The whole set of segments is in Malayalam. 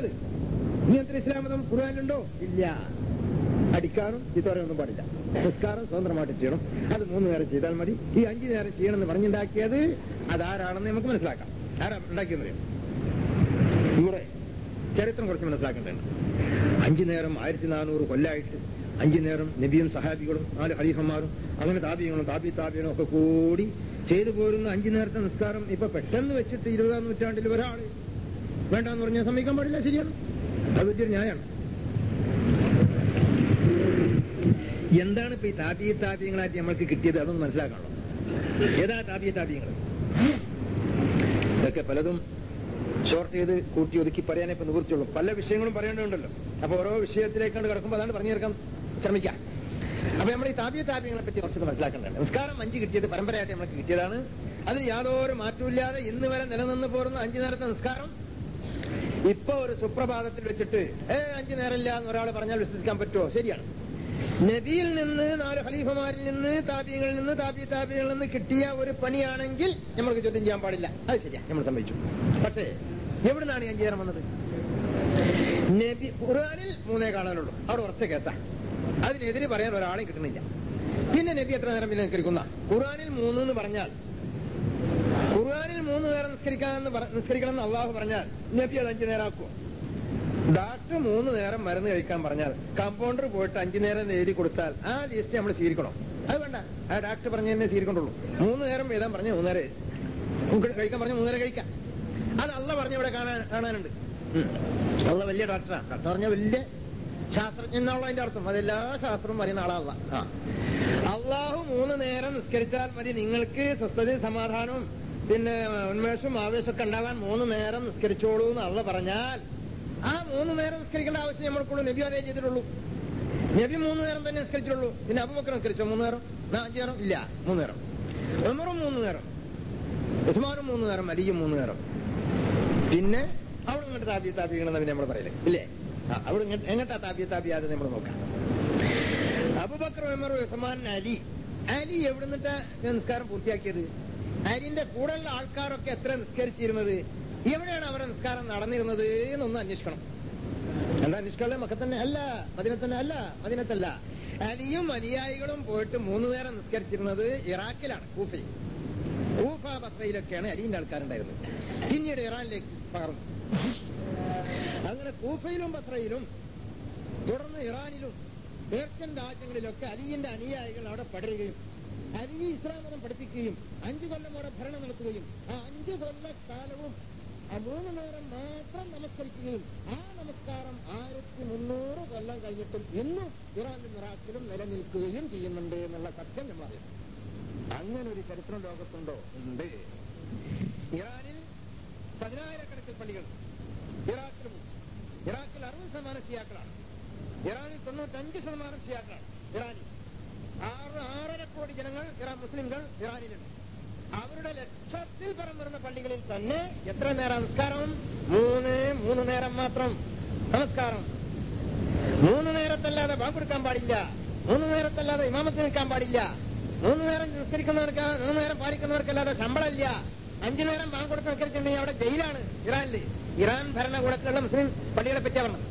ഇസ്ലാമത് ഇങ്ങനത്തെ ഇസ്ലാം മതം ഖുർആാനിലുണ്ടോ ഇല്ല അടിക്കാനും ചിത്തോരൊന്നും പാടില്ല നിസ്കാരം സ്വതന്ത്രമായിട്ട് ചെയ്യണം അത് മൂന്ന് നേരം ചെയ്താൽ മതി ഈ അഞ്ചു നേരം ചെയ്യണമെന്ന് പറഞ്ഞുണ്ടാക്കിയത് അതാരാണെന്ന് നമുക്ക് മനസ്സിലാക്കാം ആരാ ഉണ്ടാക്കിയെന്ന് അറിയാം ഇവിടെ ചരിത്രം കുറച്ച് മനസ്സിലാക്കേണ്ടതുണ്ട് അഞ്ചു നേരം ആയിരത്തി നാനൂറ് കൊല്ലായിട്ട് അഞ്ചു നേരം നബിയും സഹാബികളും നാല് ഹരീഫന്മാരും അങ്ങനെ താപിയങ്ങളും താപി താപിയനും ഒക്കെ കൂടി ചെയ്തു പോരുന്ന അഞ്ചു നേരത്തെ നിസ്കാരം ഇപ്പൊ പെട്ടെന്ന് വെച്ചിട്ട് ഇരുപതാം നൂറ്റാണ്ടിൽ ഒരാള് വേണ്ടാന്ന് പറഞ്ഞാൽ സമ്മതിക്കാൻ പാടില്ല ശരിയാണ് അത് വലിയൊരു ന്യായമാണ് എന്താണ് ഇപ്പൊ ഈ താപീയ താപീയങ്ങളായിട്ട് നമ്മൾക്ക് കിട്ടിയത് അതൊന്ന് മനസ്സിലാക്കണല്ലോ ഏതാ താപീയ താപീയങ്ങൾ ഇതൊക്കെ പലതും ഷോർട്ട് ചെയ്ത് കൂട്ടി ഒതുക്കി പറയാനേ ഇപ്പൊ നിവൃത്തിയുള്ളൂ പല വിഷയങ്ങളും പറയേണ്ടതുണ്ടല്ലോ അപ്പൊ ഓരോ വിഷയത്തിലേക്കാണ് കിടക്കുമ്പോൾ അതാണ് പറഞ്ഞു തീർക്കാൻ ശ്രമിക്കാം അപ്പൊ നമ്മൾ ഈ താപീയ താപീയങ്ങളെ പറ്റി കുറച്ചൊന്ന് മനസ്സിലാക്കേണ്ടതാണ് നിസ്കാരം അഞ്ച് കിട്ടിയത് പരമ്പരയായിട്ട് നമ്മൾക്ക് കിട്ടിയതാണ് അതിന് യാതൊരു മാറ്റമില്ലാതെ ഇന്ന് വരെ നിലനിന്ന് പോരുന്ന അഞ്ചു നേരത്തെ നിസ്കാരം ഇപ്പൊ ഒരു സുപ്രഭാതത്തിൽ വെച്ചിട്ട് ഏ അഞ്ചു നേരമില്ല എന്ന് ഒരാൾ പറഞ്ഞാൽ വിശ്വസിക്കാൻ പറ്റുമോ ശരിയാണ് നബിയിൽ നിന്ന് നാല് ഖലീഫമാരിൽ നിന്ന് താപിയങ്ങളിൽ നിന്ന് താപി താപികളിൽ നിന്ന് കിട്ടിയ ഒരു പണിയാണെങ്കിൽ നമ്മൾക്ക് ചോദ്യം ചെയ്യാൻ പാടില്ല അത് ശരിയാ നമ്മൾ സമ്മതിച്ചു പക്ഷേ എവിടുന്നാണ് ഈ അഞ്ചു നേരം വന്നത് നബി ഖുർആനിൽ മൂന്നേ കാണാനുള്ളൂ അവിടെ ഉറച്ച കേസാ അതിനെതിരെ പറയാൻ ഒരാളെയും കിട്ടുന്നില്ല പിന്നെ നബി എത്ര നേരം പിന്നെ നിസ്കരിക്കുന്ന ഖുർആനിൽ മൂന്ന് എന്ന് പറഞ്ഞാൽ ഖുർആനിൽ മൂന്ന് നേരം നിസ്കരിക്കാമെന്ന് പറ- നിസ്കരിക്കണം എന്ന് അള്ളാഹു പറഞ്ഞാൽ നബി അത് അഞ്ചു നേരമാക്കുമോ ഡാക്ടർ മൂന്ന് നേരം മരുന്ന് കഴിക്കാൻ പറഞ്ഞാൽ കമ്പൗണ്ടർ പോയിട്ട് അഞ്ചു നേരം എഴുതി കൊടുത്താൽ ആ ലിസ്റ്റ് നമ്മൾ സ്വീകരിക്കണം അത് വേണ്ട ആ ഡാക്ടർ പറഞ്ഞ തന്നെ സ്വീകരിക്കൊണ്ടുള്ളൂ മൂന്ന് നേരം എഴുതാൻ പറഞ്ഞ മൂന്ന് നേരം എഴുതി. നമുക്ക് കഴിക്കാൻ പറഞ്ഞ മൂന്ന് നേരം കഴിക്കാം അത് അള്ള പറഞ്ഞ ഇവിടെ കാണാൻ കാണാനുണ്ട് ഉം. അള്ള വലിയ ഡോക്ടറാണ് ഡോക്ടർ പറഞ്ഞ വലിയ ശാസ്ത്രജ്ഞൻ എന്നുള്ള അതിന്റെ അർത്ഥം അതെല്ലാ ശാസ്ത്രവും അറിയുന്ന ആളാള്ള അള്ളാഹു മൂന്ന് നേരം നിസ്കരിച്ചാൽ മതി നിങ്ങൾക്ക് സ്വസ്ഥതയും സമാധാനവും പിന്നെ ഉന്മേഷവും ആവേശമൊക്കെ ഉണ്ടാകാൻ മൂന്ന് നേരം നിസ്കരിച്ചോളൂ എന്ന് അള്ള പറഞ്ഞാൽ ആ മൂന്ന് നേരം നിസ്കരിക്കേണ്ട ആവശ്യം നമ്മൾക്കുള്ളൂ നബി അതേ ചെയ്തിട്ടുള്ളൂ നബി മൂന്ന് നേരം തന്നെ നിസ്കരിച്ചുള്ളൂ പിന്നെ അബുബക്കർ നിസ്കരിച്ചോ മൂന്ന് നേരം നാ അഞ്ചു നേരം ഇല്ല മൂന്ന് നേരം ഉമറും മൂന്ന് നേരം ഉസ്മാനും മൂന്ന് നേരം അലിയും മൂന്ന് നേരം പിന്നെ അവിടെ ഇങ്ങോട്ട് താപി താപിക്കണമെന്ന് പിന്നെ നമ്മൾ പറയലേ ഇല്ലേ ആ, അവിടെ ഇങ്ങോട്ട് എങ്ങോട്ടാ താപി താപിയാതെ നമ്മൾ നോക്കാം അബുബക്കർ ഉമർ ഉസ്മാൻ അലി അലി എവിടെ നിന്നിട്ടാ നിസ്കാരം പൂർത്തിയാക്കിയത് അലിന്റെ കൂടെയുള്ള ആൾക്കാരൊക്കെ എത്ര നിസ്കരിച്ചിരുന്നത് എവിടെയാണ് അവരുടെ നിസ്കാരം നടന്നിരുന്നത് എന്നൊന്ന് അന്വേഷിക്കണം എന്താ അന്വേഷിക്കാനുള്ള മക്ക തന്നെ അല്ല മദിനത്തന്നെ അല്ല മദിനത്തല്ല അലിയും അനുയായികളും പോയിട്ട് മൂന്ന് നേരം നിസ്കരിച്ചിരുന്നത് ഇറാഖിലാണ് കൂഫയിൽ കൂഫ ബസ്രയിലൊക്കെയാണ് അലിന്റെ ആൾക്കാരുണ്ടായിരുന്നത് പിന്നീട് ഇറാനിലേക്ക് പകർന്നു അങ്ങനെ കൂഫയിലും ബസ്രയിലും തുടർന്ന് ഇറാനിലും പേർഷ്യൻ രാജ്യങ്ങളിലൊക്കെ അലിയുടെ അനുയായികൾ അവിടെ പടരുകയും അലി ഇസ്ലാം മതം പഠിപ്പിക്കുകയും അഞ്ചു കൊല്ലം അവിടെ ഭരണം നടത്തുകയും ആ അഞ്ചു കൊല്ലക്കാലവും ആ മൂന്ന് നേരം മാത്രം നമസ്കരിക്കുകയും ആ നമസ്കാരം ആയിരത്തി മുന്നൂറ് കൊല്ലം കഴിഞ്ഞിട്ടും ഇന്നും ഇറാനും ഇറാഖിലും നിലനിൽക്കുകയും ചെയ്യുന്നുണ്ട് എന്നുള്ള സത്യം നമ്മൾ അറിയാം അങ്ങനെ ഒരു ചരിത്രം ലോകത്തുണ്ടോ ഉണ്ട് ഇറാനിൽ പതിനായിരക്കണക്കിന് പള്ളികൾ ഇറാഖിലും ഇറാഖിൽ അറുപത് ശതമാനം ഷിയാക്കളാണ് ഇറാനിൽ തൊണ്ണൂറ്റഞ്ച് ശതമാനം ഷിയാക്കളാണ് ഇറാനിൽ ആറ് ആറര കോടി ജനങ്ങൾ ഇറാൻ മുസ്ലിംകൾ ഇറാനിലുണ്ട് അവരുടെ ലക്ഷത്തിൽ പരം വരുന്ന പള്ളികളിൽ തന്നെ എത്ര നേരം നമസ്കാരം മൂന്ന് മൂന്ന് നേരം മാത്രം നമസ്കാരം മൂന്ന് നേരത്തല്ലാതെ ബാങ്ക് കൊടുക്കാൻ പാടില്ല മൂന്ന് നേരത്തല്ലാതെ ഇമാമത്തിന് നിൽക്കാൻ പാടില്ല മൂന്ന് നേരം നിസ്കരിക്കുന്നവർക്ക് മൂന്ന് നേരം പാലിക്കുന്നവർക്കല്ലാതെ ശമ്പളമില്ല അഞ്ചു നേരം ബാങ്ക് കൊടുത്ത് നിസ്കരിച്ചിട്ടുണ്ടെങ്കിൽ അവിടെ ജയിലാണ് ഇറാനില് ഇറാൻ ഭരണകൂടത്തിലുള്ള മുസ്ലിം പള്ളികളെ പറ്റിയാ പറഞ്ഞത്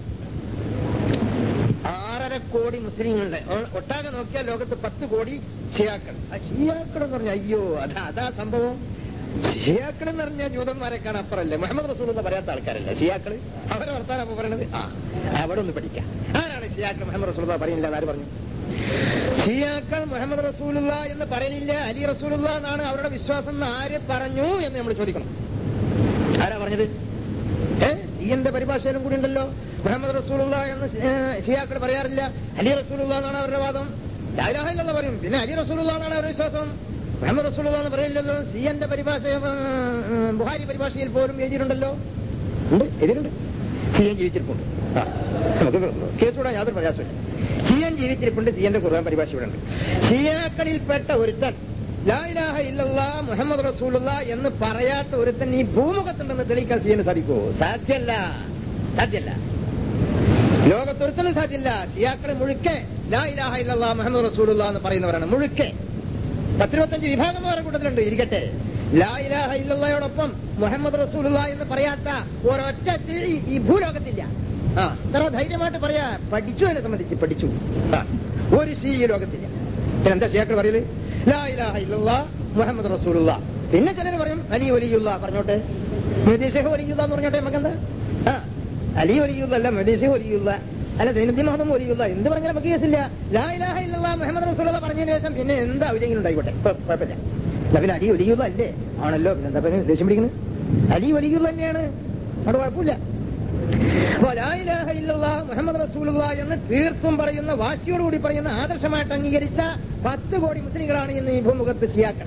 ആറര കോടി മുസ്ലിങ്ങളുടെ ഒ- ഒട്ടാകെ നോക്കിയാൽ ലോകത്ത് പത്ത് കോടി ഷിയാക്കൾ ആ ഷിയാക്കൾ എന്ന് പറഞ്ഞാൽ അയ്യോ അതാ അതാ സംഭവം ഷിയാക്കൾ എന്ന് പറഞ്ഞാൽ ജൂതന്മാരെക്കാണ് അപ്പുറല്ലേ മുഹമ്മദ് റസൂൽ എന്ന് പറയാത്ത ആൾക്കാരല്ലേ ഷിയാക്കൾ അവരെ വർത്താനം അപ്പൊ പറയണത് ആ അവിടെ ഒന്ന് പഠിക്കാം ആരാണ് ഷിയാക്കൾ മുഹമ്മദ് റസൂൽ പറയുന്നില്ല എന്ന് ആര് പറഞ്ഞു ഷിയാക്കൾ മുഹമ്മദ് റസൂലുള്ള എന്ന് പറയലില്ല അലി റസൂലുള്ള എന്നാണ് അവരുടെ വിശ്വാസം എന്ന് ആര് പറഞ്ഞു എന്ന് നമ്മൾ ചോദിക്കണം ആരാ പറഞ്ഞത് ഏ ഈ എന്റെ പരിഭാഷയിലും കൂടി ഉണ്ടല്ലോ മുഹമ്മദ് റസൂലുള്ള എന്ന് ഷിയാക്കൾ പറയാറില്ല അലി റസൂലുള്ള എന്നാണ് അവരുടെ വാദം ലാലാഹില്ലെന്ന് പറയും പിന്നെ അലി റസൂലുള്ള എന്നാണ് അവരുടെ വിശ്വാസം മുഹമ്മദ് റസൂലുള്ള എന്ന് പറയില്ലല്ലോ സിയന്റെ പരിഭാഷ ഏ, ബുഹാരി പരിഭാഷയിൽ പോലും എഴുതിയിട്ടുണ്ടല്ലോ ഉണ്ട് എഴുതിയിട്ടുണ്ട് സിയൻ ജീവിച്ചിരിപ്പുണ്ട് ആ, നമുക്ക് കേസൂടെ യാതൊരു പ്രയാസമില്ല സിയൻ ജീവിച്ചിരിപ്പുണ്ട് സിയന്റെ ഖുർആൻ പരിഭാഷ ഇവിടെ ഉണ്ട് ഷിയാക്കളിൽപ്പെട്ട ഒരുത്തൻ ലായിലാഹ ഇല്ലല്ലാ മുഹമ്മദ് റസൂലുള്ള എന്ന് പറയാത്ത ഒരുത്തൻ ഈ ഭൂമുഖത്തുണ്ടെന്ന് തെളിയിക്കാൻ ചെയ്യാൻ സാധിക്കുമോ സാധ്യല്ല സാധ്യല്ല ലോകത്തൊരുത്തനും സാധ്യല്ല ഷിയാക്കളെ മുഴുക്കെ ലാ ഇലാഹ ഇല്ലല്ലാ മുഹമ്മദ് റസൂലുള്ള എന്ന് പറയുന്നവരാണ് മുഴുക്കെ പത്തിരുപത്തഞ്ച് വിഭാഗം വേറെ കൂട്ടത്തിലുണ്ട് ഇരിക്കട്ടെ ലാ ഇലാഹ ഇല്ലയോടൊപ്പം മുഹമ്മദ് റസൂലുള്ള എന്ന് പറയാത്ത ഒരൊറ്റ തീഴി ഈ ഭൂലോകത്തില്ല ആ ഇത്ര ധൈര്യമായിട്ട് പറയാ പഠിച്ചു എന്നെ സംബന്ധിച്ച് പഠിച്ചു ആ, ഒരു സി ഈ ലോകത്തില്ല പിന്നെ എന്താ ഷിയാക്കൾ പറയല് ലാ ഇലാഹ ഇല്ലല്ലാ മുഹമ്മദ് റസൂലുള്ള പിന്നെ ചിലർ പറയും അലി വലിയുള്ള പറഞ്ഞോട്ടെ മുഹദ്ദീസ് വലിയുള്ള എന്ന് പറഞ്ഞോട്ടെ നമുക്കെന്താ ആ അലി വലിയുള്ള അല്ല മുഹദ്ദീസ് വലിയുള്ള അല്ല ദൈനംദിന മഹദം വലിയുള്ള എന്ത് പറഞ്ഞാൽ നമുക്ക് കേസില്ല ലാ ഇലാഹ ഇല്ലല്ലാ മുഹമ്മദ് റസൂലുള്ള പറഞ്ഞതിന് ശേഷം പിന്നെ എന്താ അവരെങ്കിലും ഉണ്ടായിക്കോട്ടെ ഇപ്പൊ കുഴപ്പമില്ല എന്നാ പിന്നെ അലി വലിയുള്ള അല്ലേ ആണല്ലോ പിന്നെ എന്താ പിന്നെ ദേഷ്യം പിടിക്കുന്നത് അലി വലിയുള്ള തന്നെയാണ് അവിടെ കുഴപ്പമില്ല അപ്പോ ലാ ഇലാഹ ഇല്ലല്ലാ മുഹമ്മദ് റസൂലുള്ള എന്ന് തീർത്തും പറയുന്ന വാശിയോടുകൂടി പറയുന്ന ആദർശമായിട്ട് അംഗീകരിച്ച പത്ത് കോടി മുസ്ലിങ്ങളാണ് ഇന്ന് ഈ ഭൂമുഖത്ത് ഷിയാക്കൾ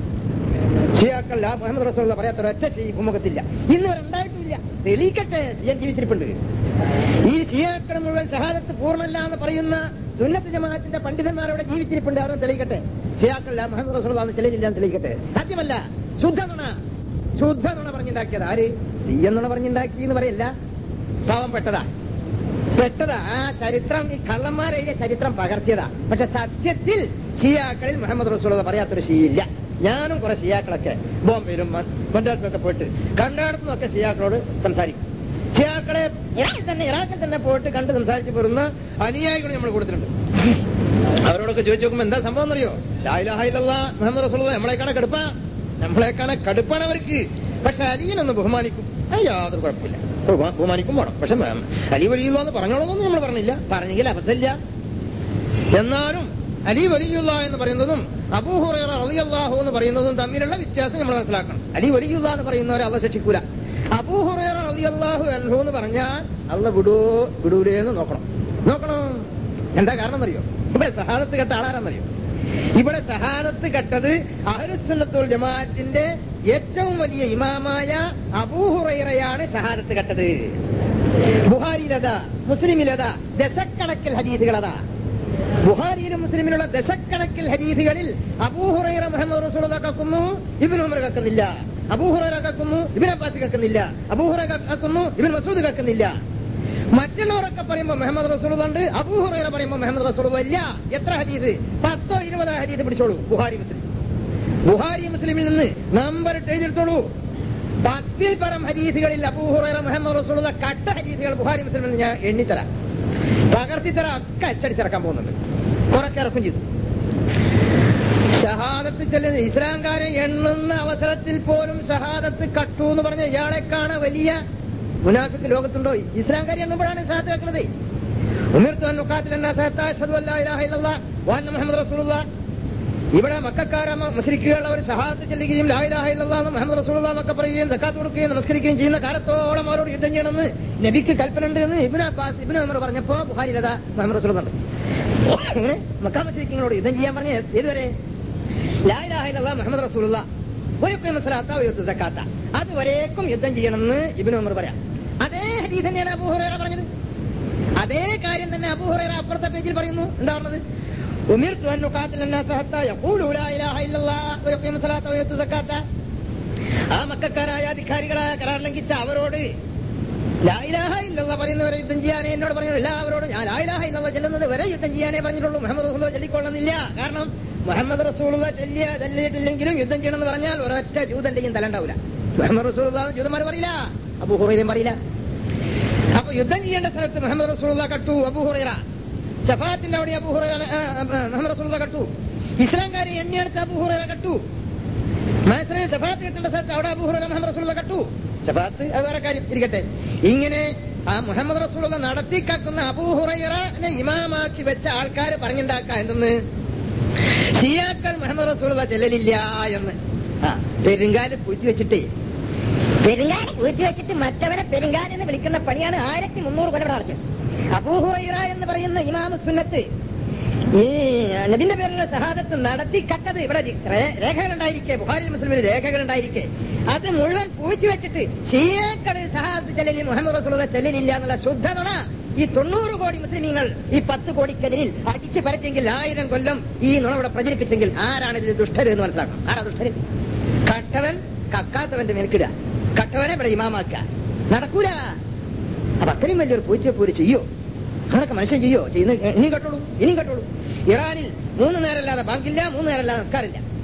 ഷിയാക്കൾ ലാ മുഹമ്മദ് റസൂലുള്ള പറയാത്ത ഒരൊറ്റ ഈ ഭൂമുഖത്തില്ല ഇന്ന് വരെ ഉണ്ടായിട്ടില്ല തെളിയിക്കട്ടെ ഞാൻ ജീവിച്ചിരിപ്പുണ്ട് ഈ ഷിയാക്കൾ മുഴുവൻ ഷഹാദത്ത് പൂർണ്ണല്ല എന്ന് പറയുന്ന സുന്നത്ത് ജമാഅത്തിന്റെ പണ്ഡിതന്മാരവിടെ ജീവിച്ചിരിപ്പുണ്ട് അവരും തെളിയിക്കട്ടെ ഷിയാക്കൾ ലാ മുഹമ്മദ് റസൂലുള്ള എന്ന് തെളിയില്ല എന്ന് തെളിയിക്കട്ടെ സാധ്യമല്ല ശുദ്ധ നുണ ശുദ്ധ നുണ പറഞ്ഞുണ്ടാക്കിയത് ആര് തീയെന്നുണ പറഞ്ഞുണ്ടാക്കി എന്ന് പറയല്ല പാവം പെട്ടതാ പെട്ടതാ ആ ചരിത്രം ഈ കള്ളന്മാരെഴുതിയ ചരിത്രം പകർത്തിയതാ പക്ഷെ സത്യത്തിൽ ഷിയാക്കളിൽ മുഹമ്മദ് റസൂൽ പറയാത്തൊരു ഷിയില്ല ഞാനും കുറെ ഷിയാക്കളൊക്കെ ബോംബെയിലും മ- മദ്രാസിലൊക്കെ പോയിട്ട് കണ്ടാടത്തുനിന്നൊക്കെ ഷിയാക്കളോട് സംസാരിക്കും ഷിയാക്കളെ ഇറാഖിൽ തന്നെ ഇറാഖിൽ തന്നെ പോയിട്ട് കണ്ട് സംസാരിച്ച് പോരുന്ന അനുയായികൾ നമ്മൾ കൊടുത്തിട്ടുണ്ട് അവരോടൊക്കെ ചോദിച്ചു നോക്കുമ്പോ എന്താ സംഭവം അറിയോ ലായിലാഹില്ല മുഹമ്മദ് റസൂൽ നമ്മളെക്കാണെ കടുപ്പാ നമ്മളെക്കാണെ കടുപ്പാണ് അവർക്ക് പക്ഷെ അലിയനൊന്ന് ബഹുമാനിക്കും അത് യാതൊരു കുഴപ്പമില്ല ബഹുമാ- ബഹുമാനിക്കും വേണം പക്ഷെ മ- അലി വലിയുള്ള എന്ന് പറഞ്ഞോളൊന്നും നമ്മൾ പറഞ്ഞില്ല പറഞ്ഞെങ്കിൽ അബദ്ധമില്ല എന്നാലും അലി വലിയുള്ള എന്ന് പറയുന്നതും അബൂഹുറൈറ റളിയല്ലാഹു എന്ന് പറയുന്നതും തമ്മിലുള്ള വ്യത്യാസം നമ്മൾ മനസ്സിലാക്കണം അലി വലിയുള്ള എന്ന് പറയുന്നവരെ അള്ള ശിക്ഷിക്കൂല അബൂഹുറൈറ റളിയല്ലാഹു അൻഹു എന്ന് പറഞ്ഞാൽ അള്ള വിടൂ വിടൂലേന്ന് നോക്കണം നോക്കണം എന്താ കാരണം അറിയോ ഇവിടെ സഹാദത്ത് കെട്ട ആളാരാന്നറിയോ ഇവിടെ സഹാദത്ത് കെട്ടത് അഹ്ലുസുന്നത്തുൽ ജമാഅത്തിന്റെ ഏറ്റവും വലിയ ഇമാമായ അബൂഹുറൈറയാണ് ഷഹാദത്ത് കെട്ടത് ബുഹാരിയിലതാ മുസ്ലിമിലതാ ദശക്കണക്കിൽ ഹദീസുകളതാ ബുഹാരിയിലും മുസ്ലിമിലുള്ള ദശക്കണക്കിൽ ഹദീസുകളിൽ അബൂഹുറൈറ മുഹമ്മദ് റസൂൽ കക്കുന്നു ഇബിൻ ഉമർ കക്കുന്നില്ല അബൂഹുറൈറ കക്കുന്നു ഇബിൻ അബ്ബാസ് കക്കുന്നില്ല അബൂഹുറ കക്കുന്നു ഇബിൻ മസൂദ് കക്കുന്നില്ല മറ്റുള്ളവരൊക്കെ പറയുമ്പോ മുഹമ്മദ് റസൂൽ ഉണ്ട് അബൂഹുറൈറ പറയുമ്പോ മുഹമ്മദ് റസൂൽ ഇല്ല എത്ര ഹദീസ് പത്തോ ഇരുപതോ ഹദീസ് പിടിച്ചോളൂ ബുഹാരി മുസ്ലിം ബുഹാരി മുസ്ലിമിൽ നിന്ന് നമ്പർ ഇട്ട് എഴുതിയെടുത്തോളൂ പത്തിൽ പരം ഹദീസുകളിൽ അബൂഹുറൈറ മുഹമ്മദ് റസൂലുള്ള കട്ട ഹദീസുകൾ ബുഹാരി മുസ്ലിമിൽ നിന്ന് ഞാൻ എണ്ണിത്തരാം പകർത്തിത്തരാം ഒക്കെ അച്ചടിച്ചിറക്കാൻ പോകുന്നുണ്ട് കുറക്കെ ഇറക്കും ചെയ്തു ഷഹാദത്ത് ചെല്ലുന്ന ഇസ്ലാംകാരെ എണ്ണുന്ന അവസരത്തിൽ പോലും ഷഹാദത്ത് കട്ടു എന്ന് പറഞ്ഞ ഇയാളെക്കാണ് വലിയ മുനാഫിക്ക് ലോകത്തുണ്ടോ ഇസ്ലാംകാരി എണ്ണുമ്പോഴാണ് ഷഹാദത്ത് വെക്കുന്നത് ഉമിർത്തു അൻ നുഖാത്തിൽ അന്നാസ ഹത്താ അഷ്ഹദു അല്ലാ ഇലാഹ ഇല്ലല്ലാഹ് വ അന്ന മുഹമ്മദ് റസൂലുള്ളാഹ് ഇവിടെ മക്കാര മുസ്ലിക്കുകൾ അവർ ഷഹാദത്ത് ചെല്ലുകയും ലായിലാഹ ഇല്ലല്ലാഹ് മുഹമ്മദ് റസൂലുള്ളാഹ് എന്നൊക്കെ പറയുകയും സക്കാത്ത് കൊടുക്കുകയും നമസ്കരിക്കുകയും ചെയ്യുന്ന കാലത്തോളം അവരോട് യുദ്ധം ചെയ്യണമെന്ന് നബിക്ക് കൽപ്പന ഉണ്ട് എന്ന് ഇബ്നു അബ്ബാസ് ഇബ്നു ഉമർ പറഞ്ഞപ്പോ ബുഹാരിലതാ മുഹമ്മദ് റസൂലുണ്ട് അങ്ങനെ മക്കാ മുസ്ലിക്കുകളോട് യുദ്ധം ചെയ്യാൻ പറഞ്ഞ ഇതുവരെ ലായിലാഹ ഇല്ലല്ലാഹ് മുഹമ്മദ് റസൂലുള്ളാഹ് ഒരു സലാത്ത ഒരു സക്കാത്ത അതുവരേക്കും യുദ്ധം ചെയ്യണമെന്ന് ഇബ്നു ഉമർ പറയാം അതേ ഹദീസ് തന്നെയാണ് അബൂഹുറൈറ പറഞ്ഞത് അതേ കാര്യം തന്നെ അബൂഹുറൈറ അപ്പുറത്തെ പേജിൽ പറയുന്നു എന്താ പറഞ്ഞത് أمرت أن نقاتل الناس حتى يقولوا لا إله إلا الله ويقيموا الصلاة ويؤتوا الزكاة ആ മക്കാരായ അധികാരികളായ കരാർ ലംഘിച്ച അവരോട് ലായിലാഹ ഇല്ലല്ല പറയുന്നവരെ യുദ്ധം ചെയ്യാനേ എന്നോട് പറഞ്ഞു എല്ലാവരോടും ഞാൻ ലായിലാഹ ഇല്ലല്ല ചെല്ലുന്നത് വരെ യുദ്ധം ചെയ്യാനേ പറഞ്ഞിട്ടുള്ളൂ മുഹമ്മദ് റസൂൽ ചൊല്ലിക്കൊള്ളുന്നില്ല കാരണം മുഹമ്മദ് റസൂൽ ചെല്ലിയ ചെല്ലിയിട്ടില്ലെങ്കിലും യുദ്ധം ചെയ്യണമെന്ന് പറഞ്ഞാൽ ഒരൊറ്റ ജൂതന്റെയും തല ഉണ്ടാവില്ല മുഹമ്മദ് റസൂൽ ജൂതന്മാർ പറയില്ല അബൂഹുറയും പറയില്ല അപ്പൊ യുദ്ധം ചെയ്യേണ്ട സ്ഥലത്ത് മുഹമ്മദ് റസൂൽ കട്ടു അബൂഹുറ ഷഫാത്തിന്റെ അവിടെ അബൂഹുറ മുഹമ്മദ് റസൂൽ കട്ടു ഇസ്ലാംകാരെ എണ്ണിയെടുത്ത് അബൂഹുറ കട്ടു മനസ്സിനെ ഷഫാത്ത് കിട്ടേണ്ട സ്ഥലത്ത് അവിടെ അബൂഹുറ മുഹമ്മദ് റസൂൽ കട്ടു ഷഫാത്ത് അത് വേറെ കാര്യം ഇരിക്കട്ടെ ഇങ്ങനെ ആ മുഹമ്മദ് റസൂൽ നടത്തിക്കാക്കുന്ന അബൂഹുറൈറനെ ഇമാമാക്കി വെച്ച ആൾക്കാർ പറഞ്ഞുണ്ടാക്ക എന്തെന്ന് ഷിയാക്കൾ മുഹമ്മദ് റസൂൽ ചെല്ലലില്ല എന്ന് ആ പെരുങ്കാല് കുഴിച്ചു വെച്ചിട്ടേ പെരുങ്കാലി ഊറ്റി വെച്ചിട്ട് മറ്റവരെ പെരുങ്കാലി എന്ന് വിളിക്കുന്ന പണിയാണ് ആയിരത്തി മുന്നൂറ് കൊല്ലം നടത്തിയത് അബൂഹുറൈറ എന്ന് പറയുന്ന ഇമാമ സുന്നത്ത് ഈ നബിന്റെ പേരിലുള്ള സഹാദത്ത് നടത്തി കട്ടത് ഇവിടെ രേ- രേഖകളുണ്ടായിരിക്കെ ബുഹാരി മുസ്ലിമിന് രേഖകളുണ്ടായിരിക്കെ അത് മുഴുവൻ പൂഴ്ത്തി വെച്ചിട്ട് ഷിയാക്കളിൽ സഹാദത്ത് ചെല്ലലിൽ മുഹമ്മദ് റസൂലുള്ള ചെല്ലലില്ല എന്നുള്ള ശുദ്ധ നുണ ഈ തൊണ്ണൂറ് കോടി മുസ്ലിമീങ്ങൾ ഈ പത്ത് കോടിക്കെതിരിൽ അടിച്ചു പരച്ചെങ്കിൽ ആയിരം കൊല്ലം ഈ നുണ ഇവിടെ പ്രചരിപ്പിച്ചെങ്കിൽ ആരാണ് ഇതിൽ ദുഷ്ടര് എന്ന് മനസ്സിലാക്കണം ആരാ ദുഷ്ടര് കട്ടവൻ കക്കാത്തവന്റെ മേൽക്കിടുക കട്ടവനെ ഇവിടെ ഇമാമാക്കുക നടക്കൂല അപ്പൊ അത്രയും വലിയൊരു പൂച്ചപ്പൂര് ചെയ്യോ അതൊക്കെ മനുഷ്യൻ ചെയ്യോ ചെയ്യുന്ന ഇനിയും കേട്ടോളൂ ഇനിയും കേട്ടോളൂ ഇറാനിൽ മൂന്ന് നേരമല്ലാതെ ബാങ്കില്ല മൂന്ന് നേരമല്ലാതെ നിൽക്കാറില്ല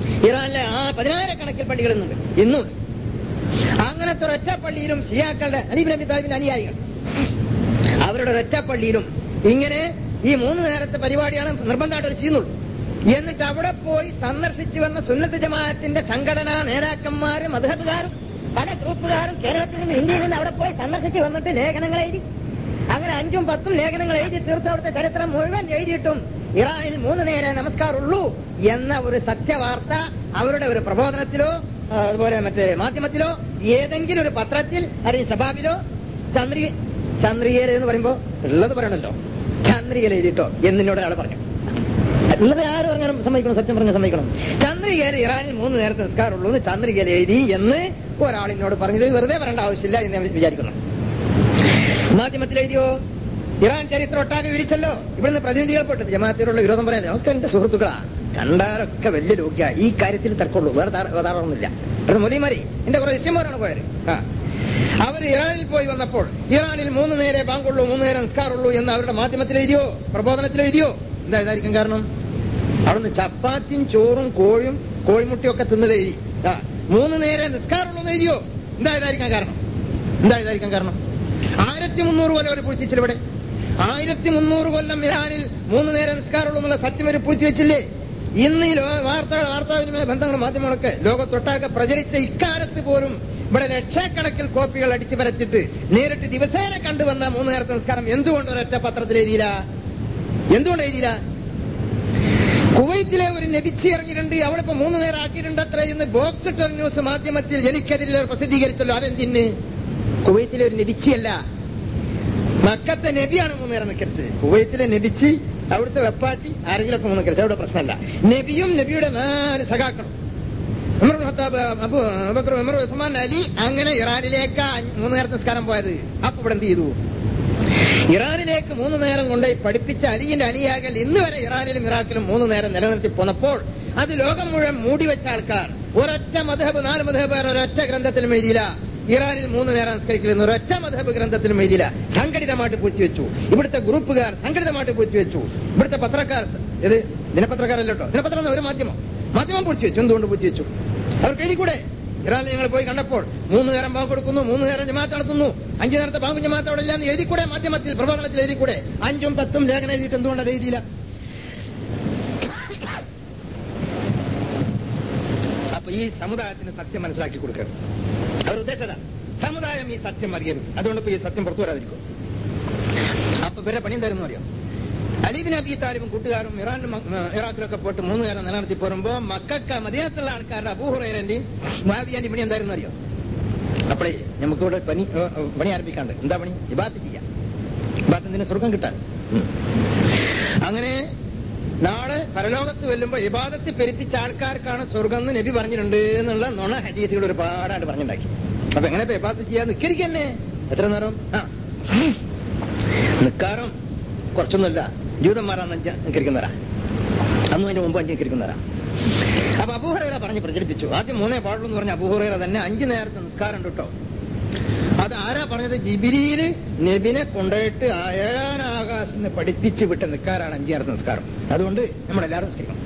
ഇറാനിലെ ആ പതിനായിരക്കണക്കിൽ പള്ളികൾ ഇന്നുണ്ട് ഇന്നുണ്ട് അങ്ങനത്തെ ഒരൊറ്റ പള്ളിയിലും ഷിയാക്കളുടെ അലീബ് നബി താലിബിന്റെ അനുയായികൾ അവരുടെ ഒരൊറ്റ പള്ളിയിലും ഇങ്ങനെ ഈ മൂന്ന് നേരത്തെ പരിപാടിയാണ് നിർബന്ധമായിട്ട് അവർ ചെയ്യുന്നുള്ളൂ എന്നിട്ട് അവിടെ പോയി സന്ദർശിച്ചു വന്ന സുന്നത്ത് ജമാഅത്തിന്റെ സംഘടനാ നേതാക്കന്മാരും മധുഹബുകാരും പല ഗ്രൂപ്പുകാരും കേരളത്തിൽ നിന്ന് ഇന്ത്യയിൽ നിന്ന് അവിടെ പോയി സന്ദർശിച്ച് വന്നിട്ട് ലേഖനങ്ങൾ എഴുതി അങ്ങനെ അഞ്ചും പത്തും ലേഖനങ്ങൾ എഴുതി തീർത്ത് അവിടുത്തെ ചരിത്രം മുഴുവൻ എഴുതിയിട്ടും ഇറാനിൽ മൂന്ന് നേരെ നമസ്കാരമുള്ളൂ എന്ന ഒരു സത്യവാർത്ത അവരുടെ ഒരു പ്രബോധനത്തിലോ ആ, അതുപോലെ മറ്റേ മാധ്യമത്തിലോ ഏതെങ്കിലും ഒരു പത്രത്തിൽ അല്ലെങ്കിൽ സഭാബിലോ ചന്ദ്രി ചന്ദ്രികയിൽ എന്ന് പറയുമ്പോ ഉള്ളത് പറയണല്ലോ ചന്ദ്രികയിൽ എഴുതിട്ടോ എന്നിനോട് ഒരാൾ പറഞ്ഞു ഉള്ളത് ആര് പറഞ്ഞാലും സമ്മതിക്കണം സത്യം പറഞ്ഞ സമ്മതിക്കണം ചന്ദ്രികയിൽ ഇറാനിൽ മൂന്ന് നേരത്തെ നിസ്കാരമുള്ളൂ എന്ന് ചന്ദ്രികയിൽ എഴുതി എന്ന് ഒരാളിനോട് പറഞ്ഞത് വെറുതെ പറയേണ്ട ആവശ്യമില്ല എന്ന് ഞാൻ വിചാരിക്കുന്നു മാധ്യമത്തിൽ എഴുതിയോ ഇറാൻ ചരിത്രം ഒട്ടാകെ വിരിച്ചല്ലോ ഇവിടുന്ന് പ്രതിനിധികൾ പെട്ടത് ജമാഅത്തിലുള്ള വിരോധം പറയാൻ ഒക്കെ എന്റെ സുഹൃത്തുക്കളാ കണ്ടാരൊക്കെ വലിയ രോഗ്യ ഈ കാര്യത്തിൽ തർക്കമുള്ളൂ വേറെ ധാരണൊന്നുമില്ല ഇവിടെ മൊലിമാരി എന്റെ കുറെ ശിഷ്യന്മാരാണ് പോയത് ആ അവർ ഇറാനിൽ പോയി വന്നപ്പോൾ ഇറാനിൽ മൂന്ന് നേരെ ബാങ്കുള്ളൂ മൂന്ന് നേരെ നിസ്കാരമുള്ളൂ എന്ന് അവരുടെ മാധ്യമത്തിൽ എഴുതിയോ പ്രബോധനത്തിൽ എഴുതിയോ എന്താ ഇതായിരിക്കും കാരണം അവിടുന്ന് ചപ്പാത്തിയും ചോറും കോഴിയും കോഴിമുട്ടിയും ഒക്കെ തിന്നത് എഴുതി ആ മൂന്ന് നേരെ നിസ്കാരമുള്ളൂ എന്ന് എഴുതിയോ എന്താ ഇതായിരിക്കാൻ കാരണം എന്താ ഇതായിരിക്കാൻ കാരണം ആയിരത്തി മുന്നൂറ് കൊല്ലം അവർ പുളിച്ചിച്ചില്ല ഇവിടെ ആയിരത്തി മുന്നൂറ് കൊല്ലം ഇറാനിൽ മൂന്ന് നേരം നിസ്കാരമുള്ളൂ എന്നുള്ള സത്യം അവർ പുളിച്ചു വെച്ചില്ലേ ഇന്ന് ഈ ലോ- വാർത്തകൾ വാർത്താവിനിമയ ബന്ധങ്ങളും മാധ്യമങ്ങളൊക്കെ ലോകത്തൊട്ടാകെ പ്രചരിച്ച ഇക്കാലത്ത് പോലും ഇവിടെ ലക്ഷക്കണക്കിൽ കോപ്പികൾ അടിച്ചു പരച്ചിട്ട് നേരിട്ട് ദിവസേന കണ്ടുവന്ന മൂന്ന് നേരത്തെ നിസ്കാരം എന്തുകൊണ്ട് ഒരൊറ്റ പത്രത്തിൽ എഴുതിയില്ല എന്തുകൊണ്ട് എഴുതിയില്ല കുവൈത്തിലെ ഒരു നബിച്ചി ഇറങ്ങിയിട്ടുണ്ട് അവിടെ ഇപ്പൊ മൂന്ന് നേരം ആക്കിയിട്ടുണ്ട് അത്ര എന്ന് ബോക്സ് ടെർ ന്യൂസ് മാധ്യമത്തിൽ എനിക്കെതിരെ പ്രസിദ്ധീകരിച്ചല്ലോ അതെന്തിന് കുവൈത്തിലെ ഒരു നബിച്ചിയല്ല മക്കത്തെ നബിയാണ് മൂന്ന് നേരം നിൽക്കരുത് കുവൈത്തിലെ നബിച്ചി അവിടുത്തെ വെപ്പാട്ടി ആരെങ്കിലുമൊക്കെ മൂന്ന് നിൽക്കരുത് അവിടെ പ്രശ്നമല്ല നബിയും നബിയുടെ നാല് സഖാക്കളും Umar Ibn Khattab, Abu Abu Bakr, Umar Usman Ali അങ്ങനെ ഇറാനിലേക്ക് അഞ്ച് മൂന്ന് നേരത്തെ നിസ്കാരം പോയത് അപ്പൊ ഇവിടെ എന്ത് ചെയ്തു ഇറാനിലേക്ക് മൂന്ന് നേരം കൊണ്ടുപോയി പഠിപ്പിച്ച അലിയുടെ അനിയാകൽ ഇന്ന് വരെ ഇറാനിലും ഇറാഖിലും മൂന്ന് നേരം നിലനിർത്തി പോന്നപ്പോൾ അത് ലോകം മുഴുവൻ മൂടിവെച്ച ആൾക്കാർ ഒരൊറ്റ മധബ് നാല് മധബ് ഒരൊറ്റ ഗ്രന്ഥത്തിലും എഴുതിയില്ല ഇറാനിൽ മൂന്ന് നേരം നിസ്കരിക്കുന്ന ഒരൊറ്റ മധബ് ഗ്രന്ഥത്തിലും എഴുതിയില്ല സംഘടിതമായിട്ട് പൂഴ്ത്തിവെച്ചു ഇവിടുത്തെ ഗ്രൂപ്പുകാർ സംഘടിതമായിട്ട് പൂഴ്ത്തിവെച്ചു ഇവിടുത്തെ പത്രക്കാർ ഇത് ദിനപത്രക്കാരല്ലോ കേട്ടോ ദിനപത്രം എന്ന ഒരു മാധ്യമം മാധ്യമം പൂഴ്ത്തിവെച്ചു എന്തുകൊണ്ട് പൂഴ്ത്തിവെച്ചു അവർക്ക് എഴുതിക്കൂടെ ഇറാനിൽ ഞങ്ങൾ പോയി കണ്ടപ്പോൾ മൂന്ന് നേരം ബാങ്ക് കൊടുക്കുന്നു മൂന്ന് നേരം ജമാഅത്ത് നടത്തുന്നു അഞ്ചു നേരത്തെ ബാങ്ക് ജമാഅത്ത് അവിടെ ഇല്ലാന്ന് എഴുതിക്കൂടെ മാധ്യമത്തിൽ പ്രബോധനത്തിൽ എഴുതിക്കൂടെ അഞ്ചും പത്തും ലേഖനം എഴുതിയിട്ട് എന്തുകൊണ്ട് അത് എഴുതിയില്ല അപ്പൊ ഈ സമുദായത്തിന് സത്യം മനസ്സിലാക്കി കൊടുക്കുക അവർ ഉദ്ദേശത സമുദായം ഈ സത്യം അറിയരുത് അതുകൊണ്ട് ഇപ്പൊ ഈ സത്യം പുറത്തു വരാതിരിക്കും അപ്പൊ ഇവരെ പണി എന്തായിരുന്നു അറിയാം അലീബിൻ അബി താലിബും കൂട്ടുകാരും ഇറാനും ഇറാഖിലൊക്കെ പോയിട്ട് മൂന്ന് നേരം നിലനിർത്തി പോരുമ്പോ മക്കൾക്ക് മദീനത്തുള്ള ആൾക്കാരുടെ അബൂഹുറേരന്റെയും മാവിയാന്റെയും പണി എന്തായിരുന്നു അറിയോ അപ്പോഴേ നമുക്കിവിടെ പണി ഏ, ഏ, പണി ആരംഭിക്കാണ്ട് എന്താ പണി ഇബാത്ത് ചെയ്യാം ഇബാത്ത് എന്തിനാ സ്വർഗം കിട്ടാൻ ഉം. അങ്ങനെ നാളെ പരലോകത്ത് വെല്ലുമ്പോ ഇബാദത്ത് പെരുപ്പിച്ച ആൾക്കാർക്കാണ് സ്വർഗം എന്ന് നബി പറഞ്ഞിട്ടുണ്ട് എന്നുള്ള നുണ ഹദീസുകൾ ഒരുപാടായിട്ട് പറഞ്ഞുണ്ടാക്കി അപ്പൊ എങ്ങനെ ഇപ്പൊ ഇബാദത്ത് ചെയ്യാൻ നിക്കരിക്കന്നെ എത്ര നേരം ആ നിക്കാറും കുറച്ചൊന്നുമില്ല ജൂതന്മാരാണ് അഞ്ച് നിക്കരിക്കുന്നവരാ അന്നും അതിന്റെ മുമ്പ് അഞ്ച് നിക്കരിക്കുന്നവരാ അപ്പൊ അബൂഹറേറ പറഞ്ഞ് പ്രചരിപ്പിച്ചു ആദ്യം മൂന്നേ പാടുള്ളൂ എന്ന് പറഞ്ഞ അബൂഹറേറ തന്നെ അഞ്ചു നേരത്തെ നിസ്കാരം ഉണ്ട് കേട്ടോ അത് ആരാ പറഞ്ഞത് ജിബിരിയില് നബിനെ കൊണ്ടുപോയിട്ട് ആ ഏഴാം ആകാശത്ത് പഠിപ്പിച്ച് വിട്ട നിസ്കാരാണ് അഞ്ചു നേരത്തെ നിസ്കാരം അതുകൊണ്ട് നമ്മളെല്ലാവരും നിസ്കരിക്കണം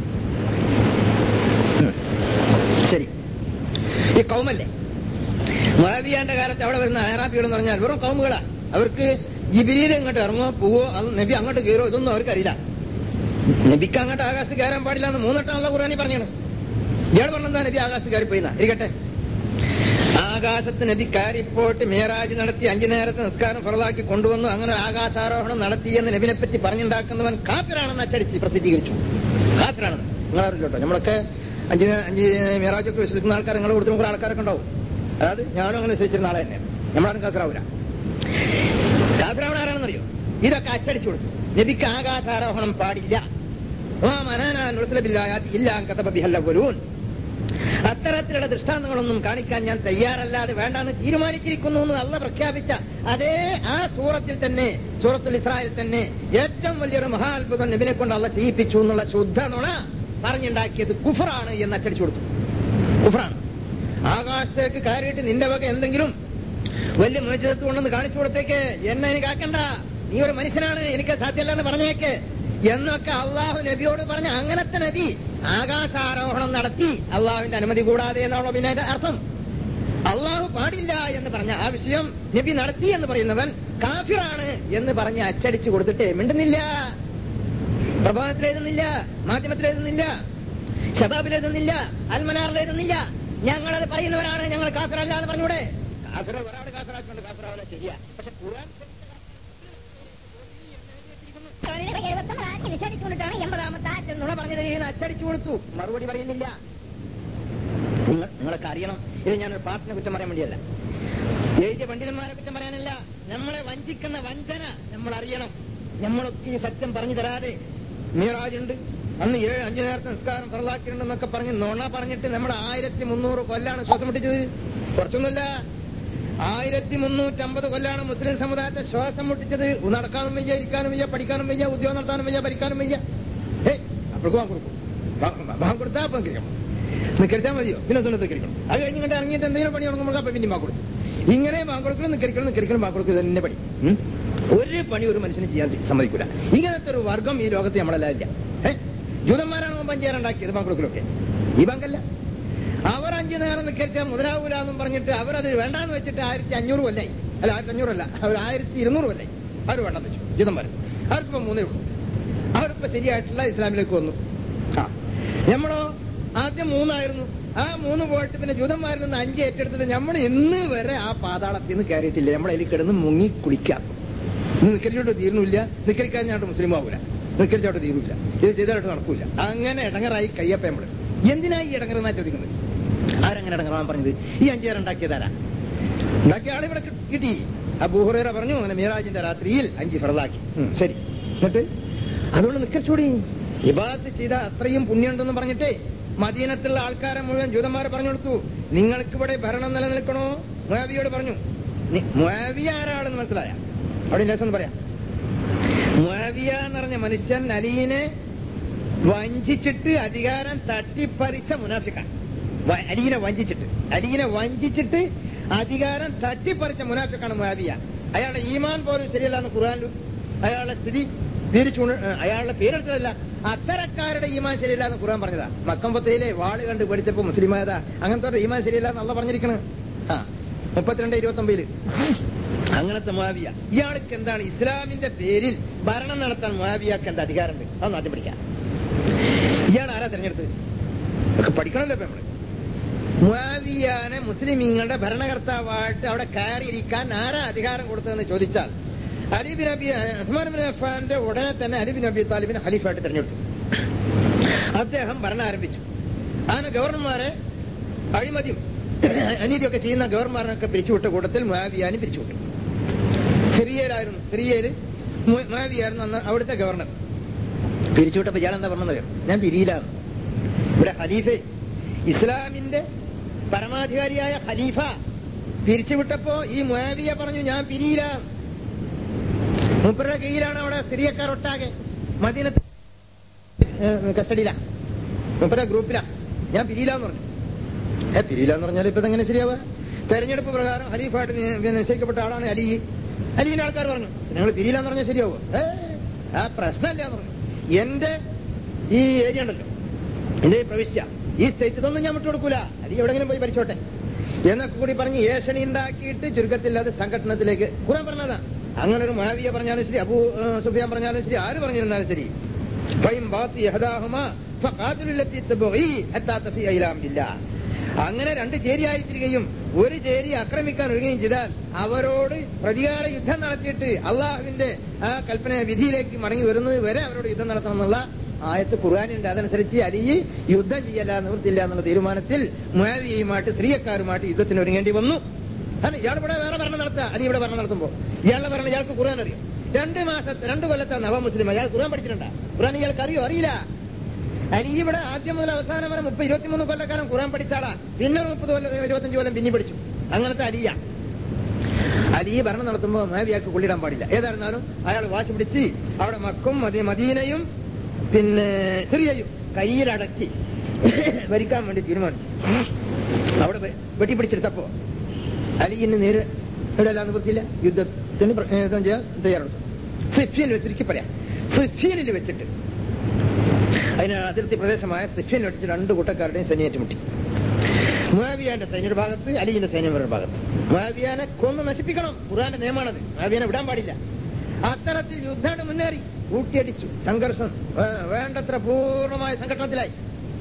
ഉം. ശരി ഈ കൗമല്ലേ മുഹാബിയാന്റെ കാലത്ത് അവിടെ വരുന്ന അയറാബികൾ എന്ന് പറഞ്ഞാൽ വെറും കൗമുകളാ അവർക്ക് ജിബിരിയിൽ ഇങ്ങോട്ട് ഇറങ്ങുമോ പോവോ അത് നബി അങ്ങോട്ട് കയറോ ഇതൊന്നും അവർക്ക് അറിയില്ല നബിക്ക് അങ്ങോട്ട് ആകാശത്ത് കയറാൻ പാടില്ല എന്ന് മൂന്നെട്ടാണല്ലോ ഖുറാനി പറഞ്ഞത് ഇയാൾ പറഞ്ഞെന്താ നബി ആകാശത്ത് കയറിപ്പോയിന്നാ ഇരിക്കട്ടെ ആകാശത്ത് നബി കയറിപ്പോയിട്ട് മേരാജ് നടത്തി അഞ്ചു നേരത്തെ നിസ്കാരം ഫറലാക്കി കൊണ്ടുവന്നു അങ്ങനെ ആകാശാരോഹണം നടത്തി എന്ന് നബിനെ പറ്റി പറഞ്ഞുണ്ടാക്കുന്നവൻ കാപ്പിറാണെന്ന് അച്ചടിച്ച് പ്രസിദ്ധീകരിച്ചു കാപ്പിറാണെന്ന് നിങ്ങളറിയില്ലോട്ടോ നമ്മളൊക്കെ അഞ്ച് നേ- അഞ്ച് മേറാജൊക്കെ വിശ്വസിക്കുന്ന ആൾക്കാർ നിങ്ങളുടെ കൂടുതലും കുറെ ആൾക്കാരൊക്കെ ഉണ്ടാവും അതായത് ഞാനും അങ്ങനെ വിശ്വസിച്ചിരുന്ന ആളെ തന്നെയാണ് നമ്മളാരും കാപ്പിറാവൂല കാപ്പിറാവണ ആരാണെന്നറിയോ ഇതൊക്കെ അച്ചടിച്ചു കൊടുത്തു നബിക്ക് ആകാശാരോഹണം പാടില്ല ആ മനാനാൻ ഉൾസലബില്ലായാത്തി ഇല്ലാ കഥബ ബിഹല്ല ഗുരൂൻ അത്തരത്തിലുള്ള ദൃഷ്ടാന്തങ്ങളൊന്നും കാണിക്കാൻ ഞാൻ തയ്യാറല്ലാതെ വേണ്ടാന്ന് തീരുമാനിച്ചിരിക്കുന്നു എന്ന് അള്ള പ്രഖ്യാപിച്ച അതേ ആ സൂറത്തിൽ തന്നെ സൂറത്തുൽ ഇസ്രായേൽ തന്നെ ഏറ്റവും വലിയൊരു മഹാത്ഭുതം നബിനെ കൊണ്ട് അള്ള ചെയ്യിപ്പിച്ചു എന്നുള്ള ശുദ്ധ നുണ പറഞ്ഞുണ്ടാക്കിയത് കുഫറാണ് എന്ന് അച്ചടിച്ചു കൊടുത്തു കുഫറാണ് ആകാശത്തേക്ക് കയറിയിട്ട് നിന്റെ വക എന്തെങ്കിലും വലിയ മോചിതത്വം കൊണ്ടെന്ന് കാണിച്ചു കൊടുത്തേക്ക് എന്നെ എനിക്ക് ആക്കണ്ട നീ ഒരു മനുഷ്യനാണ് എനിക്ക് സാധ്യമല്ല എന്ന് പറഞ്ഞേക്ക് എന്നൊക്കെ അള്ളാഹു നബിയോട് പറഞ്ഞ അങ്ങനത്തെ നബി ആകാശാരോഹണം നടത്തി അള്ളാഹുവിന്റെ അനുമതി കൂടാതെ എന്നാണോ പിന്നെ അതിന്റെ അർത്ഥം അള്ളാഹു പാടില്ല എന്ന് പറഞ്ഞ ആ വിഷയം നബി നടത്തി എന്ന് പറയുന്നവൻ കാഫിറാണ് എന്ന് പറഞ്ഞ് അച്ചടിച്ചു കൊടുത്തിട്ട് മിണ്ടുന്നില്ല പ്രഭാതത്തിൽ എഴുതുന്നില്ല മാധ്യമത്തിൽ എഴുതുന്നില്ല ഷബാബിൽ എഴുതുന്നില്ല അൽമനാറിൽ എഴുതുന്നില്ല ഞങ്ങളത് പറയുന്നവരാണ് ഞങ്ങൾ കാഫിറല്ല എന്ന് പറഞ്ഞൂടെ കാഫിറ ഒരാൾ കാഫിറാക്കുന്നുണ്ട് കാഫിറാവല ശരിയാ പക്ഷെ ഖുർആൻ എഴുപത്തൊമ്പത് ആക്കി നിഷേധിച്ചുകൊണ്ടിട്ടാണ് എൺപതാമത്തെ ആറ്റിൽ നുണ പറഞ്ഞത് ചെയ്യുന്ന അച്ചടിച്ചു കൊടുത്തു മറുപടി പറയുന്നില്ല നിങ്ങൾ നിങ്ങളൊക്കെ അറിയണം ഇത് ഞാനൊരു പാട്ടിനെ കുറ്റം പറയാൻ വേണ്ടിയല്ല എഴുതിയ പണ്ഡിതന്മാരെ കുറ്റം പറയാനല്ല നമ്മളെ വഞ്ചിക്കുന്ന വഞ്ചന നമ്മൾ അറിയണം നമ്മളൊക്കെ ഈ സത്യം പറഞ്ഞു തരാതെ മീറാജുണ്ട് അന്ന് ഏഴ് അഞ്ചു നേരത്തെ നിസ്കാരം ഫറലാക്കിയിട്ടുണ്ടെന്നൊക്കെ പറഞ്ഞ് നുണ പറഞ്ഞിട്ട് നമ്മൾ ആയിരത്തി മുന്നൂറ് കൊല്ലാണ് ശ്വാസം മുട്ടിച്ചത് കുറച്ചൊന്നുമില്ല ആയിരത്തി മുന്നൂറ്റമ്പത് കൊല്ലാണ് മുസ്ലിം സമുദായത്തെ ശ്വാസം മുട്ടിച്ചത് നടക്കാനും വയ്യ ഇരിക്കാനും വയ്യ പഠിക്കാനും വയ്യ ഉദ്യോഗം നടത്താനും വയ്യ ഭരിക്കാനും വയ്യ ഏയ് അപ്പോഴേക്കും വാങ്ങ് കൊടുക്കും വാങ്ങ് കൊടുത്താൽ അപ്പം കിരിക്കണം നിക്കരിച്ചാൽ മതിയോ പിന്നെ തുണി നിക്കരിക്കണം അത് കഴിഞ്ഞ് ഇങ്ങോട്ട് ഇറങ്ങിയിട്ട് എന്തെങ്കിലും പണി തുടങ്ങുമ്പോൾ അപ്പം പിന്നെ വാങ്ങ് കൊടുക്കും ഇങ്ങനെ വാങ്ങ് കൊടുക്കണം നിക്കരിക്കണം നിക്കരിക്കണം വാങ്ങ് കൊടുക്കും തന്നെ പണി ഉം? ഒരു പണി ഒരു മനുഷ്യന് ചെയ്യാൻ സമ്മതിക്കൂല ഇങ്ങനത്തെ ഒരു വർഗം ഈ ലോകത്ത് നമ്മളെല്ലാം ഇല്ല ഏ ജൂതന്മാരാണ് പഞ്ചായറുണ്ടാക്കിയത് വാങ്ങ് കൊടുക്കലൊക്കെ ഈ ബാങ്കല്ല അവർ അഞ്ചു നേരം നിക്കരിച്ചാൽ മുതലാവൂല എന്നും പറഞ്ഞിട്ട് അവരത് വേണ്ടാന്ന് വെച്ചിട്ട് ആയിരത്തി അഞ്ഞൂറ് കൊല്ലായി അല്ല ആയിരത്തി അഞ്ഞൂറല്ല അവർ ആയിരത്തി ഇരുന്നൂറ് കൊല്ലായി അവർ വേണ്ടെന്ന് വെച്ചു ജൂതന്മാർ അവർക്കിപ്പോ മൂന്നേ ഉള്ളൂ അവരിപ്പോ ശരിയായിട്ടുള്ള ഇസ്ലാമിലേക്ക് വന്നു ആ നമ്മളോ ആദ്യം മൂന്നായിരുന്നു ആ മൂന്ന് പോയിട്ട് പിന്നെ ജൂതന്മാരിൽ നിന്ന് അഞ്ച് ഏറ്റെടുത്തിട്ട് നമ്മൾ ഇന്ന് വരെ ആ പാതാളത്തിൽ നിന്ന് കയറിയിട്ടില്ല നമ്മൾ അതിൽ കിടന്ന് മുങ്ങി കുളിക്കാം ഇന്ന് നിക്കരിച്ചോട്ട് തീരുന്നില്ല നിക്കരിക്കാൻ ഞാൻ മുസ്ലിം ആവൂല നിക്കരിച്ചോട്ട് തീരൂല ഇത് ചെയ്തായിട്ട് നടക്കൂല അങ്ങനെ ഇടങ്ങറായി കഴിയപ്പ നമ്മള് എന്തിനാ ഈ ഇടങ്ങറെന്നാ ചോദിക്കുന്നത് ആരങ്ങനെ ഇടങ്ങറാൻ പറഞ്ഞത് ഈ അഞ്ചേരം ഉണ്ടാക്കിയതാരാ ഉണ്ടാക്കിയ ആളെ ഇവിടെ കി- കിട്ടി അബൂഹുറേറ പറഞ്ഞു അങ്ങനെ മീറാജിന്റെ രാത്രിയിൽ അഞ്ച് ഫറലാക്കി ഉം, ശരി എന്നിട്ട് അതുകൊണ്ട് നിക്കച്ചൂടി ഇബാദത്ത് ചെയ്ത അത്രയും പുണ്യമുണ്ടെന്ന് പറഞ്ഞിട്ടേ മദീനത്തുള്ള ആൾക്കാരെ മുഴുവൻ ജൂതന്മാരെ പറഞ്ഞു കൊടുത്തു നിങ്ങൾക്ക് ഇവിടെ ഭരണം നിലനിൽക്കണോ മുയാവിയോട് പറഞ്ഞു നി- മുയാവിയ ആരാളെന്ന് മനസ്സിലായ അവിടെ ലേശം ഒന്ന് പറയാം മുയാവിയ എന്ന് പറഞ്ഞ മനുഷ്യൻ അലീനെ വഞ്ചിച്ചിട്ട് അധികാരം തട്ടിപ്പറിച്ച മുനാഫിക്കാണ് വ- അലീനെ വഞ്ചിച്ചിട്ട് അലീനെ വഞ്ചിച്ചിട്ട് അധികാരം തട്ടിപ്പറിച്ച മുനാഫിക്കാണ് മുയാവിയ അയാളുടെ ഈമാൻ പോലും ശരിയല്ലാന്ന് ഖുർആാനിലും അയാളുടെ സ്ഥിതി തിരിച്ചു അയാളുടെ പേരെടുത്തതല്ല അത്തരക്കാരുടെ ഈമാൻ ശരിയല്ലാന്ന് ഖുർആൻ പറഞ്ഞതാ മക്കമ്പത്തയിലെ വാള് കണ്ട് പഠിച്ചപ്പോ മുസ്ലിമായതാ അങ്ങനത്തെ ഈമാൻ ശരിയല്ലാന്ന് അള്ള പറഞ്ഞിരിക്കണ് ആ മുപ്പത്തിരണ്ട് ഇരുപത്തി ഒമ്പതില് അങ്ങനത്തെ മുവാവിയ ഇയാൾക്ക് എന്താണ് ഇസ്ലാമിന്റെ പേരിൽ ഭരണം നടത്താൻ മുവാവിയാക്ക് എന്താ അധികാരമുണ്ട് അതൊന്ന് ആദ്യം പഠിക്കാം ഇയാൾ ആരാ തെരഞ്ഞെടുത്തത് ഒക്കെ പഠിക്കണമല്ലോ ഇപ്പൊ നമ്മള് മുവാവിയാനെ മുസ്ലിമീങ്ങളുടെ ഭരണകർത്താവായിട്ട് അവിടെ കയറിയിരിക്കാൻ ആരാ അധികാരം കൊടുത്തതെന്ന് ചോദിച്ചാൽ അലിബിൻ നബി ഉസ്മാൻ ബിൻ അഫ്ഫാന്റെ ഉടനെ തന്നെ അലിബിൻ നബി താലിബിനെ ഖലീഫായിട്ട് തെരഞ്ഞെടുത്തു അദ്ദേഹം ഭരണം ആരംഭിച്ചു അങ്ങനെ ഗവർണർമാരെ അഴിമതിയും അനീതിയൊക്കെ ചെയ്യുന്ന ഗവർണർമാരൊക്കെ പിരിച്ചുവിട്ട കൂട്ടത്തിൽ മുവാവിയാനും പിരിച്ചുവിട്ടു സിറിയയിലായിരുന്നു സിറിയയില് മുവാവിയായിരുന്നു അന്ന് അവിടുത്തെ ഗവർണർ പിരിച്ചുവിട്ടപ്പോ ഇയാൾ എന്താ പറഞ്ഞത് ഞാൻ പിരിയിലാണ് ഇവിടെ ഖലീഫെ ഇസ്ലാമിന്റെ പരമാധികാരിയായ ഖലീഫ പിരിച്ചുവിട്ടപ്പോ ഈ മുയാവിയ പറഞ്ഞു ഞാൻ പിരിയില്ല മൂപ്പരുടെ കീഴിലാണ് അവിടെ സിറിയക്കാർ ഒട്ടാകെ മദീന കസ്റ്റഡിയിലാ മൂപ്പരുടെ ഗ്രൂപ്പിലാ ഞാൻ പിരിയില്ലാന്ന് പറഞ്ഞു ഏ പിരിയില്ല എന്ന് പറഞ്ഞാൽ ഇപ്പൊ എങ്ങനെ ശരിയാവുക തെരഞ്ഞെടുപ്പ് പ്രകാരം ഖലീഫായിട്ട് നി- നിശ്ചയിക്കപ്പെട്ട ആളാണ് അലി അലിന്റെ ആൾക്കാർ പറഞ്ഞു നിങ്ങൾ പിരിയില്ല എന്ന് പറഞ്ഞാൽ ശരിയാവുക ഏ ആ പ്രശ്നമില്ല എന്ന് പറഞ്ഞു എന്റെ ഈ ഏരിയ ഉണ്ടല്ലോ എന്റെ ഈ പ്രവിശ്യ ഈ സ്റ്റേറ്റ് ഇതൊന്നും ഞാൻ വിട്ടുകൊടുക്കൂല അലി എവിടെങ്കിലും പോയി ഭരിച്ചോട്ടെ എന്നൊക്കെ കൂടി പറഞ്ഞ് ഏഷണി ഉണ്ടാക്കിയിട്ട് ചുരുക്കത്തിൽ അത് സംഘടനത്തിലേക്ക് കുറെ പറഞ്ഞതാ അങ്ങനെ ഒരു മഹാവിയ പറഞ്ഞാലും ശരി അബൂ ഏ, സുഫിയാൻ പറഞ്ഞാലും ശരി ആര് പറഞ്ഞിരുന്നാലും ശരി ഫൈം ബാത്തി യഹദാഹുമാ ഫഖാതിലുല്ലത്തി തബ്ഗി ഹത്താ തഫിയ ഇലാ അംരില്ലാ. അങ്ങനെ രണ്ട് ചേരിയായിത്തീരുകയും ഒരു ചേരി ആക്രമിക്കാൻ ഒരുങ്ങുകയും ചെയ്താൽ അവരോട് പ്രതികാര യുദ്ധം നടത്തിയിട്ട് അള്ളാഹുവിന്റെ ആ കൽപ്പന വിധിയിലേക്ക് മടങ്ങി വരുന്നത് വരെ അവരോട് യുദ്ധം നടത്തണമെന്നുള്ള ആയത്ത് ഖുർആാനുണ്ട് അതനുസരിച്ച് അലി യുദ്ധം ചെയ്യല്ല നിവൃത്തില്ല എന്നുള്ള തീരുമാനത്തിൽ മുയാവിയുമായിട്ട് സ്ത്രീയക്കാരുമായിട്ട് യുദ്ധത്തിന് ഒരുങ്ങേണ്ടി വന്നു കാരണം ഇയാൾ ഇവിടെ വേറെ ഭരണം നടത്തുക അലി ഇവിടെ ഭരണം നടത്തുമ്പോ ഇയാളുടെ ഭരണം ഇയാൾക്ക് ഖുർആൻ അറിയാം രണ്ട് മാസത്തെ രണ്ട് കൊല്ലത്തെ നവ മുസ്ലിം അയാൾ ഖുർആൻ പഠിച്ചിട്ടുണ്ടാ ഖുർആൻ ഇയാൾക്ക് അറിയോ അറിയില്ല അലി ഇവിടെ ആദ്യം മുതൽ അവസാനം വരെ മുപ്പത് ഇരുപത്തിമൂന്ന് കൊല്ലക്കാലം ഖുർആൻ പഠിച്ചാളാ പിന്നെ ഒരു മുപ്പത് കൊല്ലം ഇരുപത്തഞ്ച് കൊല്ലം പിന്നെ പഠിച്ചു അങ്ങനത്തെ അലിയ അലി ഭരണം നടത്തുമ്പോൾ മേവിയാക്ക് കൊള്ളിടാൻ പാടില്ല ഏതായിരുന്നാലും അയാൾ വാശി പിടിച്ച് അവിടെ മക്കും മദീ- മദീനയും പിന്നെ സിറിയയും കയ്യിലടക്കി ഭരിക്കാൻ വേണ്ടി തീരുമാനിച്ചു അവിടെ വെ- വെട്ടിപ്പിടിച്ചെടുത്തപ്പോ അലിയിന് നേരെ ഇവിടെ നിവൃത്തിയില്ല യുദ്ധത്തിന് പ്ര- ഏ, യുദ്ധം ചെയ്യാൻ തയ്യാറെടുത്തു സിഫിയനിൽ വെച്ചിരിക്കും പറയാം സിഫിയനിൽ വെച്ചിട്ട് അതിന് അതിർത്തി പ്രദേശമായ സിഫിൻ അടിച്ച് രണ്ട് കൂട്ടക്കാരുടെയും സൈന്യം മുട്ടി മുഹാവിയാന്റെ സൈന്യയുടെ ഭാഗത്ത് അലിജിന്റെ സൈന്യങ്ങളുടെ ഭാഗത്ത് മുഹാവിയാനെ കൊന്ന് നശിപ്പിക്കണം ഖുറാന്റെ നിയമമാണത് മുഹാവിയാനെ വിടാൻ പാടില്ല അത്തരത്തിൽ യുദ്ധം മുന്നേറി ഊട്ടിയടിച്ചു സംഘർഷം വേ- വേണ്ടത്ര പൂർണ്ണമായ സംഘടനത്തിലായി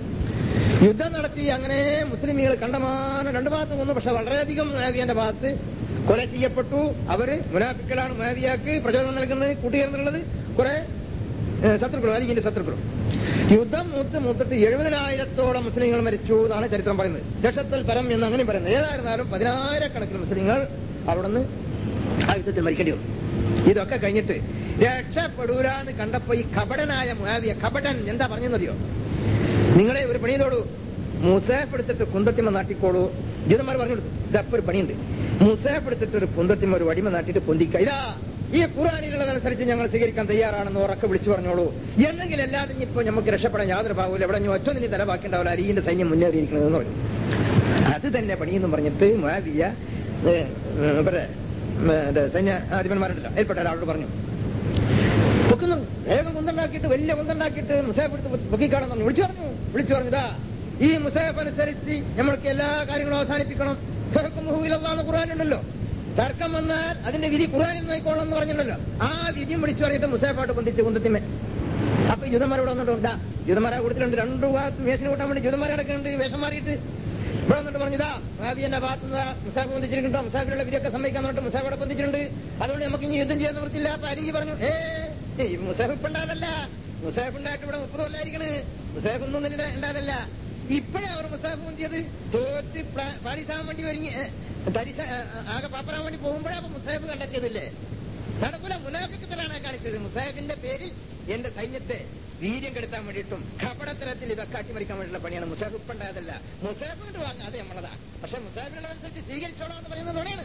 യുദ്ധം നടത്തി അങ്ങനെ മുസ്ലിമീങ്ങൾ കണ്ടമാനം രണ്ടു ഭാഗത്തും വന്നു പക്ഷെ വളരെയധികം മുഹാവിയാന്റെ ഭാഗത്ത് കൊല ചെയ്യപ്പെട്ടു അവര് മുനാഫിക്കളാണ് മുഹാവിയാക്ക് പ്രചോദനം നൽകുന്നത് കൂട്ടുചേർന്നുള്ളത് കുറെ ഏഹ്, ശത്രുക്കളും അലിജിന്റെ ശത്രുക്കളും യുദ്ധം മൂത്ത് മൂത്തിട്ട് എഴുപതിനായിരത്തോളം മുസ്ലിങ്ങൾ മരിച്ചു എന്നാണ് ചരിത്രം പറയുന്നത് ലക്ഷത്തിൽ പരം എന്ന് അങ്ങനെ പറയുന്നത് ഏതായിരുന്നാലും പതിനായിരക്കണക്കിന് മുസ്ലിങ്ങൾ അവിടുന്ന് ആ യുദ്ധത്തിൽ മരിക്കേണ്ടി വന്നു ഇതൊക്കെ കഴിഞ്ഞിട്ട് രക്ഷപ്പെടൂരാന്ന് കണ്ടപ്പോ ഈ കപടനായ മുഹാവിയ കപടൻ എന്താ പറഞ്ഞെന്നറിയോ നിങ്ങളെ ഒരു പണി ചെയ്തോളൂ മുസാഫ് എടുത്തിട്ട് കുന്തത്തിമ നാട്ടിക്കോളൂ ജൂതന്മാർ പറഞ്ഞു കൊടുത്തു ഇതപ്പൊ ഒരു പണിയുണ്ട് മുസാഫ് എടുത്തിട്ട് ഒരു കുന്തത്തിമ ഒരു വടിമ നാട്ടിട്ട് പൊന്തിക്ക ഇതാ ഈ ഖുറാനിലുള്ളതനുസരിച്ച് ഞങ്ങൾ സ്വീകരിക്കാൻ തയ്യാറാണെന്ന് ഉറക്കെ വിളിച്ചു പറഞ്ഞോളൂ എന്നെങ്കിൽ അല്ലാതെ ഇപ്പൊ നമുക്ക് രക്ഷപ്പെടാൻ യാതൊരു ഭാഗമില്ല ഇവിടെ ഇനി ഒറ്റൊന്നിന് തലവാക്കിണ്ടാവില്ല അരിയുടെ സൈന്യം മുന്നേറിയിരിക്കണമെന്ന് പറഞ്ഞു അത് തന്നെ പണിയെന്ന് പറഞ്ഞിട്ട് മുഹാവിയ ഏ, ഏ, ഇവരുടെ ഏ, ഇത് സൈന്യ അധിപന്മാരുണ്ടല്ലോ ഏൽപ്പെട്ട ഒരാളോട് പറഞ്ഞു പൊക്കുന്നു വേഗം കുന്തണ്ടാക്കിയിട്ട് വലിയ കുന്തണ്ടാക്കിയിട്ട് മുസാഫ് എടുത്ത് പൊക്കിക്കാണെന്ന് പറഞ്ഞു വിളിച്ചു പറഞ്ഞു വിളിച്ചു പറഞ്ഞതാ ഈ മുസാഫ് അനുസരിച്ച് നമ്മൾക്ക് എല്ലാ കാര്യങ്ങളും അവസാനിപ്പിക്കണം ഹുവിലെന്നാണ് ഖുറാനുണ്ടല്ലോ തർക്കം വന്നാൽ അതിന്റെ വിധി ഖുറാനിൽ നോക്കിക്കോളണം എന്ന് പറഞ്ഞിട്ടുണ്ടല്ലോ ആ വിധിയും വിളിച്ചു പറഞ്ഞിട്ട് മുസാഫായിട്ട് പൊന്തിച്ച് കുന്തത്തിമേ അപ്പൊ ജൂതന്മാരോട് വന്നിട്ട് ഉണ്ടാ ജൂതന്മാരെ കൂട്ടത്തിലുണ്ട് രണ്ടു ഭാഗത്ത് വേഷന് കൂട്ടാൻ വേണ്ടി ജൂതന്മാരെ അടക്കുന്നുണ്ട് വേഷം മാറിയിട്ട് ഇവിടെ വന്നിട്ട് പറഞ്ഞതാ ഹാബിയന്റെ ഭാഗത്ത് നിന്ന് മുസാഫ് പൊന്തിച്ചിട്ടുണ്ടോ മുസാഫിലുള്ള വിധിയൊക്കെ സമ്മതിക്കാൻ പറഞ്ഞിട്ട് മുസാഫ് അവിടെ പൊന്തിച്ചിട്ടുണ്ട് അതുകൊണ്ട് നമുക്ക് ഇനി യുദ്ധം ചെയ്യാൻ നിവർത്തില്ല അപ്പൊ അരികി പറഞ്ഞു ഏ ഈ മുസാഫ് ഇപ്പൊ ഉണ്ടായതല്ല മുസാഫ് ഉണ്ടായിട്ട് ഇവിടെ മുപ്പത് കൊല്ലായിരിക്കണ് മുസാഫ് ഒന്നും തന്നെ ഉണ്ടായതല്ല ഇപ്പോഴാ അവർ മുസാഫ് പൊന്തിയത് തോറ്റ് പ്ലാ- പാടിസാൻ വേണ്ടി ഒരുങ്ങി ഏ, തരിശ ഏ, ആകെ പാപ്പറാൻ വേണ്ടി പോകുമ്പോഴാ അപ്പൊ മുസാഫ് കണ്ടെത്തിയതില്ലേ നടക്കൂല മുനാഫിക്കത്തിലാണ് കാണിച്ചത് മുസാഫിന്റെ പേരിൽ എന്റെ സൈന്യത്തെ വീര്യം കെടുത്താൻ വേണ്ടിയിട്ടും കപടത്തരത്തിൽ ഇതൊക്കെ അട്ടിമറിക്കാൻ വേണ്ടിയുള്ള പണിയാണ് മുസാഫ് ഇപ്പൊ ഉണ്ടായതല്ല മുസാഫ് കൊണ്ട് വാങ്ങാതെ നമ്മളതാ പക്ഷെ മുസാഫിനുള്ളതനുസരിച്ച് സ്വീകരിച്ചോളാം എന്ന് പറയുന്നത് നുണയാണ്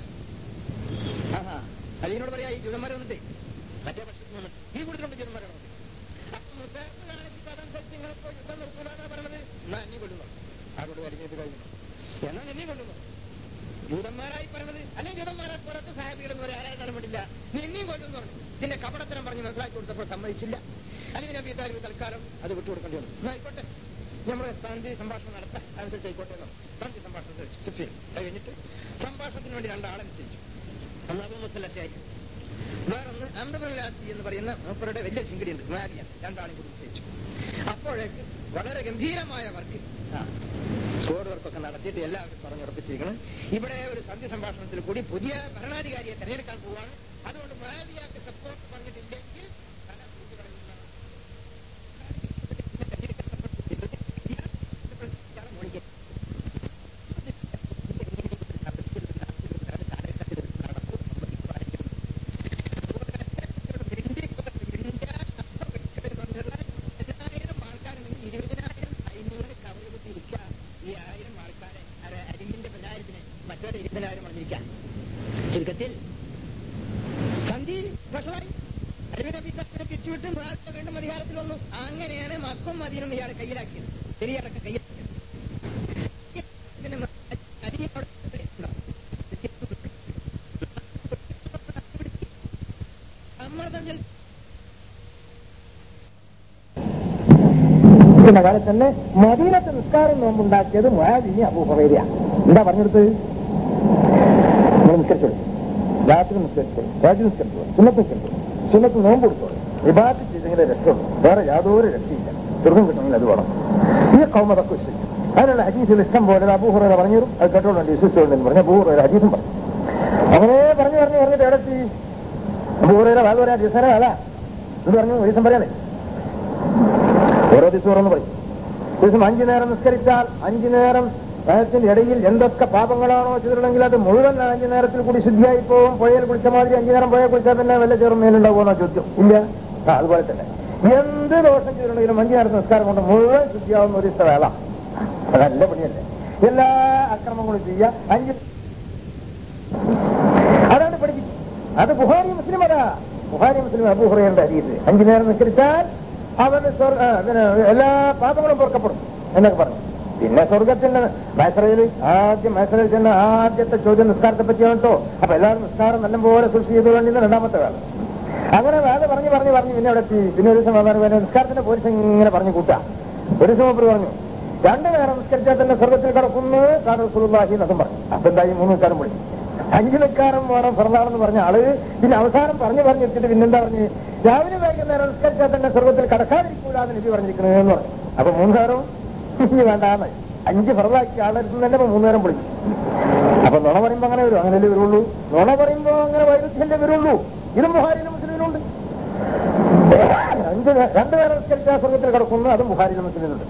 ആഹാ അലീനോട് പറയാ ഈ ജൂതന്മാർ വന്നിട്ട് മറ്റേ പക്ഷത്ത് വന്നിട്ട് ഈ കൂടുതലുണ്ട് ജൂതന്മാരെ വന്നിട്ട് അപ്പൊ മുസാഫ് കാണിച്ചിട്ട് അതനുസരിച്ച് നിങ്ങളിപ്പോ യുദ്ധം നിർത്തൂലെന്നാ പറയണത് എന്നാ എന്നെ കൊല്ലുന്നു ആരോട് കരിഞ്ഞത് കഴിഞ്ഞു എന്നാ എന്നെ കൊല്ലുന്നു ജൂതന്മാരായി പറഞ്ഞത് അല്ലെങ്കിൽ ജൂതന്മാരെ പുറത്ത് സാഹിബികൾ എന്ന് പറയാൻ ആരാധന പറ്റില്ല നിന്നെയും കൊല്ലുന്നു പറഞ്ഞു ഇതിന്റെ കപടത്തരം പറഞ്ഞ് മനസ്സിലാക്കി കൊടുത്തപ്പോൾ സമ്മതിച്ചില്ല അല്ലെങ്കിൽ നബി താലിബ് തൽക്കാലം അത് വിട്ടുകൊടുക്കേണ്ടി വന്നു എന്നാ ആയിക്കോട്ടെ നമ്മുടെ സന്ധി സംഭാഷണം നടത്താം അനുസരിച്ച് ആയിക്കോട്ടെ എന്നോ സന്ധി സംഭാഷണം കഴിച്ചു സിഫിൻ അത് കഴിഞ്ഞിട്ട് സംഭാഷണത്തിന് വേണ്ടി രണ്ടാളെ നിശ്ചയിച്ചു ഒന്ന് അബു മുസല്ലശായി വേറൊന്ന് അമ്രബുലാത്തി എന്ന് പറയുന്ന മൂപ്പരുടെ വലിയ ചിങ്കിടിയുണ്ട് മാരിയ രണ്ടാളും കൂടി നിശ്ചയിച്ചു അപ്പോഴേക്ക് വളരെ ഗംഭീരമായ വർക്ക് സ്കോഡ് വർക്കൊക്കെ നടത്തിയിട്ട് എല്ലാവരും പറഞ്ഞുറപ്പിച്ചിരിക്കണം ഇവിടെ ഒരു സന്ധി സംഭാഷണത്തിൽ കൂടി പുതിയ ഭരണാധികാരിയെ തെരഞ്ഞെടുക്കാൻ പോവാണ് അതുകൊണ്ട് മാവിയാക്ക് സപ്പോർട്ട് പറഞ്ഞിട്ടില്ലെങ്കിൽ പല ബൂത്തുകളിൽ നിന്ന് പതിനായിരം ആൾക്കാരുണ്ടെങ്കിൽ ഇരുപതിനായിരം സൈന്യങ്ങളെ കവർ ചെയ്തിരിക്കുക ഈ ആയിരം ആൾക്കാരെ അത് അരിന്റെ പതിനായിരത്തിന് മറ്റൊരു ഇരുപതിനായിരം പറഞ്ഞിരിക്കാം ചുരുക്കത്തിൽ സന്ധി വഷളായി അലിബിനെ പിരിച്ചുവിട്ട് മുഹാത്ത വീണ്ടും അധികാരത്തിൽ വന്നു അങ്ങനെയാണ് മക്കും മദീനും ഇയാളെ കയ്യിലാക്കിയത് ശരിയാളൊക്കെ കയ്യിലാക്കിയത് പിന്നെ അരിയോട് സമ്മർദ്ദം ചെലുത്തി ഇരിക്കുന്ന കാലത്ത് തന്നെ മദീനത്ത് നിസ്കാരം നോമ്പുണ്ടാക്കിയത് മുഹാദിനി അബൂഹറേരിയ എന്താ പറഞ്ഞെടുത്ത് നിങ്ങൾ നിസ്കരിച്ചോളൂ രാത്രി നിസ്കരിച്ചോളൂ രാജ്യം നിസ്കരിച്ചോളൂ സുന്നത്ത് നിസ്കരിച്ചോളൂ സുന്നത്ത് നോമ്പ് കൊടുത്തോളൂ വിഭാഗത്തിൽ ചെയ്തെങ്കിലേ രക്ഷയുള്ളൂ വേറെ യാതൊരു രക്ഷയില്ല ദുർഗം കിട്ടണമെങ്കിൽ അത് വേണം ഈ കൗമതൊക്കെ വിശ്വസിച്ചു അതിനുള്ള ഹജീസിൽ ഇഷ്ടം പോലെ അബൂഹുറ പറഞ്ഞു തരും അത് കേട്ടോളുണ്ട് വിശ്വസിച്ചോളൂ പറഞ്ഞ അബൂഹുറ ഹജീസും പറഞ്ഞു അങ്ങനെ പറഞ്ഞു പറഞ്ഞു പറഞ്ഞിട്ട് എടത്തി അബൂഹുറയുടെ വാദം പറയാൻ ദിവസം അതാ എന്ന് പറഞ്ഞു ഒരു ദിവസം പറയാനേ ഓരോ ദിവസം ഓരോന്ന് പറയും ദിവസം അഞ്ചു നേരം നിസ്കരിച്ചാൽ അഞ്ചു നേരം നേരത്തിന്റെ ഇടയിൽ എന്തൊക്കെ പാപങ്ങളാണോ ചെയ്തിട്ടുണ്ടെങ്കിൽ അത് മുഴുവൻ അഞ്ചു നേരത്തിൽ കൂടി ശുദ്ധിയായി പോകും പുഴയിൽ കുളിച്ച മാതിരി അഞ്ചു നേരം പുഴയിൽ കുളിച്ചാൽ തന്നെ വല്ല ചെറു മേലുണ്ടാവുമെന്നോ ചോദ്യം ഇല്ല ആ അതുപോലെ തന്നെ എന്ത് ദോഷം ചെയ്തിട്ടുണ്ടെങ്കിലും അഞ്ചു നേരത്തെ നിസ്കാരം കൊണ്ട് മുഴുവൻ ശുദ്ധിയാവുന്ന ഒരു ദിവസത്തെ വേള അതല്ല പണിയല്ലേ എല്ലാ അക്രമങ്ങളും ചെയ്യുക അഞ്ച് അതാണ് പഠിപ്പിച്ചത് അത് ബുഹാരി മുസ്ലിം അതാ ബുഹാരി മുസ്ലിം അബൂഹുറയുടെ അരിയത് അഞ്ചു നേരം നിസ്കരിച്ചാൽ അവന് സ്വർഗ ആ, പിന്നെ എല്ലാ പാപങ്ങളും പൊറുക്കപ്പെടും എന്നൊക്കെ പറഞ്ഞു പിന്നെ സ്വർഗത്തിന്റെ മൈസറയിൽ ആദ്യം മൈസറയിൽ ചെന്ന ആദ്യത്തെ ചോദ്യം നിസ്കാരത്തെ പറ്റിയാണ് കേട്ടോ അപ്പൊ എല്ലാവരും നിസ്കാരം നല്ലപോലെ സൃഷ്ടി ചെയ്തു വേണ്ടി രണ്ടാമത്തെ വേല അങ്ങനെ വേല പറഞ്ഞു പറഞ്ഞു പറഞ്ഞു പിന്നെ അവിടെ എത്തി പിന്നെ ഒരു ദിവസം വന്നാൽ പിന്നെ നിസ്കാരത്തിന്റെ പോലീസ് ഇങ്ങനെ പറഞ്ഞു കൂട്ടാ ഒരു ദിവസം മൂപ്പര് പറഞ്ഞു രണ്ടു നേരം നിസ്കരിച്ചാൽ തന്നെ സ്വർഗത്തിൽ കിടക്കുന്നു കാനസുല്ലാഹി എന്നതും പറഞ്ഞു അപ്പൊ എന്തായി മൂന്ന് നിൽക്കാരം വിളി അഞ്ചു നിൽക്കാരം വേണം ഫറലാണെന്ന് പറഞ്ഞ ആള് പിന്നെ അവസാനം പറഞ്ഞു പറഞ്ഞു വെച്ചിട്ട് പിന്നെന്താ പറഞ്ഞ് രാവിലെ വൈകുന്നേരം നിസ്കരിച്ചാൽ തന്നെ സ്വർഗത്തിൽ കടക്കാതിരിക്കൂലെന്ന് നബി പറഞ്ഞിരിക്കണെന്ന് പറഞ്ഞു അപ്പൊ മൂന്ന് നേരം ഇനി വേണ്ടാന്ന് അഞ്ച് ഫറലാക്കി ആളെടുത്ത് തന്നെ ഇപ്പൊ മൂന്ന് നേരം വിളിച്ചു അപ്പൊ നുണ പറയുമ്പോ അങ്ങനെ വരും അങ്ങനെയല്ലേ വരുള്ളൂ നുണ പറയുമ്പോ അങ്ങനെ വൈരുദ്ധ്യല്ലേ വരുള്ളൂ ഇതും ബുഹാരിയിലും മുസ്ലിമിലുണ്ട് അഞ്ച് നേ- രണ്ടു നേരം നിസ്കരിച്ചാൽ സ്വർഗത്തിൽ കിടക്കുന്നു അതും ബുഹാരിയിലും മുസ്ലിമിലുണ്ട്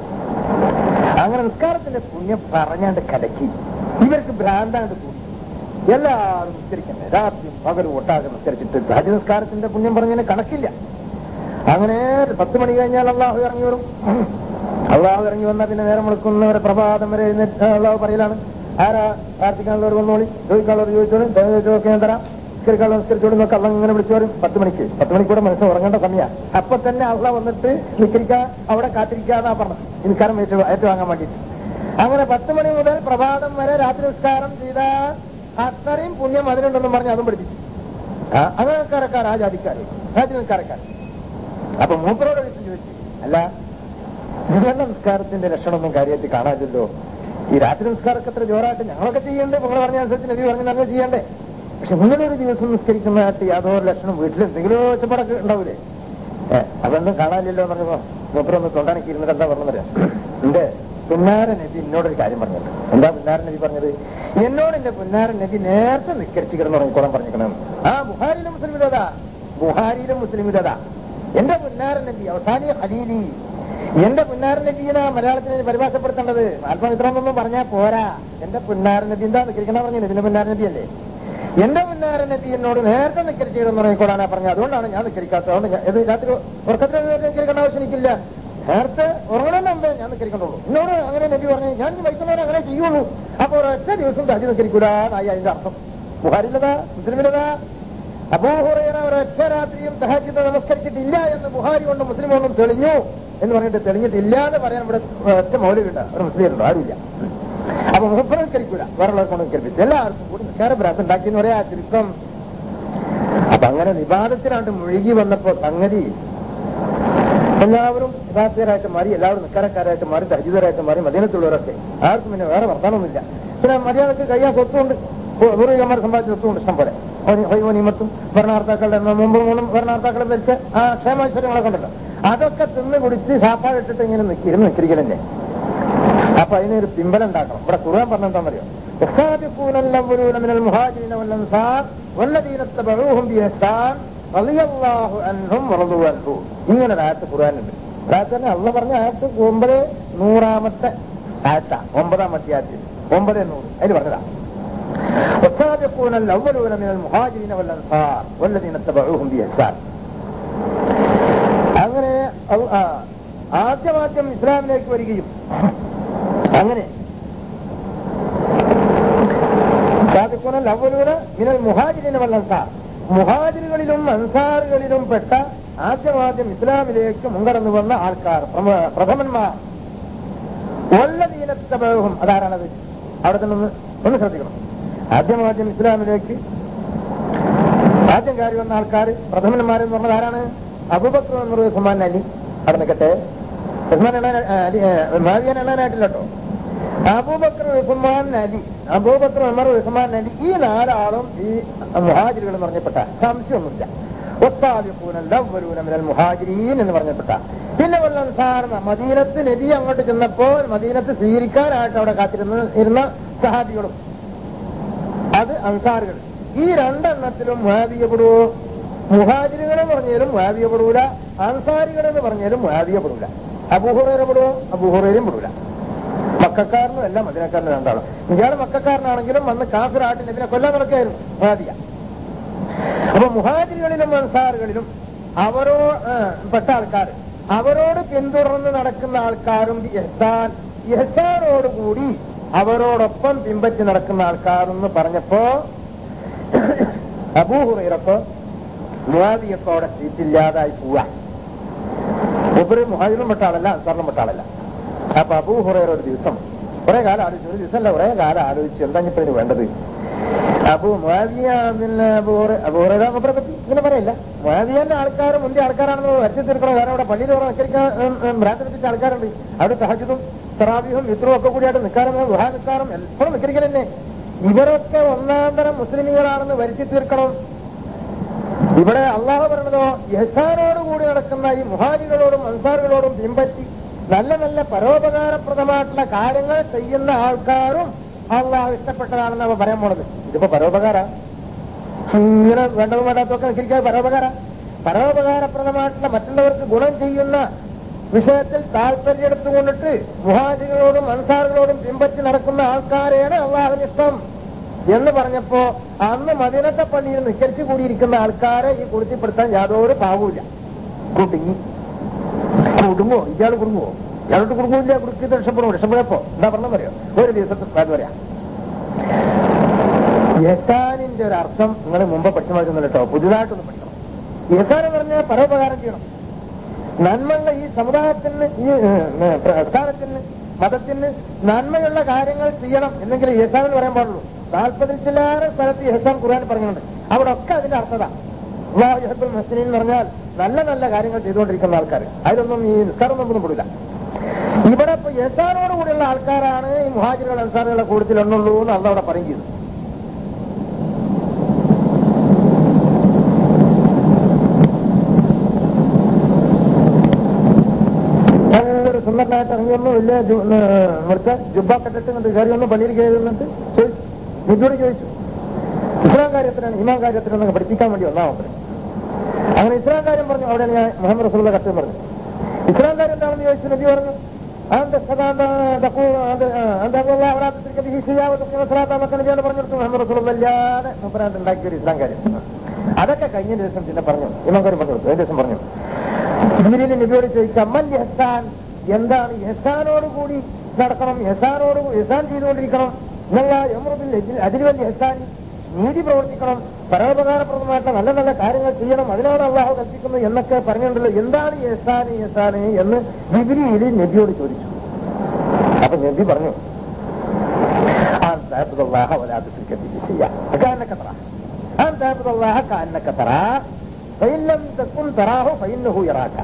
അങ്ങനെ നിസ്കാരത്തിന്റെ പുണ്യം പറഞ്ഞാണ്ട് കലക്കി ഇവർക്ക് ഭ്രാന്താണ്ട് കൂടി എല്ലാവരും നിസ്കരിക്കണ്ടേ രാത്രിയും പകലും ഒട്ടാകെ നിസ്കരിച്ചിട്ട് ഹജ് നിസ്കാരത്തിന്റെ പുണ്യം പറഞ്ഞതിന് കണക്കില്ല അങ്ങനെ പത്ത് മണി കഴിഞ്ഞാൽ അള്ളാഹു ഇറങ്ങി വരും അള്ളാഹു ഇറങ്ങി വന്നാൽ പിന്നെ നേരം വിളിക്കുന്നവരെ പ്രഭാതം വരെ എഴുന്നേറ്റ് അള്ളാഹു പറയലാണ് ആരാ പ്രാർത്ഥിക്കാനുള്ളവർ വന്നോളി ചോദിക്കാനുള്ളവർ ചോദിച്ചോളും ചോദിക്കാൻ ഞാൻ തരാം നിസ്കരിക്കാനുള്ള നിസ്കരിച്ചോളും എന്നൊക്കെ അള്ള ഇങ്ങനെ വിളിച്ചു വരും പത്ത് മണിക്ക് പത്ത് മണിക്കൂടെ മനുഷ്യൻ ഉറങ്ങേണ്ട സമയമാണ് അപ്പൊ തന്നെ അള്ള വന്നിട്ട് നിസ്കരിക്കുക അവിടെ കാത്തിരിക്കാന്നാ പറഞ്ഞത് നിസ്കാരം ഏറ്റു ഏറ്റുവാങ്ങാൻ വേണ്ടിയിട്ട് അങ്ങനെ പത്ത് മണി മുതൽ പ്രഭാതം വരെ രാത്രി നിസ്കാരം ചെയ്താൽ അത്രയും പുണ്യം അതിനുണ്ടെന്നും പറഞ്ഞ് അതും പഠിപ്പിച്ചു ആ, അങ്ങനെക്കാരക്കാർ ആ ജാതിക്കാർ രാത്രി നിസ്കാരക്കാർ അപ്പൊ മൂപ്പരോട് വിളിച്ച് ചോദിച്ചു അല്ല നിങ്ങളുടെ നിസ്കാരത്തിന്റെ ലക്ഷണമൊന്നും കാര്യമായിട്ട് കാണാനില്ലല്ലോ ഈ രാത്രി നിസ്കാരമൊക്കെ എത്ര ജോറായിട്ട് ഞങ്ങളൊക്കെ ചെയ്യണ്ടേ നിങ്ങൾ പറഞ്ഞ അനുസരിച്ച് നബി പറഞ്ഞ നല്ല ചെയ്യണ്ടേ പക്ഷെ നിങ്ങളൊരു ദിവസം നിസ്കരിക്കുന്നതായിട്ട് യാതൊരു ലക്ഷണം വീട്ടിൽ എന്തെങ്കിലും ഒച്ചപ്പാടൊക്കെ ഉണ്ടാവൂലേ ഏഹ് അതൊന്നും കാണാനില്ലല്ലോ എന്ന് പറഞ്ഞപ്പോ മൂപ്പരൊന്ന് തൊണ്ടാനൊക്കെ ഇരുന്നിട്ട് എന്താ പറഞ്ഞത് എന്റെ പുന്നാര നബി എന്നോടൊരു കാര്യം പറഞ്ഞത് എന്താ പുന്നാര നബി പറഞ്ഞത് എന്നോട് എന്റെ പുന്നാര നബി നേരത്തെ നിസ്കരിച്ചു കിടന്നു തുടങ്ങിക്കോളാൻ പറഞ്ഞിരിക്കണം ആ ബുഹാരിയിലും മുസ്ലിമിലതാ ബുഹാരിയിലും മുസ്ലിമിലതാ എന്റെ പുന്നാര നബി അവസാനിയ ഖലീലി എന്റെ പുന്നാര നബീന മലയാളത്തിന് പരിഭാഷപ്പെടുത്തേണ്ടത് ആത്മമിത്രമൊന്നും പറഞ്ഞാൽ പോരാ എന്റെ പുന്നാര നബി എന്താ നിൽക്കണ പറഞ്ഞു നബിന്റെ പുന്നാര നബി അല്ലേ എന്റെ പുന്നാര നബി എന്നോട് നേരത്തെ നിക്കരിച്ചിരുന്നു തുടങ്ങിക്കോളാനാ പറഞ്ഞത് അതുകൊണ്ടാണ് ഞാൻ നിക്കരിക്കാത്തത് അതുകൊണ്ട് ഞാൻ- ഇത് രാത്രി ഉറക്കത്തിൽ നിക്കരിക്കേണ്ട ആവശ്യം എനിക്കില്ല നേരത്തെ ഉറങ്ങണം മുമ്പേ ഞാൻ നിക്കരിക്കണ്ടുള്ളൂ എന്നോട് അങ്ങനെ നബി പറഞ്ഞു ഞാൻ ഇനി വൈകുന്നേരം അങ്ങനെ ചെയ്യുള്ളൂ അപ്പൊ ഒരൊറ്റ ദിവസം രാജി നിക്കരിക്കൂടാന്നായി അതിന്റെ അർത്ഥം ബുഹാരിലതാ മുസ്ലിമിലതാ അബൂഹുറൈറ ഒരൊറ്റ രാത്രിയും തഹജിദ് നമസ്കരിച്ചിട്ടില്ല എന്ന് ബുഹാരി കൊണ്ടും മുസ്ലിം കൊണ്ടും തെളിഞ്ഞു എന്ന് പറഞ്ഞിട്ട് തെളിഞ്ഞിട്ടില്ല എന്ന് പറയാൻ ഇവിടെ ഒറ്റ മൗലികണ്ട ഒരു മുസ്ലിം ഉണ്ടോ ആരുമില്ല അപ്പൊ മുഹപ്പറ നിസ്കരിക്കൂല വേറെ കൊണ്ട് നിസ്കരിപ്പിച്ചു എല്ലാവർക്കും കൂടി നിസ്കാര ഭ്രാസം ഉണ്ടാക്കി എന്ന് പറയാ ചുരുക്കം അപ്പൊ അങ്ങനെ വിവാദത്തിലാണ്ട് മുഴുകി വന്നപ്പോ സംഗതി എല്ലാവരും യഥാർത്ഥരായിട്ട് മാറി എല്ലാവരും നിസ്കാരക്കാരായിട്ട് മാറി തഹജീതരായിട്ട് മാറി മദീനത്തുള്ളവരൊക്കെ ആർക്കും പിന്നെ വേറെ വർത്താനൊന്നുമില്ല പിന്നെ മര്യാദക്ക് കഴിയാൻ സ്വത്തുണ്ട് പൂർവികന്മാർ സമ്പാദിച്ച സ്വത്തുണ്ട് ഇഷ്ടം പോലെ ഹൈവനിമത്തും ഭരണാർത്ഥാക്കളുടെ മുമ്പ് മൂന്നും ഭരണാർത്ഥാക്കളെ ധരിച്ച് ആ ക്ഷേമാശ്വര്യങ്ങളൊക്കെ ഉണ്ടല്ലോ അതൊക്കെ തിന്ന് കുടിച്ച് സാപ്പാട് ഇട്ടിട്ട് ഇങ്ങനെ നിൽക്കിരുന്ന് നിൽക്കിരിക്കലെന്നെ അപ്പൊ അതിനൊരു പിമ്പലം ഉണ്ടാക്കണം ഇവിടെ ഖുർആൻ പറഞ്ഞെന്താണെന്നറിയോ السابقون الأولون من المهاجرين والأنصار والذين اتبعوهم بإحسان رضي الله عنهم ورضوا عنه ഇങ്ങനെ ഒരു ആയത്ത് ഖുർആനുണ്ട് പ്രാർത്ഥന അള്ള പറഞ്ഞ ആയത്ത് ഒമ്പത് നൂറാമത്തെ ആയത്ത ഒമ്പതാമത്തെ ആയത്ത് ഒമ്പത് നൂറ് അതിൽ പറഞ്ഞതാ والسابقون الأولون من المهاجرين والأنصار والذين اتبعوهم بإحسان അങ്ങനെ അൽ- ആ, ആദ്യമാദ്യം ഇസ്ലാമിലേക്ക് വരികയും അങ്ങനെ സാധിക്കുന്ന അവലൂന മിനൽ മുഹാജിരിന് വല്ലൻസാർ മുഹാജിറുകളിലും അൻസാറുകളിലും പെട്ട ആദ്യമാദ്യം ഇസ്ലാമിലേക്ക് മുൻകടന്നു വന്ന ആൾക്കാർ പ്രമ- പ്രഥമന്മാർ വല്ലതീനത്തബഹും അതാരാണത് അവിടെ തന്നെ ഒന്ന് ഒന്ന് ശ്രദ്ധിക്കണം ആദ്യമാദ്യം ഇസ്ലാമിലേക്ക് ആദ്യം കയറി വന്ന ആൾക്കാർ പ്രഥമന്മാരെന്ന് പറഞ്ഞത് ആരാണ് അബുബക്കർ എന്നൊരു ഉസ്മാൻ അലി അവിടെ നിൽക്കട്ടെ ഉസ്മാൻ എണ്ണാൻ മാവിയാൻ എണ്ണാനായിട്ടില്ല കേട്ടോ അബൂബക്കർ ഉസ്മാൻ അലി അബൂബക്കർ ഉമർ ഉസ്മാൻ അലി ഈ നാലാളും ഈ മുഹാജിറുകൾ എന്ന് പറഞ്ഞപ്പെട്ട സംശയമൊന്നുമില്ല ഒത്താലിപ്പൂന ലവ്വലൂന മിനൽ മുഹാജിരീൻ എന്ന് പറഞ്ഞപ്പെട്ട പിന്നെ വല്ലം സാറിന് മദീനത്ത് നബി അങ്ങോട്ട് ചെന്നപ്പോൾ മദീനത്ത് സ്വീകരിക്കാനായിട്ട് അവിടെ കാത്തിരുന്ന ഇരുന്ന സഹാബികളും അത് അൻസാറുകൾ ഈ രണ്ടെണ്ണത്തിലും മുഹാബിയപ്പെടുവോ മുഹാജിറുകൾ എന്ന് പറഞ്ഞാലും മുഹാബിയപ്പെടൂല അൻസാരികൾ എന്ന് പറഞ്ഞാലും മുഹാബിയപ്പെടൂല അബൂഹുറേര പെടുവോ അബൂഹുറേരും പെടൂല മക്കാരനും അല്ല മദിനക്കാരനും രണ്ടാളും ഇയാൾ മക്കാരനാണെങ്കിലും അന്ന് കാഫിറായിട്ട് നബിനെ കൊല്ലാൻ നടക്കുകയായിരുന്നു മുഹാദിയ അപ്പൊ മുഹാജിറുകളിലും അൻസാറുകളിലും അവരോ ആ, പെട്ട ആൾക്കാർ അവരോട് പിന്തുടർന്ന് നടക്കുന്ന ആൾക്കാരും എഹ്സാൻ എഹ്സാനോടുകൂടി അവരോടൊപ്പം പിമ്പറ്റി നടക്കുന്ന ആൾക്കാരെന്ന് പറഞ്ഞപ്പോ അബൂഹുറൈറപ്പോ മുഹാദിയൊക്കെ അവിടെ സീറ്റില്ലാതായി പോവാ ഇവര് മുഹാജിനും പെട്ട ആളല്ല അൻസാറിനും പെട്ട ആളല്ല അപ്പൊ അബൂഹുറൈറ ഒരു ദിവസം കുറെ കാലം ആലോചിച്ചു ഒരു ദിവസമല്ല കുറെ കാലം ആലോചിച്ചു എന്താ ഇപ്പൊ ഇതിന് വേണ്ടത് അപ്പൊ മുഹാവിയ പിന്നെ അപൂർവ പറ്റി ഇങ്ങനെ പറയില്ല മുഹാവിയന്റെ ആൾക്കാർ മുന്തിയ ആൾക്കാരാണെന്ന് വരച്ചു തീർക്കണം കാരണം അവിടെ പള്ളിയിൽ ഓരോ വച്ചിരിക്കാൻ ഭ്രാന്തി വെച്ചിട്ട് ആൾക്കാരുണ്ട് അവിടെ സഹജതും സറാബിയും മിത്രവും ഒക്കെ കൂടിയായിട്ട് നിൽക്കാറും ഗുഹാ നിൽക്കാറും എപ്പോഴും നിൽക്കരിക്കൽ തന്നെ ഇവരൊക്കെ ഒന്നാം തരം മുസ്ലിമീങ്ങളാണെന്ന് വരുത്തി തീർക്കണം ഇവിടെ അള്ളാഹു പറഞ്ഞതോ യഹ്സാനോട് കൂടി നടക്കുന്ന ഈ മുഹാജികളോടും അൻസാറുകളോടും പിൻപറ്റി നല്ല നല്ല പരോപകാരപ്രദമായിട്ടുള്ള കാര്യങ്ങൾ ചെയ്യുന്ന ആൾക്കാരും അള്ളാഹു ഇഷ്ടപ്പെട്ടതാണെന്ന് അവ പറയാൻ പോണത് ഇതിപ്പോ പരോപകാര ഇങ്ങനെ വേണ്ടതും വേണ്ടാത്തൊക്കെ അനുസരിക്കാൻ പരോപകാര പരോപകാരപ്രദമായിട്ടുള്ള മറ്റുള്ളവർക്ക് ഗുണം ചെയ്യുന്ന വിഷയത്തിൽ താല്പര്യം എടുത്തുകൊണ്ടിട്ട് മുഹാജികളോടും അൻസാറുകളോടും പിൻപറ്റി നടക്കുന്ന ആൾക്കാരെയാണ് അള്ളാഹുവിന് ഇഷ്ടം എന്ന് പറഞ്ഞപ്പോ അന്ന് മദീനത്തെ പള്ളിയിൽ നിസ്കരിച്ചു കൂടിയിരിക്കുന്ന ആൾക്കാരെ ഈ കുടുത്തിപ്പെടുത്താൻ യാതൊരു പാവൂല കുടുങ്ങി കുടുങ്ങോ ഇയാൾ കുടുങ്ങുവോ ഇയാളോട്ട് കുടുങ്ങില്ല കുടുക്കി രക്ഷപ്പെടും രക്ഷപ്പെടപ്പോ എന്താ പറഞ്ഞ പറയോ ഒരു ദിവസത്തെ അത് പറയാം യസാനിന്റെ ഒരു അർത്ഥം നിങ്ങൾ മുമ്പ് പഠിച്ചു മാറ്റുന്നില്ല കേട്ടോ പുതുതായിട്ടൊന്ന് പഠിക്കണം യസാൻ എന്ന് പറഞ്ഞാൽ പരോപകാരം ചെയ്യണം നന്മയുള്ള ഈ സമുദായത്തിന് ഈ ഏഹ്, പ്രസ്ഥാനത്തിന് മതത്തിന് നന്മയുള്ള കാര്യങ്ങൾ ചെയ്യണം എന്നെങ്കിൽ യസാൻ എന്ന് പറയാൻ പാടുള്ളൂ നാൽപ്പതിൽ ചില്ലാറ് സ്ഥലത്ത് യഹസാൻ ഖുർആൻ പറഞ്ഞിട്ടുണ്ട് അവിടെ ഒക്കെ അതിന്റെ അർത്ഥത അള്ളാഹുബുൽ മസ്ലിൻ എന്ന് പറഞ്ഞാൽ നല്ല നല്ല കാര്യങ്ങൾ ചെയ്തുകൊണ്ടിരിക്കുന്ന ആൾക്കാർ അതിലൊന്നും ഈ നിസ്കാരം ഒന്നും പെടില്ല ഇവിടെ ഇപ്പൊ യസാനോട് കൂടിയുള്ള ആൾക്കാരാണ് ഈ മുഹാജിറുകൾ അൻസാറുകളെ കൂടുതൽ എണ്ണുള്ളൂ എന്ന് അള്ള അവിടെ പറയും ചെയ്തു നല്ലൊരു സുന്ദരനായിട്ട് ഇറങ്ങി വന്നു വലിയ ജു- ഏ, ഇവിടുത്തെ ജുബ കെട്ടിട്ട് കണ്ട് കയറി വന്നു പള്ളിയിൽ കയറി വന്നിട്ട് ചോദിച്ചു നിജോട് ചോദിച്ചു ഇസ്ലാം കാര്യത്തിനാണ് ഇമാം കാര്യത്തിനൊക്കെ പഠിപ്പിക്കാൻ വേണ്ടി വന്നാ അവര് അങ്ങനെ ഇസ്ലാം കാര്യം പറഞ്ഞു അവിടെ ഞാൻ മുഹമ്മദ് റസൂലുള്ള കത്ത് പറഞ്ഞു ഇസ്ലാം കാര്യം എന്താണെന്ന് ചോദിച്ചു നബി പറഞ്ഞു അതെന്താ സദാ എന്താ തക്കൂ അത് എന്താ അവരാത്രിക്ക് ബിഹിഷിയാവത്തൊക്കെ നബിയാണ് പറഞ്ഞെടുത്തു മുഹമ്മദ് റസൂലുള്ള അല്ലാതെ മുപ്പരാണ്ട് ഉണ്ടാക്കിയ ഒരു ഇസ്ലാം കാര്യം അതൊക്കെ കഴിഞ്ഞ ദിവസം പിന്നെ പറഞ്ഞു ഇമാം കാര്യം പറഞ്ഞു കഴിഞ്ഞ ദിവസം പറഞ്ഞു ജിബിരിയിൽ നബിയോട് ചോദിക്കാം മൽ യഹ്സാൻ എന്താണ് യഹ്സാനോട് കൂടി നടക്കണം യഹ്സാനോട് യഹ്സാൻ ചെയ്തുകൊണ്ടിരിക്കണം എന്നല്ല യമൃതിൽ അതിരുവൽ യഹ്സാൻ നീതി പ്രവർത്തിക്കണം പരോപകാരപ്രദമായിട്ട് നല്ല നല്ല കാര്യങ്ങൾ ചെയ്യണം അതിനാണ് അള്ളാഹു കൽപ്പിക്കുന്നത് എന്നൊക്കെ പറഞ്ഞിട്ടുണ്ടല്ലോ എന്താണ് യഹ്സാൻ യഹ്സാൻ എന്ന് ജിബിരിയിൽ നബിയോട് ചോദിച്ചു അപ്പൊ നബി പറഞ്ഞു أن تعبد الله ولا تشرك به شيئا كأنك تراه أن تعبد الله كأنك تراه فإن لم تكن تراه فإنه يراك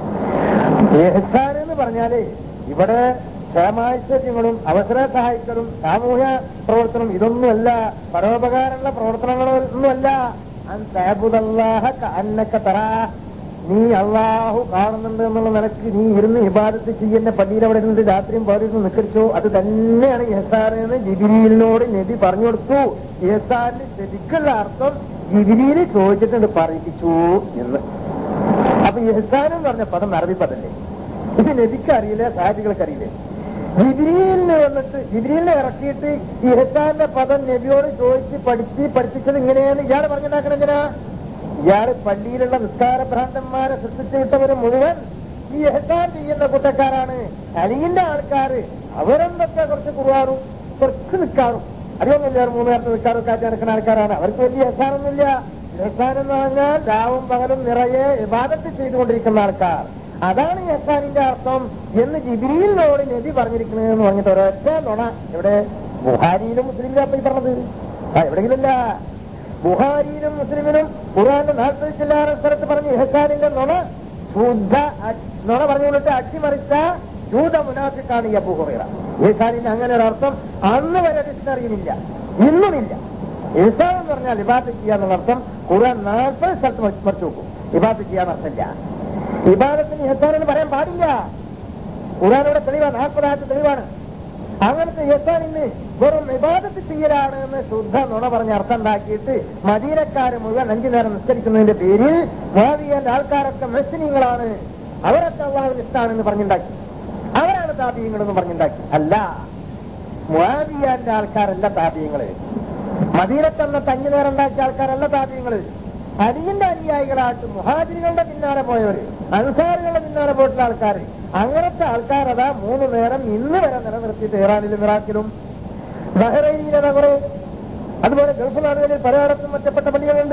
ഇഹ്സാൻ എന്ന് പറഞ്ഞാല് ഇവിടെ ക്ഷേമാശ്ചര്യങ്ങളും അവസര സഹായിക്കലും സാമൂഹ്യ പ്രവർത്തനം ഇതൊന്നുമല്ല പരോപകാരമുള്ള പ്രവർത്തനങ്ങളൊന്നുമല്ല അൻ തഅബുദല്ലാഹ കഅന്നക തറാ നീ അള്ളാഹു കാണുന്നുണ്ട് എന്നുള്ള നിലക്ക് നീ ഇരുന്ന് ഇബാദത്ത് ചെയ്യുന്ന പള്ളിയിൽ അവിടെ ഇരുന്നിട്ട് രാത്രിയും പൗരന്ന് നിൽക്കരിച്ചോ അത് തന്നെയാണ് യസാൻ എന്ന് ജിബിരിയിലിനോട് നബി പറഞ്ഞു കൊടുത്തു യസാന്റെ ശരിക്കുള്ള അർത്ഥം ജിബിരിയിൽ ചോദിച്ചിട്ടുണ്ട് പറയിപ്പിച്ചു എന്ന് അപ്പൊ യഹ്സാൻ എന്ന് പറഞ്ഞ പദം അറബി പദല്ലേ ഇത് നബിക്ക് അറിയില്ല സാഹിബികൾക്ക് അറിയില്ലേ ജിബ്രീലിന് വന്നിട്ട് ജിബ്രീലിനെ ഇറക്കിയിട്ട് ഇഹസാന്റെ പദം നബിയോട് ചോദിച്ച് പഠിച്ച് പഠിപ്പിച്ചത് ഇങ്ങനെയാണ് ഇയാൾ പറഞ്ഞിട്ടാക്കണം എന്തിനാ ഇയാള് പള്ളിയിലുള്ള നിസ്കാര ഭ്രാന്തന്മാരെ സൃഷ്ടിച്ചു വിട്ടവര് മുഴുവൻ ഈ എഹസാൻ ചെയ്യുന്ന കൂട്ടക്കാരാണ് അലിന്റെ ആൾക്കാര് അവരെന്തൊക്കെ കുറച്ച് കുറുവാറും കുറച്ച് നിൽക്കാറും അറിയൊന്നുമില്ല ഒരു മൂന്ന് നേരത്തെ നിൽക്കാറും കാറ്റ് നടക്കുന്ന ആൾക്കാരാണ് അവർക്ക് വലിയ എഹസാനൊന്നുമില്ല എഹസാൻ എന്ന് പറഞ്ഞാൽ രാവും പകലും നിറയെ ഇബാദത്ത് ചെയ്തുകൊണ്ടിരിക്കുന്ന ആൾക്കാർ അതാണ് എഹസാനിന്റെ അർത്ഥം എന്ന് ജിബിരിയിലോട് നബി പറഞ്ഞിരിക്കുന്നത് എന്ന് പറഞ്ഞിട്ട് ഒരൊറ്റ നുണ ഇവിടെ ബുഹാരിയിലും മുസ്ലിമിലും അപ്പൊ ഈ പറഞ്ഞത് ആ എവിടെയെങ്കിലല്ല ബുഹാരിയിലും മുസ്ലിമിനും ഖുർആാന്റെ നാൽപ്പത് ചില്ലാറ് സ്ഥലത്ത് പറഞ്ഞ ഇഹസാനിന്റെ നുണ ശുദ്ധ അ- നുണ പറഞ്ഞുകൊണ്ടിട്ട് അട്ടിമറിച്ച ജൂത മുനാഫിക്കാണ് ഈ അബു ഹുറൈറ ഇഹസാനിന്റെ അങ്ങനെ ഒരു അർത്ഥം അന്ന് വരെ ഡിക്ഷണറിയിലില്ല ഇന്നുമില്ല ഇഹസാൻ എന്ന് പറഞ്ഞാൽ ഇബാദത്ത് ചെയ്യുക എന്നുള്ള അർത്ഥം ഖുർആൻ നാൽപ്പത് സ്ഥലത്ത് മറിച്ച് മറിച്ച് നോക്കും ഇബാദത്ത് ചെയ്യാൻ അർത്ഥമില്ല ഇബാദത്തിന് ഇഹസാൻ എന്ന് പറയാൻ പാടില്ല ഖുർആാനോടെ തെളിവാണ് നാൽപ്പതായിട്ട് തെളിവാണ് അങ്ങനത്തെ യസാനിന്ന് വെറും വിവാദത്ത് ചെയ്യലാണ് എന്ന് ശുദ്ധ നുണ പറഞ്ഞ് അർത്ഥം ഉണ്ടാക്കിയിട്ട് മദീനക്കാര് മുഴുവൻ അഞ്ചു നേരം നിസ്കരിക്കുന്നതിന്റെ പേരിൽ മുഹാവിയന്റെ ആൾക്കാരൊക്കെ മെസ്സിനികളാണ് അവരൊക്കെ അള്ളാഹുവിന് ഇഷ്ടമാണെന്ന് പറഞ്ഞുണ്ടാക്കി അവരാണ് താപീയങ്ങളെന്ന് പറഞ്ഞുണ്ടാക്കി അല്ല മുഹാവിയാന്റെ ആൾക്കാരല്ല താപീയങ്ങള് മദീനത്തന്നത്തെ അഞ്ചു നേരം ഉണ്ടാക്കിയ ആൾക്കാരല്ല താപീയങ്ങള് അലിന്റെ അനുയായികളായിട്ട് മുഹാജിരികളുടെ പിന്നാലെ പോയവര് അൻസാറുകളുടെ പിന്നാലെ പോയിട്ടുള്ള ആൾക്കാർ അങ്ങനത്തെ ആൾക്കാരതാ മൂന്ന് നേരം ഇന്ന് വരെ നിലനിർത്തിയിട്ട് ഇറാനിലും ഇറാഖിലും ബഹ്റൈനിലെ നഗറ് അതുപോലെ ഗൾഫ് നാടുകളിൽ പലയിടത്തും മെച്ചപ്പെട്ട പള്ളികളുണ്ട്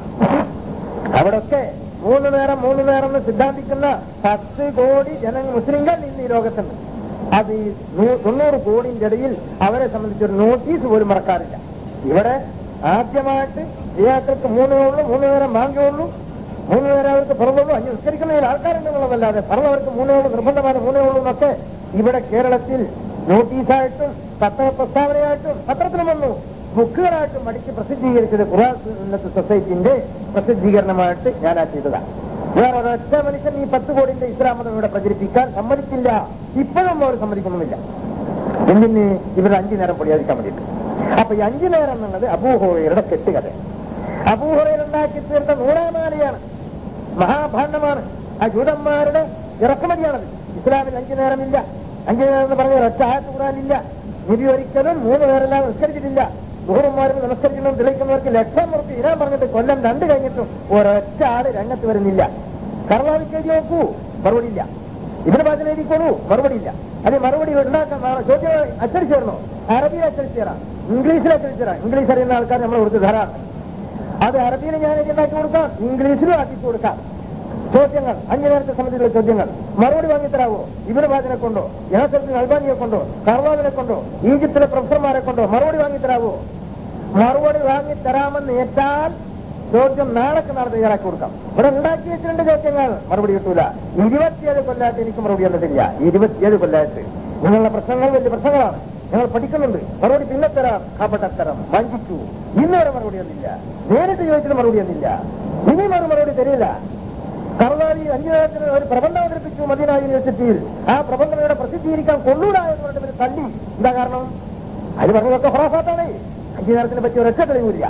അവിടൊക്കെ മൂന്ന് നേരം മൂന്ന് നേരം എന്ന് സിദ്ധാന്തിക്കുന്ന പത്ത് കോടി ജന മുസ്ലിങ്ങൾ ഇന്ന് ഈ ലോകത്തുണ്ട് അത് ഈ നൂ- തൊണ്ണൂറ് കോടിന്റെ ഇടയിൽ അവരെ സംബന്ധിച്ചൊരു നോട്ടീസ് പോലും മറക്കാറില്ല ഇവിടെ ആദ്യമായിട്ട് ഷിയാക്കൾക്ക് മൂന്നേ ഉള്ളൂ മൂന്ന് നേരം ബാങ്കേ ഉള്ളൂ മൂന്ന് നേരം അവർക്ക് പുറന്നുള്ളൂ അഞ്ച് നിസ്കരിക്കുന്നതിൽ ആൾക്കാരുണ്ടെന്നുള്ളതല്ലാതെ പറഞ്ഞവർക്ക് മൂന്നേ ഉള്ളൂ നിർബന്ധമാണ് മൂന്നേ ഉള്ളൂ എന്നൊക്കെ ഇവിടെ കേരളത്തിൽ നോട്ടീസായിട്ടും പത്ര പ്രസ്താവനയായിട്ടും പത്രത്തിലും വന്നു ബുക്കുകളായിട്ടും അടിച്ച് പ്രസിദ്ധീകരിച്ചത് ഖുറാൻ സുന്നത്ത് സൊസൈറ്റിന്റെ പ്രസിദ്ധീകരണമായിട്ട് ഞാനാ ചെയ്തതാണ് വേറെ ഒരൊറ്റ മനുഷ്യൻ ഈ പത്ത് കോടിന്റെ ഇസ്ലാം മതം ഇവിടെ പ്രചരിപ്പിക്കാൻ സമ്മതിക്കില്ല ഇപ്പോഴും അവർ സമ്മതിക്കുന്നുമില്ല എന്തിന് ഇവർ അഞ്ചു നേരം പൊടിയാതിരിക്കാൻ വേണ്ടിയിട്ട് അപ്പൊ ഈ അഞ്ചു നേരം എന്നുള്ളത് അബൂഹോയുടെ കെട്ടുകഥ അബൂഹോയിൽ ഉണ്ടാക്കി തീർത്ത നൂറാമാലയാണ് മഹാഭാണ്ഡമാണ് ആ ജൂതന്മാരുടെ ഇറക്കുമതിയാണത് ഇസ്ലാമിൽ അഞ്ചു നേരമില്ല അഞ്ചു നേരം എന്ന് പറഞ്ഞ ഒറ്റ ആയത്ത് ഖുറാനില്ല നിബി ഒരിക്കലും മൂന്ന് നേരെല്ലാം നിസ്കരിച്ചിട്ടില്ല മുഹറന്മാർക്ക് നമസ്കരിക്കണം തെളിയിക്കുന്നവർക്ക് ലക്ഷം മുറത്ത് ഇരാൻ പറഞ്ഞിട്ട് കൊല്ലം രണ്ട് കഴിഞ്ഞിട്ടും ഒരൊറ്റ ആള് രംഗത്ത് വരുന്നില്ല കർവാവിക്ക് എഴുതി നോക്കൂ മറുപടിയില്ല ഇവിടെ പാചകം എഴുതിക്കോളൂ മറുപടിയില്ല അത് മറുപടി ഉണ്ടാക്കാൻ ആ, ചോദ്യം അച്ചടിച്ചു തരണോ അറബിയിൽ അച്ചടിച്ചു തരാം ഇംഗ്ലീഷിൽ അച്ചടിച്ചു തരാം ഇംഗ്ലീഷ് അറിയുന്ന ആൾക്കാർ നമ്മൾ കൊടുത്ത് ധാരാളം അത് അറബിയിൽ ഞാൻ ഉണ്ടാക്കി കൊടുക്കാം ഇംഗ്ലീഷിലും ആക്കി കൊടുക്കാം ചോദ്യങ്ങൾ അഞ്ചു നേരത്തെ സംബന്ധിച്ചുള്ള ചോദ്യങ്ങൾ മറുപടി വാങ്ങിത്തരാവോ ഇവര് വാചനെ കൊണ്ടോ യഥാർത്ഥത്തിൽ അൽബാനിയെ കൊണ്ടോ കർവാദിനെ കൊണ്ടോ ഈജിപ്തിലെ പ്രൊഫസർമാരെ കൊണ്ടോ മറുപടി വാങ്ങിത്തരാവോ മറുപടി വാങ്ങിത്തരാമെന്ന് ഏറ്റാൽ ചോദ്യം നാളേക്ക് നാളെ തയ്യാറാക്കി കൊടുക്കാം ഇവിടെ ഉണ്ടാക്കി വെച്ചിട്ടുണ്ട് ചോദ്യങ്ങൾ മറുപടി കിട്ടൂല ഇരുപത്തിയേഴ് കൊല്ലായിട്ട് എനിക്ക് മറുപടി തന്നിട്ടില്ല ഇരുപത്തിയേഴ് കൊല്ലായിട്ട് നിങ്ങളുടെ പ്രശ്നങ്ങൾ വലിയ പ്രശ്നങ്ങളാണ് ഞങ്ങൾ പഠിക്കുന്നുണ്ട് മറുപടി പിന്നെ തരാം കാപ്പട്ടത്തരം വഞ്ചിച്ചു ഇന്നുവരെ മറുപടി തന്നില്ല നേരിട്ട് ചോദിച്ചിട്ട് മറുപടി തന്നില്ല ഇനി മറു മറുപടി തരില്ല കർവാലി അഞ്ചു നേരത്തിന് ഒരു പ്രബന്ധം അവതരിപ്പിച്ചു മദീന യൂണിവേഴ്സിറ്റിയിൽ ആ പ്രബന്ധം ഇവിടെ പ്രസിദ്ധീകരിക്കാൻ കൊള്ളൂടാ എന്ന് പറഞ്ഞിട്ട് ഇവര് തള്ളി എന്താ കാരണം അത് പറഞ്ഞതൊക്കെ ഹൊറാഫാത്താണ് അഞ്ചു നേരത്തിനെ പറ്റി ഒരൊറ്റ തെളിവില്ല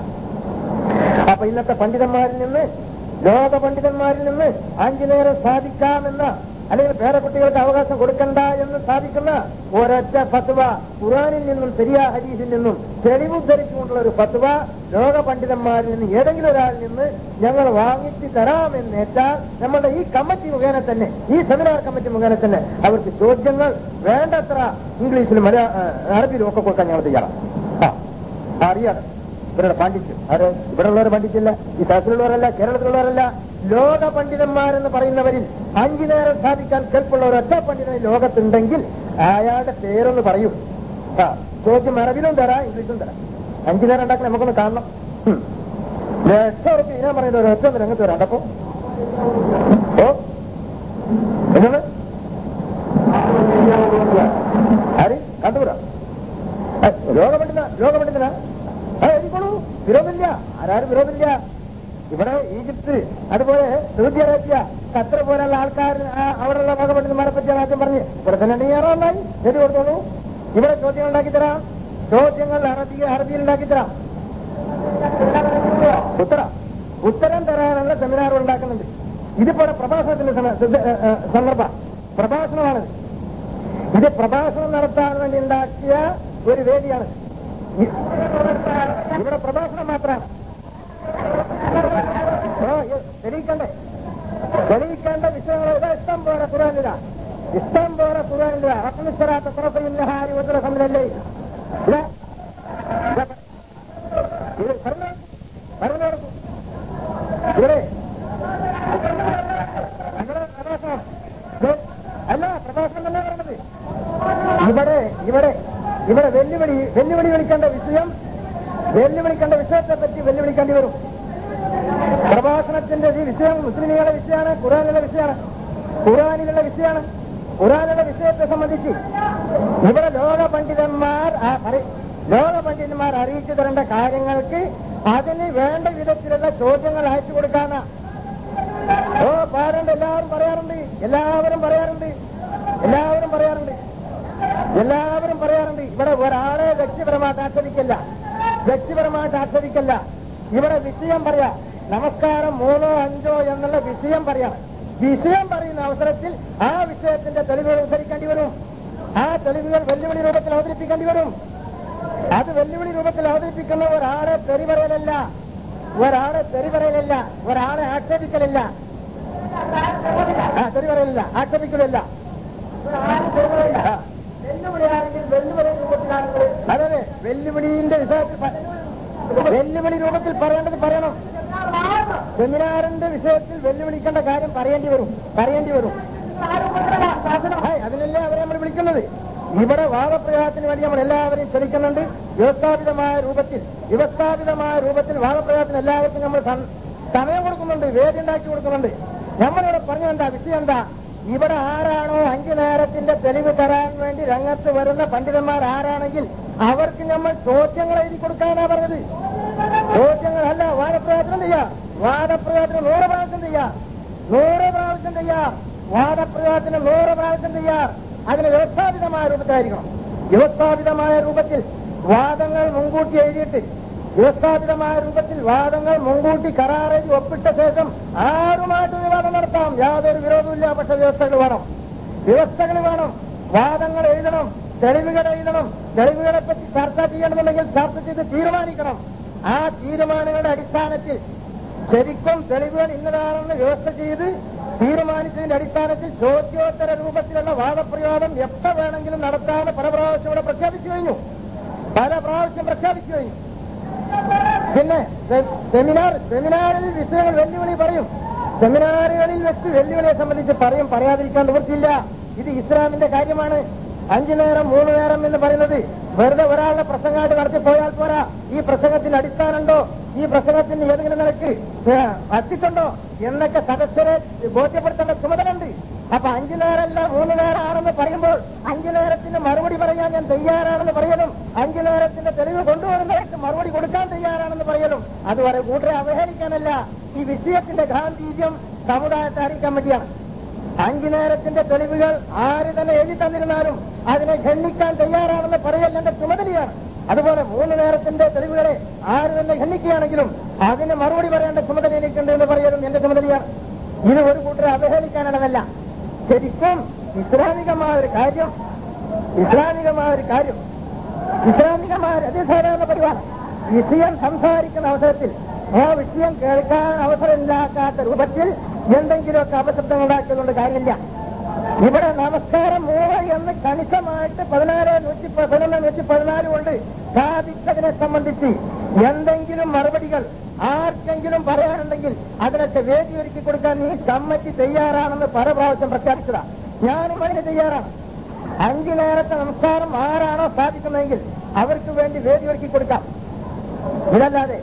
അപ്പൊ ഇന്നത്തെ പണ്ഡിതന്മാരിൽ നിന്ന് ലോക പണ്ഡിതന്മാരിൽ നിന്ന് അഞ്ചു നേരം സാധിക്കാമെന്ന അല്ലെങ്കിൽ പേരക്കുട്ടികൾക്ക് അവകാശം കൊടുക്കണ്ട എന്ന് സ്ഥാപിക്കുന്ന ഒരൊറ്റ ഫത്വ ഖുറാനിൽ നിന്നും ശരിയാ ഹദീസിൽ നിന്നും തെളിവുദ്ധരിച്ചുകൊണ്ടുള്ള ഒരു ഫത്വ ലോക പണ്ഡിതന്മാരിൽ നിന്ന് ഏതെങ്കിലും ഒരാളിൽ നിന്ന് ഞങ്ങൾ വാങ്ങിച്ചു തരാമെന്നേറ്റാൽ നമ്മുടെ ഈ കമ്മിറ്റി മുഖേന തന്നെ ഈ സെമിനാർ കമ്മിറ്റി മുഖേന തന്നെ അവർക്ക് ചോദ്യങ്ങൾ വേണ്ടത്ര ഇംഗ്ലീഷിലും മലയാ അറബിയിലും ഒക്കെ കൊടുക്കാൻ ഞങ്ങൾ തയ്യാറാണ് ആ അറിയാതെ ഇവരുടെ പാണ്ഡിത്യം അത് ഇവിടെ ഉള്ളവർ പാണ്ഡിത്യല്ല ഈ സദസ്സിലുള്ളവരല്ല കേരളത്തിലുള്ളവരല്ല ലോക പണ്ഡിതന്മാരെന്ന് പറയുന്നവരിൽ അഞ്ചു നേരം സാധിക്കാൻ കേൾപ്പുള്ള ഒരൊറ്റ പണ്ഡിതൻ ഈ ലോകത്തുണ്ടെങ്കിൽ അയാളുടെ പേരൊന്ന് പറയൂ ആ ചോദ്യം അറബിലും തരാം ഇംഗ്ലീഷിലും തരാം അഞ്ചു നേരം ഉണ്ടാക്കാൻ നമുക്കൊന്ന് കാണണം ഉം. ലക്ഷം ഉറപ്പ് ഇനാൻ പറയുന്ന ഒരൊറ്റ ഒന്ന് രംഗത്ത് വരാം അപ്പൊ ഓ എന്താണ് ആര് കണ്ടുകൂടാ ലോകപണ്ഡിത ലോകപണ്ഡിതനാ ആ എഴുതിക്കോളൂ വിരോധമില്ല ആരാരും വിരോധമില്ല ഇവിടെ ഈജിപ്ത് അതുപോലെ സൗദി അറേബ്യ ഖത്തർ പോലുള്ള ആൾക്കാർ ആ, അവിടെയുള്ള ലോകപണ്ഡിതന്മാരെ പറ്റി ആദ്യം പറഞ്ഞ് ഇവിടെ തന്നെ നീറാന്നായി എഴുതി കൊടുത്തോളൂ ഇവിടെ ചോദ്യങ്ങൾ ഉണ്ടാക്കി തരാം ചോദ്യങ്ങൾ അറബി അറബിയിൽ ഉണ്ടാക്കി തരാം ഉത്തരം ഉത്തരം തരാനുള്ള സെമിനാർ ഉണ്ടാക്കുന്നുണ്ട് ഇതിപ്പോ ഇവിടെ പ്രഭാഷണത്തിന്റെ സമ- സന്ദ- ഏ, ഏ, സന്ദർഭം പ്രഭാഷണമാണിത് ഇത് പ്രഭാഷണം നടത്താൻ വേണ്ടി ഉണ്ടാക്കിയ ഒരു വേദിയാണ് ഇ- ഇവിടെ പ്രഭാഷണം മാത്രമാണ് ഓ, ഇത് തെളിയിക്കണ്ടേ തെളിയിക്കേണ്ട വിഷയങ്ങൾ ഇവിടെ ഇഷ്ടം പോലെ ഖുറാനില്ല ഇഷ്ടം പോലെ ഖുറാനില്ല അഗ്നിസ്വരാത്ത തുറപ്പയില്ല ഹാരി ഉത്തര സമരല്ലേ ഇത് ഇത് പറഞ്ഞു പറഞ്ഞു കൊടുക്കും ഇവിടെ ഇവിടെ പ്രഭാഷണം ഇത് അല്ല പ്രഭാഷണം തന്നെ പറഞ്ഞത് ഇവിടെ ഇവിടെ ഇവിടെ വെല്ലുവിളി വെല്ലുവിളി വിളിക്കേണ്ട വിഷയം വെല്ലുവിളിക്കേണ്ട വിഷയത്തെ പറ്റി വെല്ലുവിളിക്കേണ്ടി വരും പ്രഭാഷണത്തിന്റെ ഈ വിഷയം മുസ്ലിമുകളുടെ വിഷയമാണ് ഖുറാനിലുള്ള വിഷയമാണ് ഖുറാനിലുള്ള വിഷയമാണ് ഖുറാനിലുള്ള വിഷയത്തെ സംബന്ധിച്ച് ഇവിടെ ലോക പണ്ഡിതന്മാർ ആ, അറി- ലോക പണ്ഡിതന്മാർ അറിയിച്ചു തരേണ്ട കാര്യങ്ങൾക്ക് അതിന് വേണ്ട വിധത്തിലുള്ള ചോദ്യങ്ങൾ അയച്ചു കൊടുക്കാനാ ഓ പാടുണ്ട് എല്ലാവരും പറയാറുണ്ട് എല്ലാവരും പറയാറുണ്ട് എല്ലാവരും പറയാറുണ്ട് എല്ലാവരും പറയാറുണ്ട് ഇവിടെ ഒരാളെ വ്യക്തിപരമായിട്ട് ആക്ഷേപിക്കല്ല വ്യക്തിപരമായിട്ട് ആക്ഷേപിക്കല്ല ഇവിടെ വിഷയം പറയാ നമസ്കാരം മൂന്നോ അഞ്ചോ എന്നുള്ള വിഷയം പറയാം വിഷയം പറയുന്ന അവസരത്തിൽ ആ വിഷയത്തിന്റെ തെളിവുകൾ ഉദ്ധരിക്കേണ്ടി വരും ആ തെളിവുകൾ വെല്ലുവിളി രൂപത്തിൽ അവതരിപ്പിക്കേണ്ടി വരും അത് വെല്ലുവിളി രൂപത്തിൽ അവതരിപ്പിക്കുന്ന ഒരാളെ തെറി പറയലല്ല ഒരാളെ തെറി പറയലല്ല ഒരാളെ ആക്ഷേപിക്കലില്ല ആ തെറി പറയലില്ല ആക്ഷേപിക്കലില്ല ആ. വെല്ലുവിളിയാണെങ്കിൽ വെല്ലുവിളി രൂപത്തിലാണെങ്കിൽ അതെ അതെ വെല്ലുവിളിന്റെ വിഷയത്തിൽ പ- വെല്ലുവിളി രൂപത്തിൽ പറയേണ്ടത് പറയണം സെമിനാറിന്റെ വിഷയത്തിൽ വെല്ലുവിളിക്കേണ്ട കാര്യം പറയേണ്ടി വരും പറയേണ്ടി വരും ഹായ്, അതിനല്ലേ അവരെ നമ്മൾ വിളിക്കുന്നത് ഇവിടെ വാദപ്രയോഗത്തിന് വേണ്ടി നമ്മൾ എല്ലാവരെയും ക്ഷണിക്കുന്നുണ്ട് വ്യവസ്ഥാപിതമായ രൂപത്തിൽ വ്യവസ്ഥാപിതമായ രൂപത്തിൽ വാദപ്രയോഗത്തിന് എല്ലാവർക്കും നമ്മൾ സം- സമയം കൊടുക്കുന്നുണ്ട് വേദി ഉണ്ടാക്കി കൊടുക്കുന്നുണ്ട് നമ്മളിവിടെ പറഞ്ഞു എന്താ വിഷയം എന്താ ഇവിടെ ആരാണോ അഞ്ചു നേരത്തിന്റെ തെളിവ് തരാൻ വേണ്ടി രംഗത്ത് വരുന്ന പണ്ഡിതന്മാർ ആരാണെങ്കിൽ അവർക്ക് നമ്മൾ ചോദ്യങ്ങൾ എഴുതി കൊടുക്കാനാ പറഞ്ഞത് ചോദ്യങ്ങളല്ല വാദപ്രയോഗത്തിനും ചെയ്യാം വാദപ്രയോഗത്തിന് നൂറ് പ്രാവശ്യം ചെയ്യാം നൂറ് പ്രാവശ്യം ചെയ്യാം വാദപ്രയോഗത്തിന് നൂറ് പ്രാവശ്യം ചെയ്യാം അതിന് വ്യവസ്ഥാപിതമായ രൂപത്തിലായിരിക്കണം വ്യവസ്ഥാപിതമായ രൂപത്തിൽ വാദങ്ങൾ മുൻകൂട്ടി എഴുതിയിട്ട് വ്യവസ്ഥാപിതമായ രൂപത്തിൽ വാദങ്ങൾ മുൻകൂട്ടി കരാറെഴുതി ഒപ്പിട്ട ശേഷം ആരുമായിട്ട് വിവാദം നടത്താം യാതൊരു വിരോധമില്ല പക്ഷെ വ്യവസ്ഥകൾ വേണം വ്യവസ്ഥകൾ വേണം വാദങ്ങൾ എഴുതണം തെളിവുകൾ എഴുതണം തെളിവുകളെ പറ്റി ചർച്ച ചെയ്യണമെന്നുണ്ടെങ്കിൽ ചർച്ച ചെയ്ത് തീരുമാനിക്കണം ആ തീരുമാനങ്ങളുടെ അടിസ്ഥാനത്തിൽ ശരിക്കും തെളിവുകൾ ഇന്നതാണെന്ന് വ്യവസ്ഥ ചെയ്ത് തീരുമാനിച്ചതിന്റെ അടിസ്ഥാനത്തിൽ ചോദ്യോത്തര രൂപത്തിലുള്ള വാദപ്രയോഗം എപ്പോ വേണമെങ്കിലും നടത്താമെന്ന് പല പ്രാവശ്യം ഇവിടെ പ്രഖ്യാപിച്ചു കഴിഞ്ഞു പല പ്രാവശ്യം പ്രഖ്യാപിച്ചു കഴിഞ്ഞു പിന്നെ സെ- സെമിനാർ സെമിനാറിൽ വിഷയങ്ങൾ വെല്ലുവിളി പറയും സെമിനാറുകളിൽ വെച്ച് വെല്ലുവിളിയെ സംബന്ധിച്ച് പറയും പറയാതിരിക്കാൻ നിവൃത്തിയില്ല ഇത് ഇസ്ലാമിന്റെ കാര്യമാണ് അഞ്ചു നേരം മൂന്ന് നേരം എന്ന് പറയുന്നത് വെറുതെ ഒരാളുടെ പ്രസംഗമായിട്ട് നടത്തിപ്പോയാൽ പോരാ ഈ പ്രസംഗത്തിന് അടിസ്ഥാനമുണ്ടോ ഈ പ്രസംഗത്തിന് ഏതെങ്കിലും നിലക്ക് അത്തിട്ടുണ്ടോ എന്നൊക്കെ സദസ്യരെ ബോധ്യപ്പെടുത്തേണ്ട ചുമതലയുണ്ട് അപ്പൊ അഞ്ചു നേരമല്ല മൂന്ന് നേരമാണെന്ന് പറയുമ്പോൾ അഞ്ചു നേരത്തിന് മറുപടി പറയാൻ ഞാൻ തയ്യാറാണെന്ന് പറയലും അഞ്ചു നേരത്തിന്റെ തെളിവ് കൊണ്ടുവരുന്നവർക്ക് മറുപടി കൊടുക്കാൻ തയ്യാറാണെന്ന് പറയലും അതുവരെ കൂട്ടരെ അവഹേളിക്കാനല്ല ഈ വിഷയത്തിന്റെ ഗാന്ധീര്യം സമുദായത്തെ അറിയിക്കാൻ വേണ്ടിയാണ് അഞ്ചു നേരത്തിന്റെ തെളിവുകൾ ആര് തന്നെ എഴുതി തന്നിരുന്നാലും അതിനെ ഖണ്ഡിക്കാൻ തയ്യാറാണെന്ന് പറയൽ എന്റെ ചുമതലയാണ് അതുപോലെ മൂന്ന് നേരത്തിന്റെ തെളിവുകളെ ആര് തന്നെ ഖണ്ഡിക്കുകയാണെങ്കിലും അതിന് മറുപടി പറയേണ്ട ചുമതല എനിക്കുണ്ട് എന്ന് പറയലും എന്റെ ചുമതലയാണ് ഇത് ഒരു കൂട്ടരെ അവഹേളിക്കാനുള്ളതല്ല ശരിക്കും ഇസ്ലാമികമായ ഒരു കാര്യം ഇസ്ലാമികമായ ഒരു കാര്യം ഇസ്ലാമികമായ രതിസാധാരണ പരിപാടി വിഷയം സംസാരിക്കുന്ന അവസരത്തിൽ ആ വിഷയം കേൾക്കാൻ അവസരമില്ലാത്ത രൂപത്തിൽ എന്തെങ്കിലുമൊക്കെ അപശബ്ദം ഉണ്ടാക്കിയതുകൊണ്ട് കാര്യമില്ല ഇവിടെ നമസ്കാരം മൂന്ന് എന്ന് കണിശമായിട്ട് പതിനാറ് നൂറ്റി പതിനൊന്ന് നൂറ്റി പതിനാല് കൊണ്ട് സ്ഥാപിച്ചതിനെ സംബന്ധിച്ച് എന്തെങ്കിലും മറുപടികൾ ആർക്കെങ്കിലും പറയാനുണ്ടെങ്കിൽ അതിനൊക്കെ വേദി ഒരുക്കി കൊടുക്കാൻ ഈ കമ്മിറ്റി തയ്യാറാണെന്ന് പല പ്രാവശ്യം പ്രഖ്യാപിച്ചതാ ഞാനും അതിന് തയ്യാറാണ് അഞ്ചു നേരത്തെ നമസ്കാരം ആരാണോ സ്ഥാപിക്കുന്നതെങ്കിൽ അവർക്ക് വേണ്ടി വേദി ഒരുക്കി കൊടുക്കാം ഇതല്ലാതെ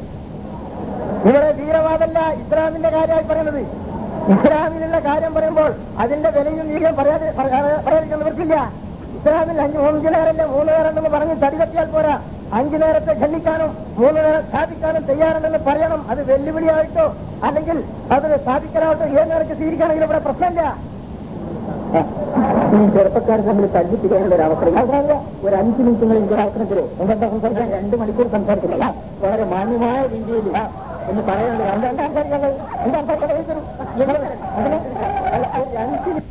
ഇവിടെ വീരവാദമല്ല ഇസ്ലാമിന്റെ കാര്യമായി പറയുന്നത് ഇസ്ലാമിലുള്ള കാര്യം പറയുമ്പോൾ അതിന്റെ വിലയും വീര്യം പറയാതെ പറയാ- പറയാതിരിക്കാൻ നിവർത്തില്ല ഇസ്ലാമിൽ അഞ്ച് അഞ്ചു നേരമല്ല മൂന്ന് നേരമെന്ന് പറഞ്ഞ് തടി തട്ടിയാൽ പോരാ അഞ്ചു നേരത്തെ ഖണ്ഡിക്കാനും മൂന്ന് നേരം സ്ഥാപിക്കാനും തയ്യാറുണ്ടെന്ന് പറയണം അത് വെല്ലുവിളിയായിട്ടോ അല്ലെങ്കിൽ അത് സ്ഥാപിക്കാനായിട്ടോ ഏത് നേരത്തെ സ്വീകരിക്കുകയാണെങ്കിലും ഇവിടെ പ്രശ്നമില്ല ഈ ചെറുപ്പക്കാർ തമ്മിൽ തല്ലിപ്പിക്കാനുള്ള ഒരു അവസരം അതല്ല ഒരു അഞ്ച് മിനിറ്റുകൾ എനിക്ക് അവസരം തരുമോ എന്താ സംസാരിക്കാൻ രണ്ട് മണിക്കൂർ സംസാരിക്കില്ല വളരെ മാന്യമായ രീതിയിൽ എന്ന് പറയാനുള്ളത് എന്താ എന്താ സംസാരിക്കുന്നത് എന്താ സംസാരിക്കുന്നത് തരൂ. നിങ്ങൾ അതിന് അല്ല, ഒരു അഞ്ച് മിനിറ്റ്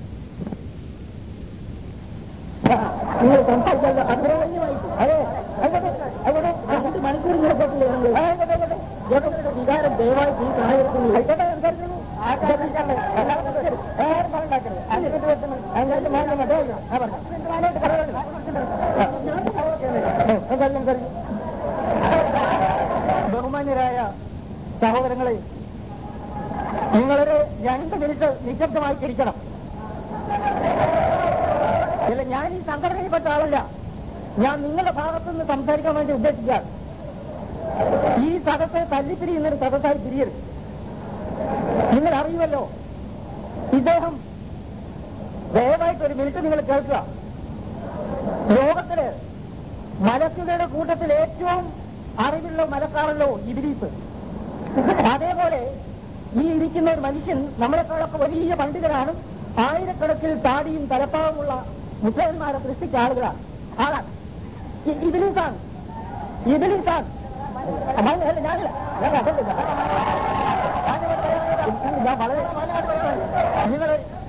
ആ, നിങ്ങൾ സംസാരിക്കുന്നത് അഗ്രഹണ്യമായി അതെ അങ്ങോട്ട് അങ്ങോട്ട് രണ്ട് മണിക്കൂർ ഇങ്ങനെ കേട്ടില്ലേ നിങ്ങൾ? ആ, ആയിക്കോട്ടെ, ആയിക്കോട്ടെ. ജോട്ടത്തിന്റെ വികാരം ദയവായി ഈ പ്രായത്തിൽ ആയിക്കോട്ടെ സംസാരിക്കുന്നു ആഗ്രഹിക്കാണ്ട് അല്ലാതെ ശരി. ആരും പറഞ്ഞിട്ടാക്കരുത്. അഞ്ച് മിനിറ്റ് വെച്ചത് അതിനകത്ത് മാന്യം മതി. ആ, പറഞ്ഞു. അതിനകത്ത് പറയാനുണ്ട്. ആ, സംസാരിക്കും, സംസാരിക്കും. ബഹുമാന്യരായ സഹോദരങ്ങളെ നിങ്ങളൊരു രണ്ട് മിനിറ്റ് നിശബ്ദമായി ഇരിക്കണം ഇല്ല ഞാൻ ഈ സംഘടനയിൽപ്പെട്ട ആളല്ല ഞാൻ നിങ്ങളുടെ ഭാഗത്തു നിന്ന് സംസാരിക്കാൻ വേണ്ടി ഉദ്ദേശിക്കുകയാണ് ഈ സദസ്സ് തല്ലിപ്പിരിയുന്നൊരു സദസ്സായി പിരിയരുത് നിങ്ങൾ അറിയുമല്ലോ ഇദ്ദേഹം ദയവായിട്ട് ഒരു മിനിറ്റ് നിങ്ങൾ കേൾക്കുക ലോകത്തില് മലക്കുകളുടെ കൂട്ടത്തിൽ ഏറ്റവും അറിവുള്ള മലക്കാണല്ലോ ഇബിലീസ് അതേപോലെ ഈ ഇരിക്കുന്ന ഒരു മനുഷ്യൻ നമ്മളെക്കാളൊക്കെ വലിയ പണ്ഡിതനാണ് ആയിരക്കണക്കിൽ താടിയും തലപ്പാവുമുള്ള മുസ്ലിംമാരെ സൃഷ്ടിച്ച ആളുകളാണ് ആളാണ് ഇ- ഇബിലീസാണ് ഇബിലീസാണ് അമ്മായി, അല്ല, ഞാനില്ല. ഞാൻ അതല്ല. ഞാൻ വളരെ മാന്യമായിട്ട് പറയുകയാണ്. നിങ്ങൾ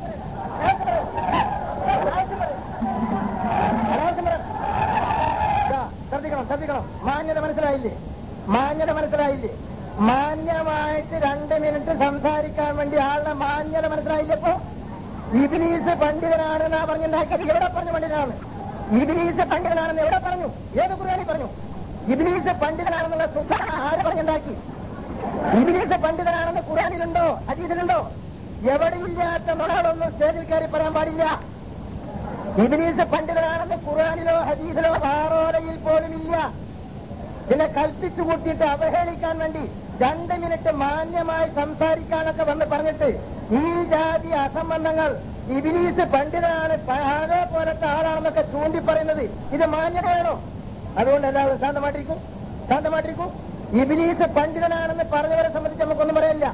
ഇതാ, ശ്രദ്ധിക്കണം ശ്രദ്ധിക്കണം മാന്യത മനസ്സിലായില്ലേ മാന്യത മനസ്സിലായില്ലേ മാന്യമായിട്ട് രണ്ട് മിനിറ്റ് സംസാരിക്കാൻ വേണ്ടി ആളുടെ മാന്യത മനസ്സിലായില്ലേ ഇപ്പൊ ഇബിലീസ് പണ്ഡിതനാണെന്നാ പറഞ്ഞുണ്ടാക്കിയത് എവിടെ പറഞ്ഞു പണ്ഡിതനാണ് ഇബിലീസ് പണ്ഡിതനാണെന്ന് എവിടെ പറഞ്ഞു ഏത് കുറിയാണി പറഞ്ഞു ഇബിലീസ് പണ്ഡിതനാണെന്നുള്ള സുഖ ആര് പറഞ്ഞുണ്ടാക്കി ഇബിലീസ് പണ്ഡിതനാണെന്ന് ഖുറാനിലുണ്ടോ അജീതിലുണ്ടോ എവിടെയില്ലാത്ത നുണകളൊന്നും സ്റ്റേജിൽ കയറി പറയാൻ പാടില്ല ഇബിലീസ് പണ്ഡിതനാണെന്ന് ഖുറാനിലോ ഹദീസിലോ ആറോലയിൽ പോലുമില്ല ഇതിനെ കൽപ്പിച്ചു കൂട്ടിയിട്ട് അവഹേളിക്കാൻ വേണ്ടി രണ്ട് മിനിറ്റ് മാന്യമായി സംസാരിക്കാനൊക്കെ വന്ന് പറഞ്ഞിട്ട് ഈ ജാതി അസംബന്ധങ്ങൾ ഇബിലീസ് പണ്ഡിതനാണ് അതേ പോലത്തെ ആളാണെന്നൊക്കെ ചൂണ്ടി പറയുന്നത് ഇത് മാന്യമാണോ അതുകൊണ്ട് എല്ലാവരും ശാന്തമായിട്ടിരിക്കും ശാന്തമായിട്ടിരിക്കും ഇബിലീസ് പണ്ഡിതനാണെന്ന് പറഞ്ഞവരെ സംബന്ധിച്ച് നമുക്കൊന്നും പറയില്ല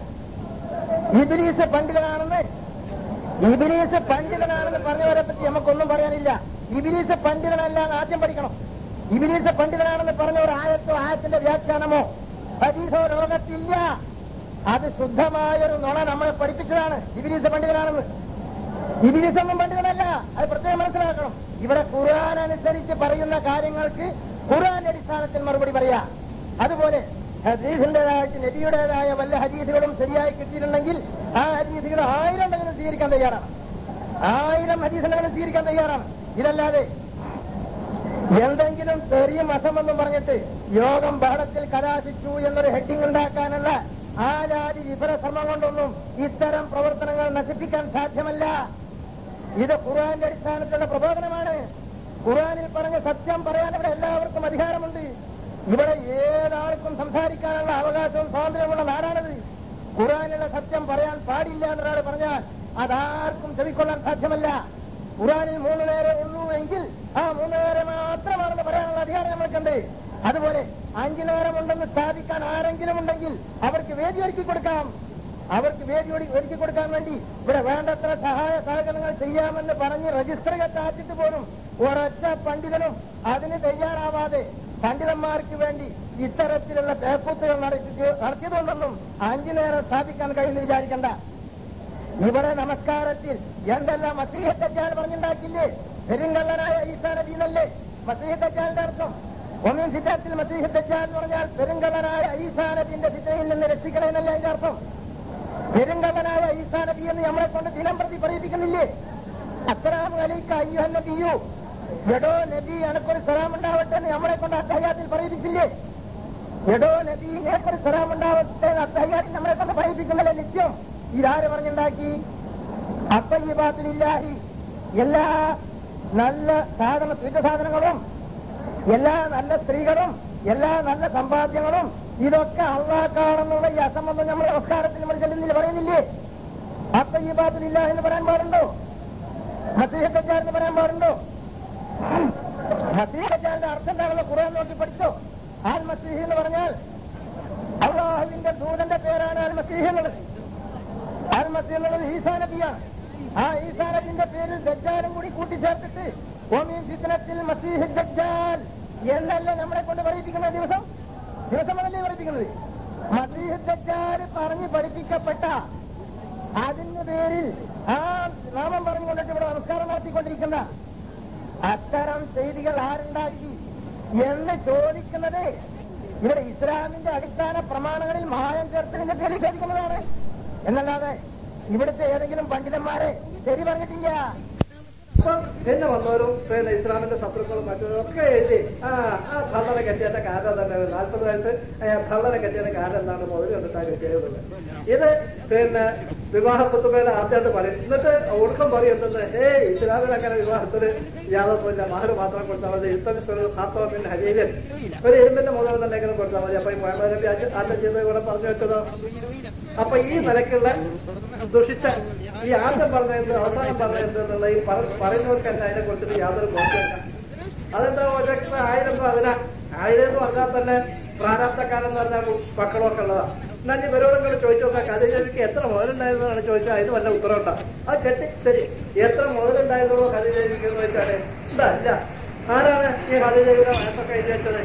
ഇബിലീസ് പണ്ഡിതനാണെന്ന് ഇബിലീസ് പണ്ഡിതനാണെന്ന് പറഞ്ഞവരെ പറ്റി നമുക്കൊന്നും പറയാനില്ല ഇബിലീസ് പണ്ഡിതനല്ല എന്ന് ആദ്യം പഠിക്കണം ഇബിലീസ് പണ്ഡിതനാണെന്ന് പറഞ്ഞ ഒരു ആയത്തോ ആയത്തിന്റെ വ്യാഖ്യാനമോ ഹദീസോ ലോകത്തില്ല അത് ശുദ്ധമായൊരു നുണ നമ്മളെ പഠിപ്പിച്ചതാണ് ഇബിലീസ് പണ്ഡിതനാണെന്ന് ഇബിലിസൊന്നും പണ്ഡിതനല്ല അത് പ്രത്യേകം മനസ്സിലാക്കണം ഇവിടെ ഖുർആൻ അനുസരിച്ച് പറയുന്ന കാര്യങ്ങൾക്ക് ഖുർആന്റെ അടിസ്ഥാനത്തിൽ മറുപടി പറയാ അതുപോലെ ഹദീസിന്റേതായിട്ട് നബിയുടേതായ വല്ല ഹദീസുകളും ശരിയായി കിട്ടിയിട്ടുണ്ടെങ്കിൽ ആ ഹദീസുകൾ ആയിരം ഉണ്ടെങ്കിലും സ്വീകരിക്കാൻ തയ്യാറാണ് ആയിരം ഹദീസുണ്ടെങ്കിലും സ്വീകരിക്കാൻ തയ്യാറാണ് ഇതല്ലാതെ എന്തെങ്കിലും ചെറിയ മസമെന്നും പറഞ്ഞിട്ട് യോഗം പാഠത്തിൽ കലാശിച്ചു എന്നൊരു ഹെഡിങ് ഉണ്ടാക്കാനുള്ള ആ ജാതി വിഫല ശ്രമം കൊണ്ടൊന്നും ഇത്തരം പ്രവർത്തനങ്ങൾ നശിപ്പിക്കാൻ സാധ്യമല്ല ഇത് ഖുർആന്റെ അടിസ്ഥാനത്തിലുള്ള പ്രബോധനമാണ് ഖുർആനിൽ പറഞ്ഞ സത്യം പറയാൻ ഇവിടെ എല്ലാവർക്കും അധികാരമുണ്ട് ഇവിടെ ഏതാൾക്കും സംസാരിക്കാനുള്ള അവകാശവും സ്വാതന്ത്ര്യമുള്ള നാടാണിത് ഖുർആനിലുള്ള സത്യം പറയാൻ പാടില്ല എന്നൊരാൾ പറഞ്ഞാൽ അതാർക്കും ചെവിക്കൊള്ളാൻ സാധ്യമല്ല ഖുറാനിൽ മൂന്ന് നേരം ഉള്ളൂ എങ്കിൽ ആ മൂന്ന് നേരം മാത്രമാണെന്ന് പറയാനുള്ള അധികാരം നമ്മൾക്കുണ്ട് അതുപോലെ അഞ്ചു നേരമുണ്ടെന്ന് സ്ഥാപിക്കാൻ ആരെങ്കിലും ഉണ്ടെങ്കിൽ അവർക്ക് വേദി ഒരുക്കി കൊടുക്കാം അവർക്ക് വേദി ഒരുക്കി ഒരുക്കി കൊടുക്കാൻ വേണ്ടി ഇവിടെ വേണ്ടത്ര സഹായ സഹകരണങ്ങൾ ചെയ്യാമെന്ന് പറഞ്ഞ് രജിസ്റ്റർ കത്താച്ചിട്ട് പോലും ഒരൊറ്റ പണ്ഡിതനും അതിന് തയ്യാറാവാതെ പണ്ഡിതന്മാർക്ക് വേണ്ടി ഇത്തരത്തിലുള്ള പേപ്പുത്തുകൾ നടത്തി നടത്തിയതുകൊണ്ടൊന്നും അഞ്ചു നേരം സ്ഥാപിക്കാൻ കഴിയുമെന്ന് വിചാരിക്കണ്ട ഇവിടെ നമസ്കാരത്തിൽ എന്തെല്ലാം മസീഹത്തച്ചാൽ പറഞ്ഞുണ്ടാക്കില്ലേ പെരുങ്കള്ളനായ ഈസാ നബി എന്നല്ലേ മസീഹത്തച്ചാലിന്റെ അർത്ഥം ഒന്നും സിദ്ധാത്തിൽ മസീഹത്തച്ചാൽ എന്ന് പറഞ്ഞാൽ പെരുങ്കള്ളനായ ഈസാ നബിന്റെ സിദ്ധയിൽ നിന്ന് രക്ഷിക്കണമെന്നല്ല അതിന്റെ അർത്ഥം പെരുങ്കള്ളനായ ഈസാ നബി എന്ന് നമ്മളെ കൊണ്ട് ദിനം പ്രതി പറയിപ്പിക്കുന്നില്ലേ അസ്സലാമു അലൈക്ക അയ്യുഹൻ നബിയു എടോ നബി എനക്കൊരു സലാം ഉണ്ടാവട്ടെ എന്ന് നമ്മളെ കൊണ്ട് അത്തഹ്യാത്തിൽ പറയിപ്പിച്ചില്ലേ എടോ നബി നിനക്കൊരു സലാം ഉണ്ടാവട്ടെ എന്ന് അത്തഹ്യാത്തിൽ നമ്മളെ കൊണ്ട് പറയിപ്പിക്കുന്നില്ലേ നിത്യം ഇതാര് പറഞ്ഞുണ്ടാക്കി അപ്പയ്യബാത്തിലില്ലാഹി എല്ലാ നല്ല സാധന തീർത്ഥസാധനങ്ങളും എല്ലാ നല്ല സ്ത്രീകളും എല്ലാ നല്ല സമ്പാദ്യങ്ങളും ഇതൊക്കെ അള്ളാക്കാണെന്നുള്ള ഈ അസംബന്ധം നമ്മൾ നമസ്കാരത്തിൽ നമ്മൾ ചെല്ലുന്നില്ല പറയുന്നില്ലേ അപ്പയ്യബാത്തിലില്ല എന്ന് പറയാൻ പാടുണ്ടോ മസീഹത്തച്ചാർ എന്ന് പറയാൻ പാടുണ്ടോ മസീഹത്തച്ചാറിന്റെ അർത്ഥം എന്താണെന്ന് ഖുർആൻ നോക്കി പഠിച്ചോ ആൽ മസീഹ് എന്ന് പറഞ്ഞാൽ അള്ളാഹുവിന്റെ ദൂതന്റെ പേരാണ് അൽ മസീഹ് എന്നുള്ളത് അൽ മസീഹ് എന്നുള്ളത് ഈസാ നബിയാണ് ആ ഈസാ നബിന്റെ പേരിൽ ദജ്ജാലും കൂടി കൂട്ടിച്ചേർത്തിട്ട് ഓമീൻ ഫിത്നത്തിൽ മസീഹ് ദജ്ജാൽ എന്നല്ല നമ്മളെ കൊണ്ട് പറയിപ്പിക്കുന്ന ദിവസം ദിവസം അതല്ലേ പറയിപ്പിക്കുന്നത് മസീഹ് ദജ്ജാൽ പറഞ്ഞ് പഠിപ്പിക്കപ്പെട്ട അതിന്റെ പേരിൽ ആ നാമം പറഞ്ഞുകൊണ്ടിട്ട് ഇവിടെ നമസ്കാരം നടത്തിക്കൊണ്ടിരിക്കുന്ന അത്തരം ചെയ്തികൾ ആരുണ്ടാക്കി എന്ന് ചോദിക്കുന്നത് ഇവിടെ ഇസ്ലാമിന്റെ അടിസ്ഥാന പ്രമാണങ്ങളിൽ മായം ചേർത്തതിന്റെ പേരിൽ ചോദിക്കുന്നതാണ് എന്നല്ലാതെ ഇവിടുത്തെ ഏതെങ്കിലും പണ്ഡിതന്മാരെ ശരി പറഞ്ഞിട്ടില്ല അപ്പൊ പിന്നെ വന്നവരും പിന്നെ ഇസ്ലാമിന്റെ ശത്രുക്കളും മറ്റവരും ഒക്കെ എഴുതി ആ ആ തള്ളനെ കെട്ടിയതിന്റെ കാരണം തന്നെ നാൽപ്പത് വയസ്സ് ആ തള്ളനെ കെട്ടിയതിന്റെ കാരണം എന്താണ് മുതൽ കണ്ടിട്ടാണ് കെട്ടിയത് ഇത് പിന്നെ വിവാഹ പുത്തുമേല ആദ്യമായിട്ട് പറയും എന്നിട്ട് ഒടുക്കം പറയും എന്തെന്ന് ഏ ഇസ്ലാമിൽ അങ്ങനെ വിവാഹത്തിന് യാതൊന്നുമില്ല മഹർ മാത്രം കൊടുത്താൽ മതി യുദ്ധം ഹാത്തോമിൻ ഹരീജൻ ഒരു ഇരുമ്പിന്റെ മുതൽ തന്നെ എങ്ങനെ കൊടുത്താൽ മതി അപ്പൊ ഈ മുഹമ്മദ് നബി ആദ്യം ചെയ്ത് ഇവിടെ പറഞ്ഞു വെച്ചതോ അപ്പൊ ഈ നിലക്കുള്ള ദുഷിച്ച ഈ ആദ്യം പറഞ്ഞത് അവസാനം പറഞ്ഞത് എന്നുള്ള ഈ പറ- പറയുന്നവർക്ക് തന്നെ അതിനെ കുറിച്ചിട്ട് യാതൊരു ബോധ്യമില്ല അതെന്താ ഒറ്റ ആയിരം രൂപ അതിനാ ആയിരം എന്ന് പറഞ്ഞാൽ തന്നെ പ്രാരാബ്ധക്കാരെന്ന് പറഞ്ഞാൽ മക്കളൊക്കെ ഉള്ളതാ എന്നാ ഇനി ഇവരോടൊക്കെ ചോദിച്ചു നോക്കാം കഥജീവിക്ക് എത്ര മുതലുണ്ടായിരുന്നാണ് ചോദിച്ചാൽ അതിന് വല്ല ഉത്തരവുണ്ടാ അത് കെട്ടി ശരി എത്ര മുതലുണ്ടായിരുന്നുള്ളൂ കഥജീവിക്ക് എന്ന് വെച്ചാല് എന്താ ഇല്ല ആരാണ് ഈ കഥജീവിയുടെ വയസ്സൊക്കെ എഴുതി വെച്ചത്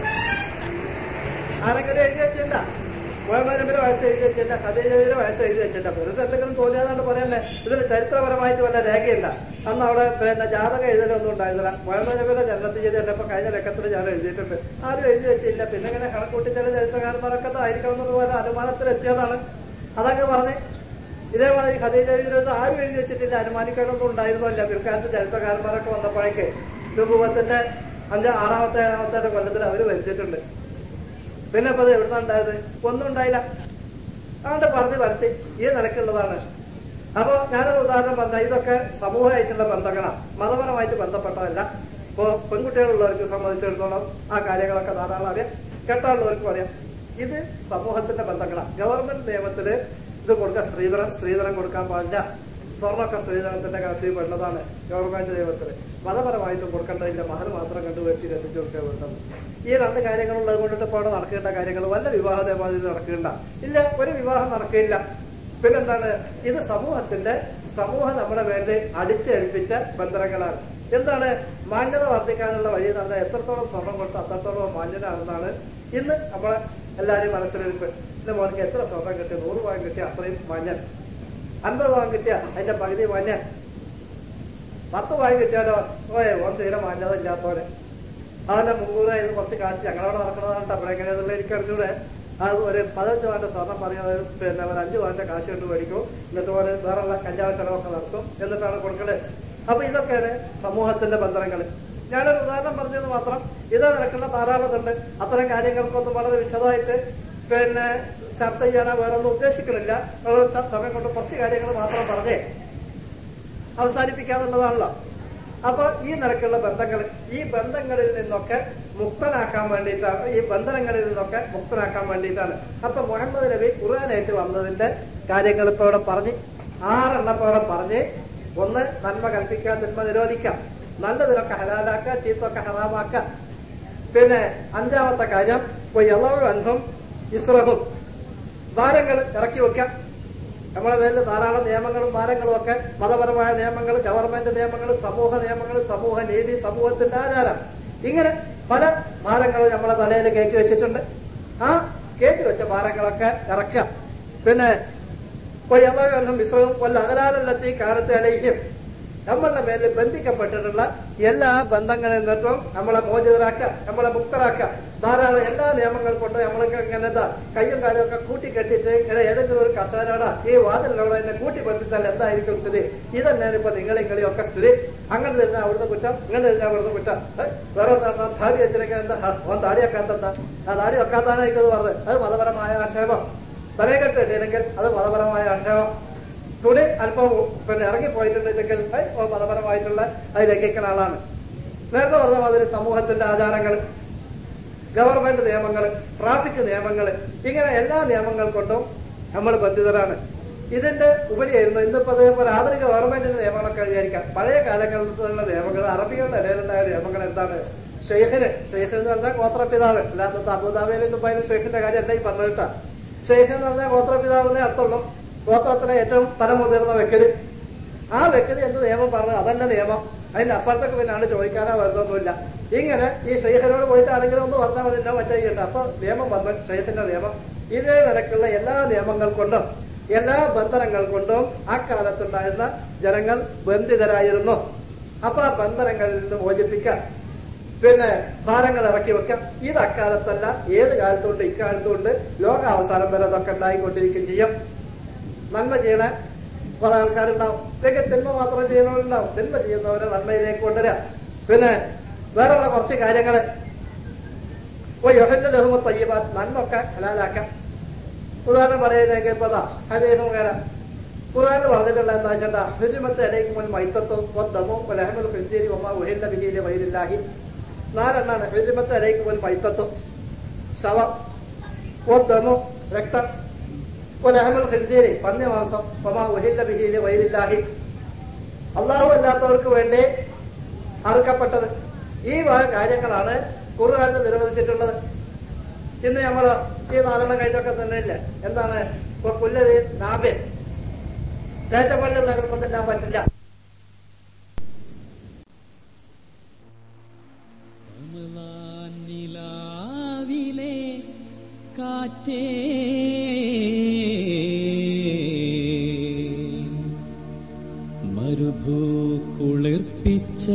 ആരെങ്കിലും എഴുതി വെച്ചില്ല മുഹമ്മദ് നബിയുടെ വയസ്സ് എഴുതി വെച്ചില്ല ഖദീജയുടെ വയസ്സ് എഴുതി വെച്ചില്ല വെറുതെ എന്തെങ്കിലും തോന്നിയതാണ്ട് പറയല്ലേ ഇതിന് ചരിത്രപരമായിട്ട് വല്ല രേഖയില്ല അന്ന് അവിടെ പിന്നെ ജാതകം എഴുതലൊന്നും ഉണ്ടായിരുന്നില്ല മുഹമ്മദ് നബിയുടെ ജനനത്തിൽ ചെയ്ത് തന്നെ ഇപ്പൊ കഴിഞ്ഞ ലക്കത്തിൽ ഞാൻ എഴുതിയിട്ടുണ്ട് ആരും എഴുതി വെച്ചില്ല പിന്നെ ഇങ്ങനെ കണക്കൂട്ടി ചില ചരിത്രകാരന്മാരൊക്കെ ആയിരിക്കണം എന്നുള്ള അനുമാനത്തിൽ എത്തിയതാണ് അതങ്ങ് പറഞ്ഞ് ഇതേമാതിരി ഖദീജ വിരുദ്ധ ആരും എഴുതി വെച്ചിട്ടില്ല അനുമാനിക്കാനൊന്നും ഉണ്ടായിരുന്നില്ല പിൽക്കാലത്ത് ചരിത്രകാരന്മാരൊക്കെ വന്നപ്പോഴേക്ക് രൂപത്തിന്റെ അഞ്ച് ആറാമത്തെ ഏഴാമത്തെ കൊല്ലത്തിൽ അവര് മരിച്ചിട്ടുണ്ട് പിന്നെ ഇപ്പൊ അത് എവിടുന്ന ഉണ്ടായത് ഒന്നും ഉണ്ടായില്ല അതുകൊണ്ട് പറഞ്ഞു വരട്ടി ഈ നിലക്കുള്ളതാണ് അപ്പൊ ഞാനൊരു ഉദാഹരണം പറഞ്ഞ ഇതൊക്കെ സമൂഹമായിട്ടുള്ള ബന്ധങ്ങളാണ് മതപരമായിട്ട് ബന്ധപ്പെട്ടതല്ല ഇപ്പോ പെൺകുട്ടികളുള്ളവർക്ക് സംബന്ധിച്ചിടത്തോളം ആ കാര്യങ്ങളൊക്കെ ധാരാളം അറിയാം കേട്ടാളുള്ളവർക്കും അറിയാം ഇത് സമൂഹത്തിന്റെ ബന്ധങ്ങളാണ് ഗവൺമെന്റ് നിയമത്തില് ഇത് കൊടുക്കാൻ സ്ത്രീധനം സ്ത്രീധനം കൊടുക്കാൻ പാടില്ല സ്വർണ്ണമൊക്കെ സ്ത്രീധനത്തിന്റെ കാര്യത്തിൽ പെടുന്നതാണ് ഗവൺമെന്റ് നിയമത്തിൽ മതപരമായിട്ടും കൊടുക്കേണ്ടതില്ല മഹർ മാത്രം കണ്ടുവച്ച് എത്തിച്ചു കൊടുക്കുക വേണ്ടത് ഈ രണ്ട് കാര്യങ്ങളുള്ളത് കൊണ്ടിട്ട് ഇപ്പോൾ അവിടെ നടക്കേണ്ട കാര്യങ്ങൾ വല്ല വിവാഹ ദേവാദിയിൽ നടക്കേണ്ട ഇല്ല ഒരു വിവാഹം നടക്കില്ല പിന്നെന്താണ് ഇത് സമൂഹത്തിന്റെ സമൂഹം നമ്മുടെ മേലിൽ അടിച്ചേൽപ്പിച്ച ബന്ധനങ്ങളാണ് എന്താണ് മാന്യത വർദ്ധിക്കാനുള്ള വഴി എന്ന് പറഞ്ഞാൽ എത്രത്തോളം സ്വർണം കൊടുത്ത് അത്രത്തോളം മാന്യനാണെന്നാണ് ഇന്ന് നമ്മളെ എല്ലാവരും മനസ്സിലിരിപ്പ് എന്റെ മോనికి എത്ര സ്വർണം കിട്ടിയ നൂറ് പവൻ കിട്ടിയ അത്രയും മാന്യൻ അൻപത് പവൻ കിട്ടിയ അതിന്റെ പകുതി മാന്യൻ പത്ത് പവൻ കിട്ടിയാലോ ഓയെ ഓൻ തീരെ മാന്യത ഇല്ലാത്തവരെ അതിന്റെ മുമ്പൂര ഇത് കുറച്ച് കാശ് ഞങ്ങളവിടെ നടക്കണതാണ് അവിടെ എങ്ങനെയാണെന്നുള്ള എനിക്കറിഞ്ഞൂടെ അത് ഒരു പതിനഞ്ച് പവന്റെ സ്വർണം പറയുന്നത് പിന്നെ ഒരു അഞ്ച് പവന്റെ കാശ് കൊണ്ട് മേടിക്കും എന്നിട്ട് ഒരു വേറെയുള്ള കല്യാണ ചെലവൊക്കെ നടത്തും എന്നിട്ടാണ് കൊടുക്കല് അപ്പൊ ഇതൊക്കെയാണ് സമൂഹത്തിന്റെ ബന്ധനങ്ങൾ ഞാനൊരു ഉദാഹരണം പറഞ്ഞത് മാത്രം ഇത് നടക്കുന്ന ധാരാളമുണ്ട് അത്തരം കാര്യങ്ങൾക്കൊന്നും വളരെ വിശദമായിട്ട് പിന്നെ ചർച്ച ചെയ്യാനോ വേറൊന്നും ഉദ്ദേശിക്കുന്നില്ല ഉള്ള ച- സമയം കൊണ്ട് കുറച്ച് കാര്യങ്ങൾ മാത്രം പറഞ്ഞേ അവസാനിപ്പിക്കാന്നുള്ളതാണല്ലോ അപ്പൊ ഈ നിരക്കുള്ള ബന്ധങ്ങൾ ഈ ബന്ധങ്ങളിൽ നിന്നൊക്കെ മുക്തനാക്കാൻ വേണ്ടിയിട്ടാണ് ഈ ബന്ധനങ്ങളിൽ നിന്നൊക്കെ മുക്തനാക്കാൻ വേണ്ടിയിട്ടാണ് അപ്പൊ മുഹമ്മദ് നബി ഖുർആനായിട്ട് വന്നതിന്റെ കാര്യങ്ങൾ ഇപ്പൊ ഇവിടെ പറഞ്ഞ് ആറെണ്ണം ഇപ്പൊ ഇവിടെ പറഞ്ഞ് ഒന്ന് നന്മ കൽപ്പിക്കാൻ തിന്മ നിരോധിക്കാം നല്ലതിനൊക്കെ ഹലാലാക്കുക ചീത്തൊക്കെ ഹറാമാക്കുക പിന്നെ അഞ്ചാമത്തെ കാര്യം അൻഹും ഇസ്രഹും ഭാരങ്ങൾ ഇറക്കി വെക്കാം നമ്മളെ പേരിൽ ധാരാളം നിയമങ്ങളും ഭാരങ്ങളും ഒക്കെ മതപരമായ നിയമങ്ങൾ ഗവൺമെന്റ് നിയമങ്ങൾ സമൂഹ നിയമങ്ങൾ സമൂഹ നീതി സമൂഹത്തിന്റെ ആചാരം ഇങ്ങനെ പല ഭാരങ്ങളും നമ്മളെ തലയിൽ കയറ്റി വെച്ചിട്ടുണ്ട് ആ കയറ്റി വെച്ച ഭാരങ്ങളൊക്കെ ഇറക്കുക പിന്നെ യഥാകരണം വിശ്രമം കൊല്ല അകലാലല്ലെത്തി കാലത്ത് അലയിക്കും നമ്മളുടെ മേലിൽ ബന്ധിക്കപ്പെട്ടിട്ടുള്ള എല്ലാ ബന്ധങ്ങളിൽ നിന്നും നമ്മളെ മോചിതരാക്കുക നമ്മളെ മുക്തരാക്കുക ധാരാളം എല്ലാ നിയമങ്ങൾ കൊണ്ട് നമ്മൾക്ക് ഇങ്ങനെ എന്താ കയ്യും കാലും ഒക്കെ കൂട്ടിക്കെട്ടിട്ട് ഇങ്ങനെ ഏതെങ്കിലും ഒരു കസേരയുടെ ഈ വാതിലിനോട് എന്നെ കൂട്ടി ബന്ധിച്ചാൽ എന്തായിരിക്കും സ്ഥിതി ഇതന്നെയാണ് ഇപ്പൊ നിങ്ങളെ ഇങ്ങളെയും ഒക്കെ സ്ഥിതി അങ്ങനെ തന്നെ അവിടുത്തെ കുറ്റം ഇങ്ങനെ തന്നെ അവിടുത്തെ കുറ്റം ഏ, വേറെ എന്താ താടി വെച്ചിരിക്കാൻ എന്താ ഹ, ഓൻ താടി വെക്കാത്ത ആ താടി വെക്കാത്താനായിരിക്കും പറഞ്ഞത് അത് മതപരമായ ആക്ഷേപം തലയെക്കെട്ട് ഇട്ടില്ലെങ്കിൽ അത് മതപരമായ ആക്ഷേപം തുണി അല്പം പിന്നെ ഇറങ്ങിപ്പോയിട്ടുണ്ടെങ്കിൽ ഏ, ഓ മതപരമായിട്ടുള്ള അത് ലംഘിക്കുന്ന ആളാണ് നേരത്തെ പറഞ്ഞ മാതിരി സമൂഹത്തിന്റെ ആചാരങ്ങൾ ഗവൺമെന്റ് നിയമങ്ങൾ ട്രാഫിക് നിയമങ്ങൾ ഇങ്ങനെ എല്ലാ നിയമങ്ങൾ കൊണ്ടും നമ്മൾ ബന്ധിതരാണ് ഇതിന്റെ ഉപരിയായിരുന്നു ഇന്നിപ്പോ അതേപോലെ ആധുനിക ഗവൺമെന്റിന്റെ നിയമങ്ങളൊക്കെ വിചാരിക്കാം പഴയ കാലങ്ങളിലുള്ള നിയമങ്ങൾ അറബികളുടെ ഇടയിലുണ്ടായ നിയമങ്ങൾ എന്താണ് ഷെയ്ഖിന് ഷെയ്ഖ് എന്ന് പറഞ്ഞാൽ ഗോത്രപിതാവ് അല്ലാത്ത അബുദാബിയിൽ ഇന്നിപ്പോ അതിന് ഷെയ്ഖിന്റെ കാര്യം അല്ല ഈ പറഞ്ഞിട്ടാ ഷെയ്ഖ് എന്ന് പറഞ്ഞാൽ ഗോത്രപിതാവിനെ അർത്ഥമുള്ളൂ ഗോത്രത്തിലെ ഏറ്റവും തലമുതിർന്ന വ്യക്തി ആ വ്യക്തി എന്ത് നിയമം പറഞ്ഞു അതല്ല നിയമം അതിന്റെ അപ്പുറത്തൊക്കെ പിന്നെ ആള് ചോദിക്കാനോ വരുന്നൊന്നുമില്ല ഇങ്ങനെ ഈ ഷെയ്ഖിനോട് പോയിട്ട് ആരെങ്കിലും ഒന്ന് പറഞ്ഞാൽ മതി എന്നോ മറ്റേ ചെയ്യണ്ട അപ്പൊ നിയമം വന്നു ഷെയ്ഖിന്റെ നിയമം ഇതേ നിരക്കുള്ള എല്ലാ നിയമങ്ങൾ കൊണ്ടും എല്ലാ ബന്ധനങ്ങൾ കൊണ്ടും ആ കാലത്തുണ്ടായിരുന്ന ജനങ്ങൾ ബന്ധിതരായിരുന്നു അപ്പൊ ആ ബന്ധനങ്ങളിൽ നിന്ന് മോചിപ്പിക്കാൻ പിന്നെ ഭാരങ്ങൾ ഇറക്കി വെക്കാം ഇത് അക്കാലത്തല്ല ഏത് കാലത്തുണ്ട് ഇക്കാലത്തുണ്ട് ലോകാവസാനം വരെ അതൊക്കെ ഉണ്ടായിക്കൊണ്ടിരിക്കും ചെയ്യും നന്മ ചെയ്യണ കുറെ ആൾക്കാരുണ്ടാവും ഇതൊക്കെ തിന്മ മാത്രം ചെയ്യുന്നവരുണ്ടാവും തിന്മ ചെയ്യുന്നവരെ നന്മയിലേക്ക് കൊണ്ടുവരിക പിന്നെ വേറെയുള്ള കുറച്ച് കാര്യങ്ങള് ഓ യൊഹന്റെ ലഹുമ തയ്യബാൻ നന്മ ഒക്കെ ഹലാലാക്കാം ഉദാഹരണം പറയുന്നെങ്കിൽ ഇപ്പൊ ഹരീതും വേറെ ഖുർആാനിൽ പറഞ്ഞിട്ടുള്ള എന്താ വെച്ചാ ഹുരിമത്ത് ഇടയ്ക്ക് മുൻ മൈത്തത്തും ഒത്തമും ലഹമുൽ ഫിൻസീരി ഒമ്മ ഉഹില്ല ബിഹിയിലെ വൈരില്ലാഹി നാലെണ്ണാണ് ഹുരിമത്ത് ഇടയ്ക്ക് മുൻ മൈത്തത്തും ശവം ഒത്തമും രക്തം ലഹമുൽ ഖിൻസീരി പന്യമാംസം ഒമ്മ ഉഹില്ല ബിഹിയിലെ വൈരില്ലാഹി അള്ളാഹു അല്ലാത്തവർക്ക് വേണ്ടി അറുക്കപ്പെട്ടത് ഈ വക കാര്യങ്ങളാണ് ഖുർആാനിൽ നിരോധിച്ചിട്ടുള്ളത് ഇന്ന് നമ്മൾ ഈ നാലെണ്ണം കഴിഞ്ഞൊക്കെ തന്നെ ഇല്ലേ എന്താണ് ഇപ്പൊ പുല്ലതി നാബ്യൻ കയറ്റപ്പള്ളി നഗരത്തിൽ തിന്നാൻ പറ്റില്ല നിലാവിലെ കാറ്റേ മരുഭൂ കുളിർപ്പിച്ച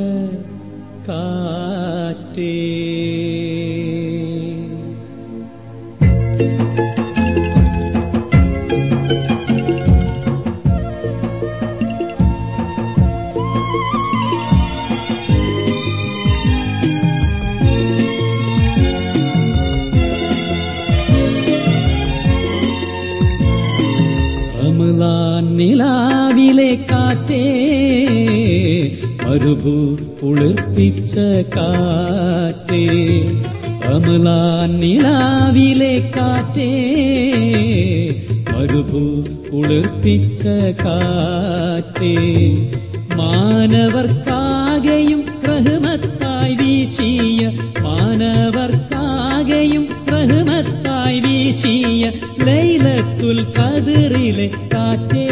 കാറ്റേ റമലാൻ നിലാവിലെ കാറ്റേ മരുഭൂ കുളിർപ്പിച്ച കാറ്റേ റമലാൻ നിലാവിലെ കാറ്റേ മരുഭൂ കുളിർപ്പിച്ച കാറ്റേ മാനവർക്കാകെയും റഹ്മത്തായി വീശിയ മാനവർക്കാകെയും റഹ്മത്തായി വീശിയ ലൈലത്തുൽ കതിറിലെ കാറ്റേ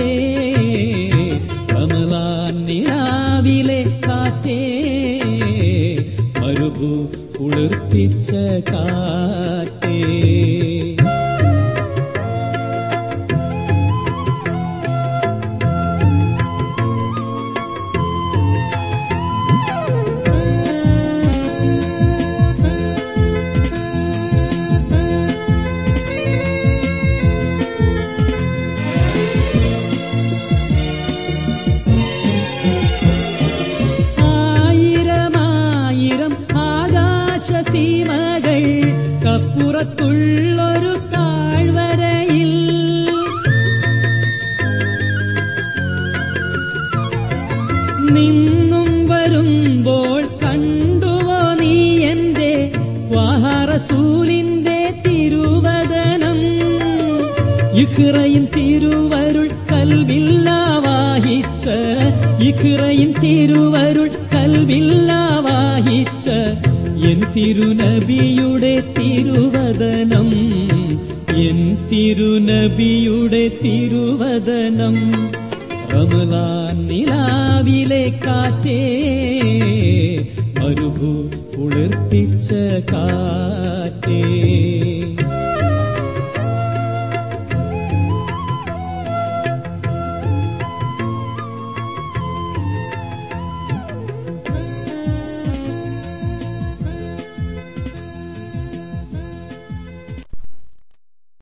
റമലാൻ നിലാവിലെ കാറ്റേ മരുഭൂ കുളിർപ്പിച്ച കാറ്റേ ആയിരമായിരം ആകാശസീമകൾ കപ്പുറത്തുള്ളൊരു താഴ്വരയിൽ നിന്നും വരുമ്പോൾ കണ്ടുവോ നീ എന്റെ വാഹറസൂലിന്റെ തിരുവദനം ഇഖ്റയിൻ തിരുവരുൾ കൽവില്ലാവാഹിച്ച ഇഖ്റയിൻ തിരുവരുൾ കൽവില്ലാവാഹിച്ച എൻ തിരുനബിയുടെ തിരുവദനം എൻ തിരുനബിയുടെ തിരുവദനം റമലാൻ നിലാവിലെ കാറ്റേ മരുഭൂ കുളിർപ്പിച്ച കാറ്റേ